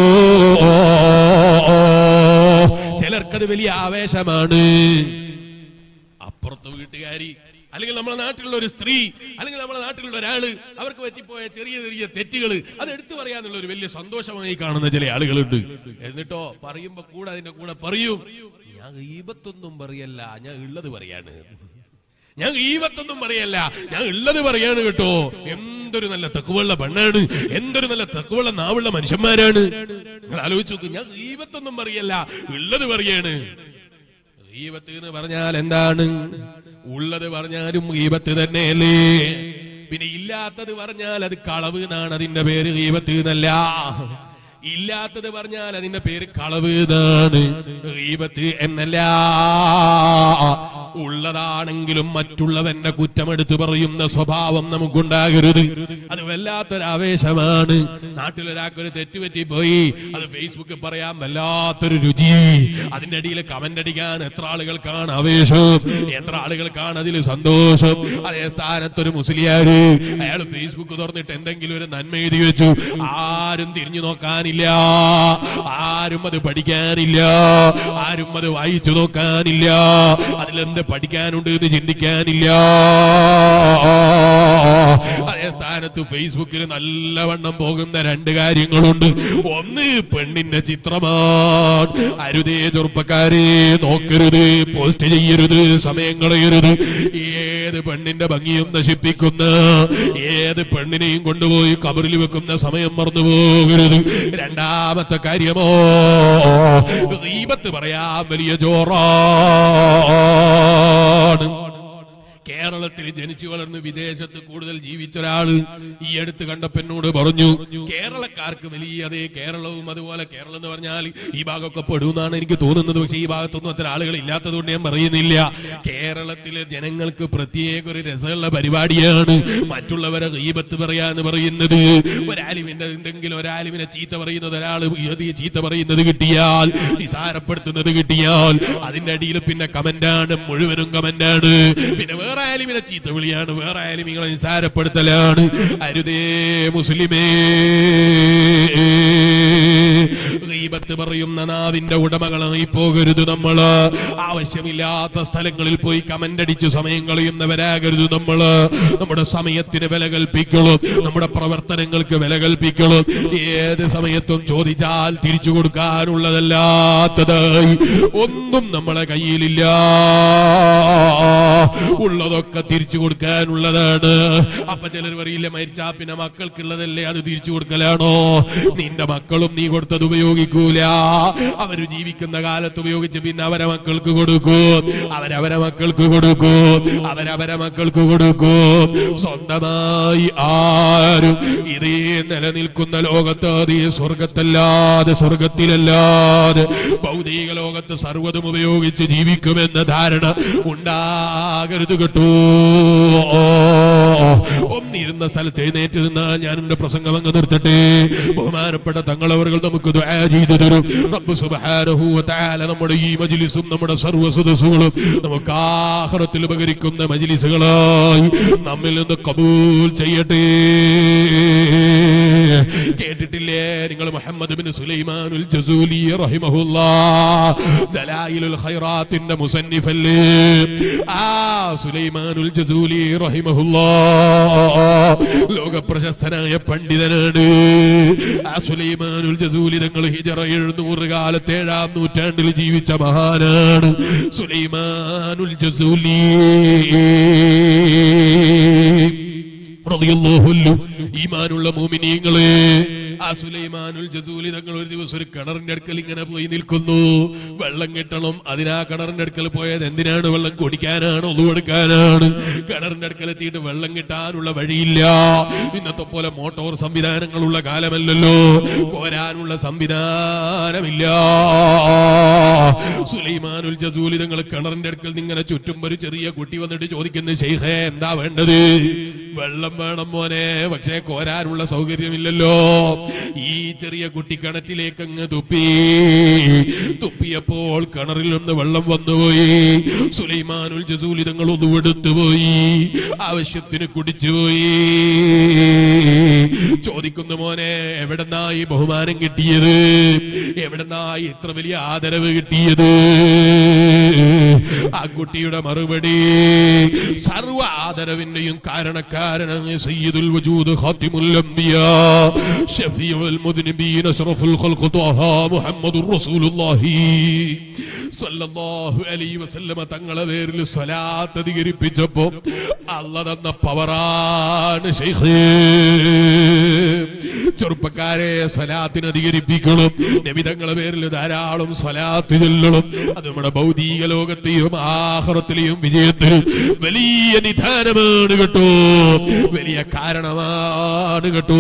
ചിലർക്കത് വലിയ ആവേശമാണ് അപ്പുറത്തെ വീട്ടുകാരി അല്ലെങ്കിൽ നമ്മുടെ നാട്ടിലുള്ള ഒരു സ്ത്രീ അല്ലെങ്കിൽ നമ്മുടെ നാട്ടിലുള്ള ഒരാള് അവർക്ക് പറ്റിപ്പോയ ചെറിയ ചെറിയ തെറ്റുകൾ അത് എടുത്തു പറയാന്നുള്ള ഒരു വലിയ സന്തോഷമായി കാണുന്ന ചില ആളുകളുണ്ട് എന്നിട്ടോ പറയുമ്പോ കൂടെ അതിന്റെ കൂടെ പറയും ഞാൻ ഈപത്തൊന്നും പറയല്ല ഞാൻ ഉള്ളത് പറയാണ് ഞാൻ ഈവത്തൊന്നും പറയല്ല ഞാൻ ഉള്ളത് പറയാണ് കേട്ടോ എന്തൊരു നല്ല തെക്കുവള്ള പെണ്ണാണ് എന്തൊരു നല്ല തെക്കുവള്ള നാവുള്ള മനുഷ്യന്മാരാണ് നിങ്ങൾ ആലോചിച്ച് നോക്ക് ഞാൻ ഈവത്തൊന്നും പറയല്ല ഉള്ളത് പറയാണ് ഈപത്ത് എന്ന് പറഞ്ഞാൽ എന്താണ് ഉള്ളത് പറഞ്ഞാലും ഈപത്ത് തന്നെയല്ലേ പിന്നെ ഇല്ലാത്തത് പറഞ്ഞാൽ അത് കളവ് എന്നാണ് അതിന്റെ പേര് ഈപത്ത് എന്നല്ല ഇല്ലാത്തത് പറഞ്ഞാൽ അതിന്റെ പേര് കളവ് എന്നാണ് ഈപത്ത് എന്നല്ല ഉള്ളതാണെങ്കിലും മറ്റുള്ളവന്റെ കുറ്റമെടുത്ത് പറയുന്ന സ്വഭാവം നമുക്കുണ്ടാകരുത് അത് വല്ലാത്തൊരു ആവേശമാണ് നാട്ടിലൊരാൾക്കൊരു തെറ്റുപറ്റി പോയി അത് ഫേസ്ബുക്കിൽ പറയാൻ വല്ലാത്തൊരു രുചി അതിന്റെ അടിയിൽ കമന്റ് അടിക്കാൻ എത്ര ആളുകൾക്കാണ് ആവേശം എത്ര ആളുകൾക്കാണ് അതിൽ സന്തോഷം അതേ സ്ഥാനത്തൊരു മുസ്ലിയാര് അയാൾ ഫേസ്ബുക്ക് തുറന്നിട്ട് എന്തെങ്കിലും ഒരു നന്മ എഴുതി വെച്ചു ആരും തിരിഞ്ഞു നോക്കാനില്ല ആരും അത് പഠിക്കാനില്ല ആരും അത് വായിച്ചു നോക്കാനില്ല അതിലെന്ത് പഠിക്കാനുണ്ട് എന്ന് ചിന്തിക്കാനില്ല അതേ സ്ഥാനത്ത് ഫേസ്ബുക്കിൽ നല്ലവണ്ണം പോകുന്ന രണ്ട് കാര്യങ്ങളുണ്ട് ഒന്ന് പെണ്ണിന്റെ ചിത്രമാണ് അരുതേ ചെറുപ്പക്കാരെ നോക്കരുത് പോസ്റ്റ് ചെയ്യരുത് സമയം കളയരുത് ഏത് പെണ്ണിന്റെ ഭംഗിയും നശിപ്പിക്കുന്ന ഏത് പെണ്ണിനെയും കൊണ്ടുപോയി കബറിൽ വെക്കുന്ന സമയം മറന്നു പോകരുത് രണ്ടാമത്തെ കാര്യമോ ദീപത്ത് പറയാൻ വലിയ ജോറാണ് കേരളത്തിൽ ജനിച്ചു വളർന്ന് വിദേശത്ത് കൂടുതൽ ജീവിച്ച ഒരാള് ഈ അടുത്ത് കണ്ടപ്പോ എന്നോട് പറഞ്ഞു കേരളക്കാർക്ക് വലിയ അതേ കേരളവും അതുപോലെ കേരളം എന്ന് പറഞ്ഞാൽ ഈ ഭാഗമൊക്കെ പെടുമെന്നാണ് എനിക്ക് തോന്നുന്നത് പക്ഷെ ഈ ഭാഗത്തൊന്നും അത്ര ആളുകൾ ഇല്ലാത്തത് കൊണ്ട് ഞാൻ പറയുന്നില്ല കേരളത്തിലെ ജനങ്ങൾക്ക് പ്രത്യേക ഒരു രസമുള്ള പരിപാടിയാണ് മറ്റുള്ളവരെ ഗീബത്ത് പറയാന്ന് പറയുന്നത് ഒരാലിമിന്റെ എന്തെങ്കിലും ഒരാലിമിനെ ചീത്ത പറയുന്നത് ഒരാൾ ചീത്ത പറയുന്നത് കിട്ടിയാൽ നിസാരപ്പെടുത്തുന്നത് കിട്ടിയാൽ അതിന്റെ അടിയിൽ പിന്നെ കമന്റാണ് മുഴുവനും കമന്റാണ് പിന്നെ വേറെ ആലിമിനെ ചീത്ത വിളിയാണ് വേറെ ആലിമികളെ നിസാരപ്പെടുത്തലാണ് അരുതേ മുസ്ലിമേ ഗീബത്ത് പറയുന്ന നാവിന്റെ ഉടമകളായി പോകരുത് നമ്മള് ആവശ്യമില്ലാത്ത സ്ഥലങ്ങളിൽ പോയി കമന്റ് അടിച്ച് സമയം കളയുന്നവരാകരുത് നമ്മള് നമ്മുടെ സമയത്തിന് വില കൽപ്പിക്കണം നമ്മുടെ പ്രവർത്തനങ്ങൾക്ക് വില കൽപ്പിക്കണം ഏത് സമയത്തും ചോദിച്ചാൽ തിരിച്ചു കൊടുക്കാനുള്ളതല്ലാത്തതായി ഒന്നും നമ്മളെ കയ്യിലില്ല ഉള്ളതൊക്കെ തിരിച്ചു കൊടുക്കാനുള്ളതാണ് അപ്പൊ ചിലർ പറയില്ല മരിച്ചാ പിന്നെ മക്കൾക്കുള്ളതല്ലേ അത് തിരിച്ചു കൊടുക്കലാണോ നിന്റെ മക്കളും നീ കൊടുത്തത് ഉപയോഗിക്കൂല അവര് ജീവിക്കുന്ന കാലത്ത് ഉപയോഗിച്ച് പിന്നെ അവരെ മക്കൾക്ക് കൊടുക്കൂ അവരവരെ മക്കൾക്ക് കൊടുക്കൂ അവരവരെ മക്കൾക്ക് കൊടുക്കൂ സ്വന്തമായി ആരും ഇതേ നിലനിൽക്കുന്ന ലോകത്ത് അതേ സ്വർഗത്തല്ലാതെ സ്വർഗത്തിലല്ലാതെ ഭൗതിക ലോകത്ത് സർവ്വതും ഉപയോഗിച്ച് ജീവിക്കുമെന്ന ധാരണ ഉണ്ടാകരുത് കേട്ടോ ഒന്നിരുന്ന സ്ഥലത്ത് എഴുന്നേറ്റ് നിന്ന് ഞാൻ എന്റെ പ്രസംഗം അങ്ങ് നിർത്തട്ടെ ബഹുമാനപ്പെട്ട തങ്ങളവர்கள் നമുക്ക് ദുആ ചെയ്തു തരും റബ്ബ് സുബ്ഹാനഹു വ തആല നമ്മുടെ ഈ മജ്ലിസും നമ്മുടെ സർവ്വ സദസ്സുകളും നമുക്ക് ആഖിറത്തിൽ ഉപകരിക്കുന്ന മജ്ലിസുകളായി നമ്മിൽ നിന്ന് കബൂൽ ചെയ്യട്ടെ കേട്ടിട്ടില്ലേ നിങ്ങൾ മുഹമ്മദ് ബിൻ സുലൈമാനുൽ ജസൂലി റഹിമഹുല്ലാ ദലായിലുൽ ഖൈറാത്തിന്റെ മുസന്നിഫല്ലേ ആ സുലൈമാനുൽ ജസൂലി റഹിമഹുല്ലാ ലോക പ്രശസ്തനായ പണ്ഡിതനാണ് ആ സുലൈമാനുൽ ജസൂലി തങ്ങൾ ഹിജറ എഴുന്നൂറ് കാലത്ത് ഏഴാം നൂറ്റാണ്ടിൽ ജീവിച്ച മഹാനാണ് സുലൈമാനുൽ ജസൂലി റളിയല്ലാഹു അൻഹു. ഈമാനുള്ള മോമിനീങ്ങളെ ആ സുലൈമാനുൽ ജസൂലി തങ്ങൾ ഒരു ദിവസം ഒരു കിണറിന്റെ അടുക്കൽ ഇങ്ങനെ പോയി നിൽക്കുന്നു വെള്ളം കിട്ടണം അതിനാ കിണറിന്റെ അടുക്കൽ പോയത് എന്തിനാണ് വെള്ളം കുടിക്കാനാണ് ഒതുവെടുക്കാനാണ് കിണറിന്റെ അടുക്കൽ എത്തിയിട്ട് വെള്ളം കിട്ടാനുള്ള വഴിയില്ല ഇന്നത്തെ പോലെ മോട്ടോർ സംവിധാനങ്ങളുള്ള കാലമല്ലല്ലോ കോരാനുള്ള സംവിധാനമില്ല സുലൈമാനുൽ ജസൂലി തങ്ങൾ കിണറിന്റെ അടുക്കൽ നിന്ന് ഇങ്ങനെ ചുറ്റും ഒരു ചെറിയ കുട്ടി വന്നിട്ട് ചോദിക്കുന്നു ഷെയ്ഖേ എന്താ വേണ്ടത് വെള്ളം വേണം മോനെ പക്ഷേ കോരാനുള്ള സൗകര്യമില്ലല്ലോ ഈ ചെറിയ കുട്ടി കിണറ്റിലേക്ക് അങ്ങ് തുപ്പി തുപ്പിയപ്പോൾ കിണറിൽ നിന്ന് വെള്ളം വന്നുപോയി സുലൈമാനുൽ ജസൂലി തങ്ങൾ ഒന്നുവെടുത്തു പോയി ആവശ്യത്തിന് കുടിച്ചുപോയി ചോദിക്കുന്നു മോനെ എവിടെന്നായി ബഹുമാനം കിട്ടിയത് എവിടെന്നായി ഇത്ര വലിയ ആദരവ് കിട്ടിയത് ആ കുട്ടിയുടെ മറുപടി സർവ ആദരവിന്റെയും കാരണക്കാരനാണ് സയ്യിദുൽ വജൂദ് ഖാത്തിമുൽ അംബിയാ ഷഫീഉൽ മുദ്നിബീൻ അഷ്റഫുൽ ഖൽഖ് ത്വഹ മുഹമ്മദുർ റസൂലുള്ളാഹി സല്ലല്ലാഹു അലൈഹി വസല്ലമ തങ്ങളെ പേരിൽ സ്വലാത്ത് അധികരിപ്പിച്ചപ്പോ അല്ല തന്ന പവറാണ് ശൈഖേ ചെറുപ്പക്കാരെ സ്വലാത്തിന് അധികരിപ്പിക്കണം നബി തങ്ങളെ പേരിൽ ധാരാളം സ്വലാത്ത് ചൊല്ലണം അത് നമ്മുടെ ഭൗതിക ലോകത്തെയും ആഹ്റത്തിലെയും വിജയത്തിനും വലിയ നിധാനമാണ് കേട്ടോ വലിയ കാരണമാണ് കേട്ടോ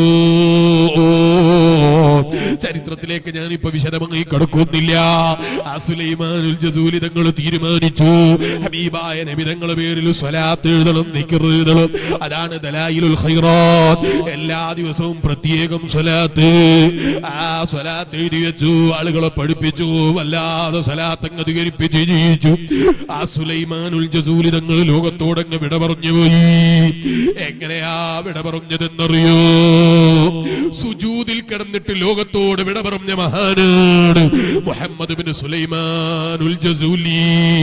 ചരിത്രത്തിലേക്ക് ഞാനിപ്പോ വിശദമായി കടക്കുന്നില്ല ആ സുലൈമാനുൽ ജസൂലി തങ്ങൾ തീരുമാനിച്ചു ഹബീബായ നബി തങ്ങളെ പേരിൽ സ്വലാത്ത് എഴുതണം നിക്കർ എഴുതണം അതാണ് ദലായിലുൽ ഖൈറാത്ത് എല്ലാ ദിവസവും പ്രത്യേകം സ്വലാത്ത് ആ സ്വലാത്ത് എഴുതി വെച്ചു ആളുകളെ പഠിപ്പിച്ചു വല്ലാതെ സ്വലാത്ത് അങ്ങ് അധികരിപ്പിച്ച് ജീവിച്ചു ആ സുലൈമാനുൽ ജസൂലി തങ്ങൾ ലോകത്തോടങ്ങ് വിട പറഞ്ഞു പോയി എങ്ങനെയാ വിട പറഞ്ഞതെന്നറിയോ സുജൂദിൽ കിടന്നിട്ട് ലോകത്തോട് വിട പറഞ്ഞ മഹാനാണ് മുഹമ്മദ് ബിൻ സുലൈമാനുൽ ജസൂലി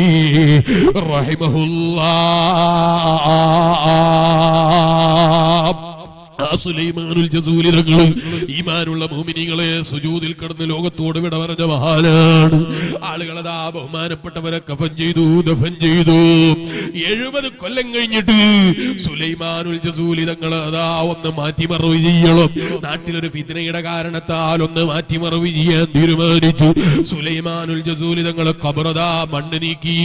റഹിമഹുല്ലാ ആ സുലൈമാനുൽ ജസൂലി തങ്ങൾ ഈമാനുള്ള മോമിനികളെ സുജൂദിൽ കിടന്ന് ലോകത്തോട് വിട പറഞ്ഞ മഹാനാണ് ആളുകളതാ ബഹുമാനപ്പെട്ടവരെ കഫൻ ചെയ്തു ദഫൻ ചെയ്തു എഴുപത് കൊല്ലം കഴിഞ്ഞിട്ട് സുലൈമാനുൽ ജസൂലി തങ്ങൾ അതാ ഒന്ന് മാറ്റിമറവ് ചെയ്യണം നാട്ടിലൊരു ഫിത്തിനയുടെ കാരണത്താൽ ഒന്ന് മാറ്റിമറവ് ചെയ്യാൻ തീരുമാനിച്ചു സുലൈമാനുൽ ജസൂലി തങ്ങൾ കബറതാ മണ്ണ് നീക്കി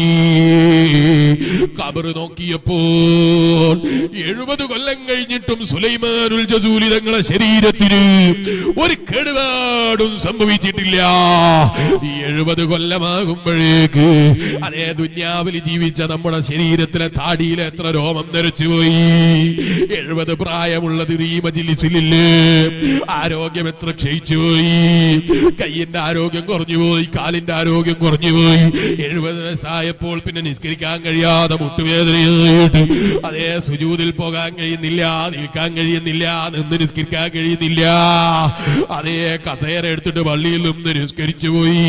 കബറ് നോക്കിയപ്പോൾ എഴുപത് കൊല്ലം കഴിഞ്ഞിട്ടും സുലൈമാനുൽ ജസൂലി തങ്ങളെ ശരീരത്തിന് ഒരു കേടുപാടും സംഭവിച്ചിട്ടില്ല ഈ എഴുപത് കൊല്ലമാകുമ്പോഴേക്ക് അതേ ദുന്യാവിൽ ജീവിച്ച നമ്മുടെ ശരീരത്തിലെ താടിയിലെ എത്ര രോമം നരച്ചുപോയി എഴുപത് പ്രായമുള്ളത് ഈ മജിലിസിലില്ലേ ആരോഗ്യം എത്ര ക്ഷയിച്ചു പോയി കയ്യിന്റെ ആരോഗ്യം കുറഞ്ഞു പോയി കാലിന്റെ ആരോഗ്യം കുറഞ്ഞു പോയി എഴുപത് വയസ്സായപ്പോൾ പിന്നെ നിസ്കരിക്കാൻ കഴിയാതെ മുട്ടുവേദനയായിട്ട് അതേ സുജൂതിൽ പോകാൻ കഴിയുന്നില്ല നിൽക്കാൻ കഴിയുന്നില്ല നിന്ന് നിസ്കരിക്കാൻ കഴിയുന്നില്ല അതേ കസേര എടുത്തിട്ട് പള്ളിയിൽ നിന്ന് നിസ്കരിച്ചു പോയി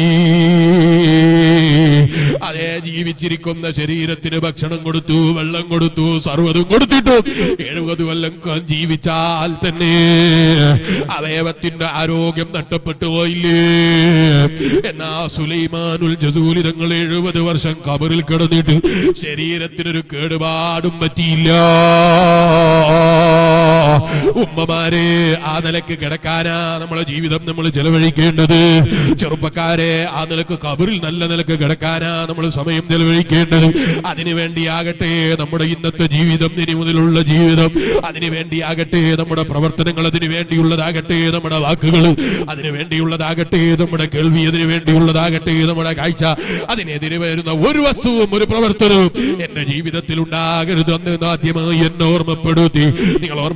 അതേ ജീവിച്ചിരിക്കുന്ന ശരീരത്തിന് ഭക്ഷണം കൊടുത്തു വെള്ളം കൊടുത്തു സർവ്വതും കൊടുത്തിട്ടു എഴുപത് കൊല്ലം ക- ജീവിച്ചാൽ തന്നെ അവയവത്തിന്റെ ആരോഗ്യം നഷ്ടപ്പെട്ടു പോയില്ലേ എന്നാ സുലൈമാനുൽ ജസൂലി തങ്ങൾ എഴുപത് വർഷം കബറിൽ കിടന്നിട്ട് ശരീരത്തിനൊരു കേടുപാടും പറ്റിയില്ല ഉമ്മമാരെ ആ നിലക്ക് കിടക്കാനാ നമ്മളെ ജീവിതം നമ്മൾ ചെലവഴിക്കേണ്ടത് ചെറുപ്പക്കാരെ ആ നിലക്ക് കബറിൽ നല്ല നിലക്ക് കിടക്കാനാ നമ്മൾ സമയം ചെലവഴിക്കേണ്ടത് അതിനു വേണ്ടിയാകട്ടെ നമ്മുടെ ഇന്നത്തെ ജീവിതം ഇനി മുതലുള്ള ജീവിതം അതിനു വേണ്ടിയാകട്ടെ നമ്മുടെ പ്രവർത്തനങ്ങൾ അതിനു വേണ്ടിയുള്ളതാകട്ടെ നമ്മുടെ വാക്കുകൾ അതിനു വേണ്ടിയുള്ളതാകട്ടെ നമ്മുടെ കേൾവി അതിനു വേണ്ടിയുള്ളതാകട്ടെ നമ്മുടെ കാഴ്ച അതിനെതിരെ വരുന്ന ഒരു വസ്തുവും ഒരു പ്രവർത്തനവും എന്റെ ജീവിതത്തിൽ ഉണ്ടാകരുത് എന്ന് ആദ്യമായി എന്നെ ഓർമ്മപ്പെടുത്തി നിങ്ങൾ ഓർമ്മപ്പെടുത്തി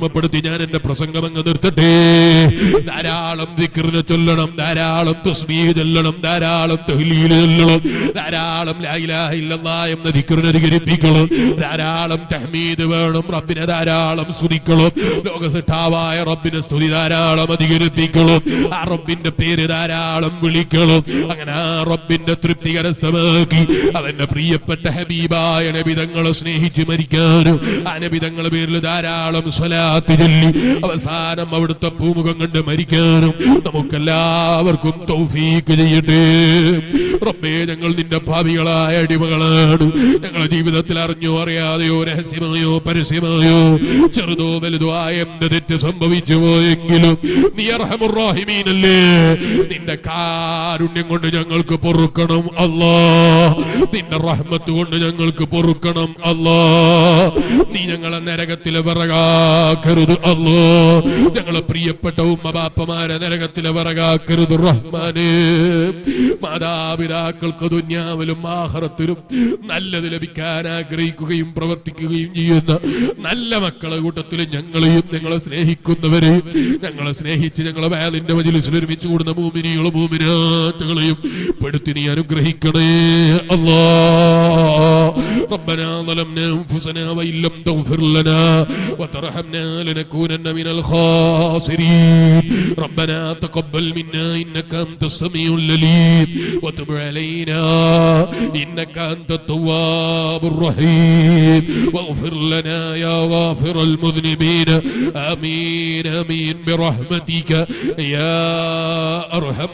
ഞാൻ എന്റെ പ്രസംഗം അങ്ങ് നിർത്തട്ടെ ധാരാളം ദിക്റിനെ ചൊല്ലണം ധാരാളം തസ്ബീഹ് ചൊല്ലണം ധാരാളം തഹ്ലീൽ ചൊല്ലണം ധാരാളം ലാ ഇലാഹ ഇല്ലല്ലാഹ് എന്ന ദിക്റിനെ അധികരിപ്പിക്കണം ധാരാളം തഹ്മീദ് വേണം റബ്ബിനെ ധാരാളം സ്തുതിക്കണം ലോകസിട്ടാവായ റബ്ബിനെ സ്തുതി ധാരാളം അധികരിപ്പിക്കണം ആ റബ്ബിന്റെ പേര് ധാരാളം വിളിക്കണം അങ്ങനെ ആ റബ്ബിന്റെ തൃപ്തി കരസ്ഥമാക്കി അവന്റെ പ്രിയപ്പെട്ട ഹബീബായ നബിതങ്ങളെ സ്നേഹിച്ച് മരിക്കാനും ആ നബിതങ്ങളെ പേരിൽ ധാരാളം സ്വലാത്ത് ചൊല്ലി അവസാനം അവിടുത്തെ പൂമുഖം കണ്ട് മരിക്കാനും നമുക്കെല്ലാവർക്കും തൗഫീക്ക് ചെയ്യട്ടെ റബ്ബേ ഞങ്ങൾ നിന്റെ ഭാവികളായ അടിമകളാണ് ഞങ്ങളുടെ ജീവിതത്തിൽ അറിഞ്ഞോ അറിയാതെയോ രഹസ്യമായോ പരസ്യമായോ ചെറുതോ വലുതോ ആയ എന്ത് തെറ്റ് സംഭവിച്ചു പോയെങ്കിലും നീ അർഹമുറാഹിമീനല്ലേ നിന്റെ കാരുണ്യം കൊണ്ട് ഞങ്ങൾക്ക് പൊറുക്കണം അല്ലാ നിന്റെ റഹ്മത്ത് കൊണ്ട് ഞങ്ങൾക്ക് പൊറുക്കണം അല്ലാ നീ ഞങ്ങളെ നരകത്തിലെ വിറകാക്കരുത് അല്ലോ ഞങ്ങളെ പ്രിയപ്പെട്ട ഉമ്മ ബാപ്പമാരെ നരകത്തിലെ വിറകാക്കരുത് റഹ്മാനേ മാതാപിതാക്കൾക്ക് ദുന്യാവിലും ആഹ്റത്തിലും നല്ലത് ലഭിക്കാൻ ആഗ്രഹിക്കുകയും പ്രവർത്തിക്കുകയും ചെയ്യുന്ന നല്ല മക്കളെ കൂട്ടത്തിൽ ഞങ്ങളെയും ഞങ്ങളെ സ്നേഹിക്കുന്നവരെയും ഞങ്ങളെ സ്നേഹിച്ച് ഞങ്ങളെ വേദിന്റെ മജിലിസിൽ ഒരുമിച്ച് കൂടുന്ന മൂമിനികളും മൂമിനാറ്റുകളെയും പെടുത്തി നീ അനുഗ്രഹിക്കണേ അല്ലാ ربنا ظلمنا انفسنا وان لم تغفر لنا وترحمنا لنكونن من الخاسرين ربنا تقبل منا انك انت السميع العليم وتب علينا انك انت التواب الرحيم واغفر لنا يا غافر المذنبين امين امين برحمتك يا ارحم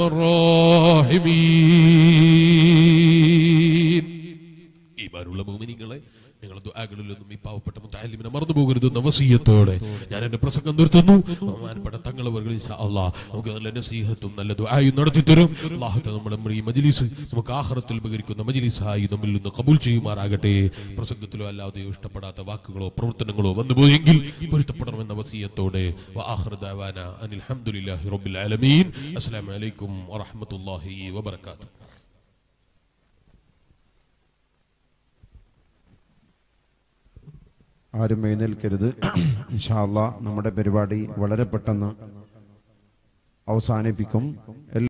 الراحمين ഈമാനുള്ള മോമിനിങ്ങളെ നിങ്ങൾ ദുആകളിലൊന്നും ഈ പാവപ്പെട്ട മുത്താലിമിനെ മറന്നു പോകരുതെന്ന വസീയത്തോടെ ഞാൻ എന്റെ പ്രസംഗം നിർത്തുന്നു ബഹുമാനപ്പെട്ട തങ്ങളെ അള്ളാഹ് നമുക്ക് നല്ല നസീഹത്തും നല്ല ദുആയും നടത്തി തരും അള്ളാഹുത്തെ നമ്മുടെ നമ്മുടെ ഈ മജ്ലിസ് നമുക്ക് ആഹ്റത്തിൽ ഉപകരിക്കുന്ന മജ്ലിസായി നമ്മിൽ നിന്ന് കബൂൽ ചെയ്യുമാറാകട്ടെ പ്രസംഗത്തിലോ അല്ലാതെയോ ഇഷ്ടപ്പെടാത്ത വാക്കുകളോ പ്രവർത്തനങ്ങളോ വന്നുപോയെങ്കിൽ പൊരുത്തപ്പെടണമെന്ന വസീയത്തോടെ വആഖിറു ദഅവാന അനിൽ ഹംദുലില്ലാഹി റബ്ബിൽ ആലമീൻ അസ്സലാമു അലൈക്കും വറഹ്മത്തുള്ളാഹി വബറകാതുഹു ആരും എഴുന്നേൽക്കരുത് ഇൻഷാ അള്ളാ നമ്മുടെ പരിപാടി വളരെ പെട്ടെന്ന് അവസാനിപ്പിക്കും എല്ലാ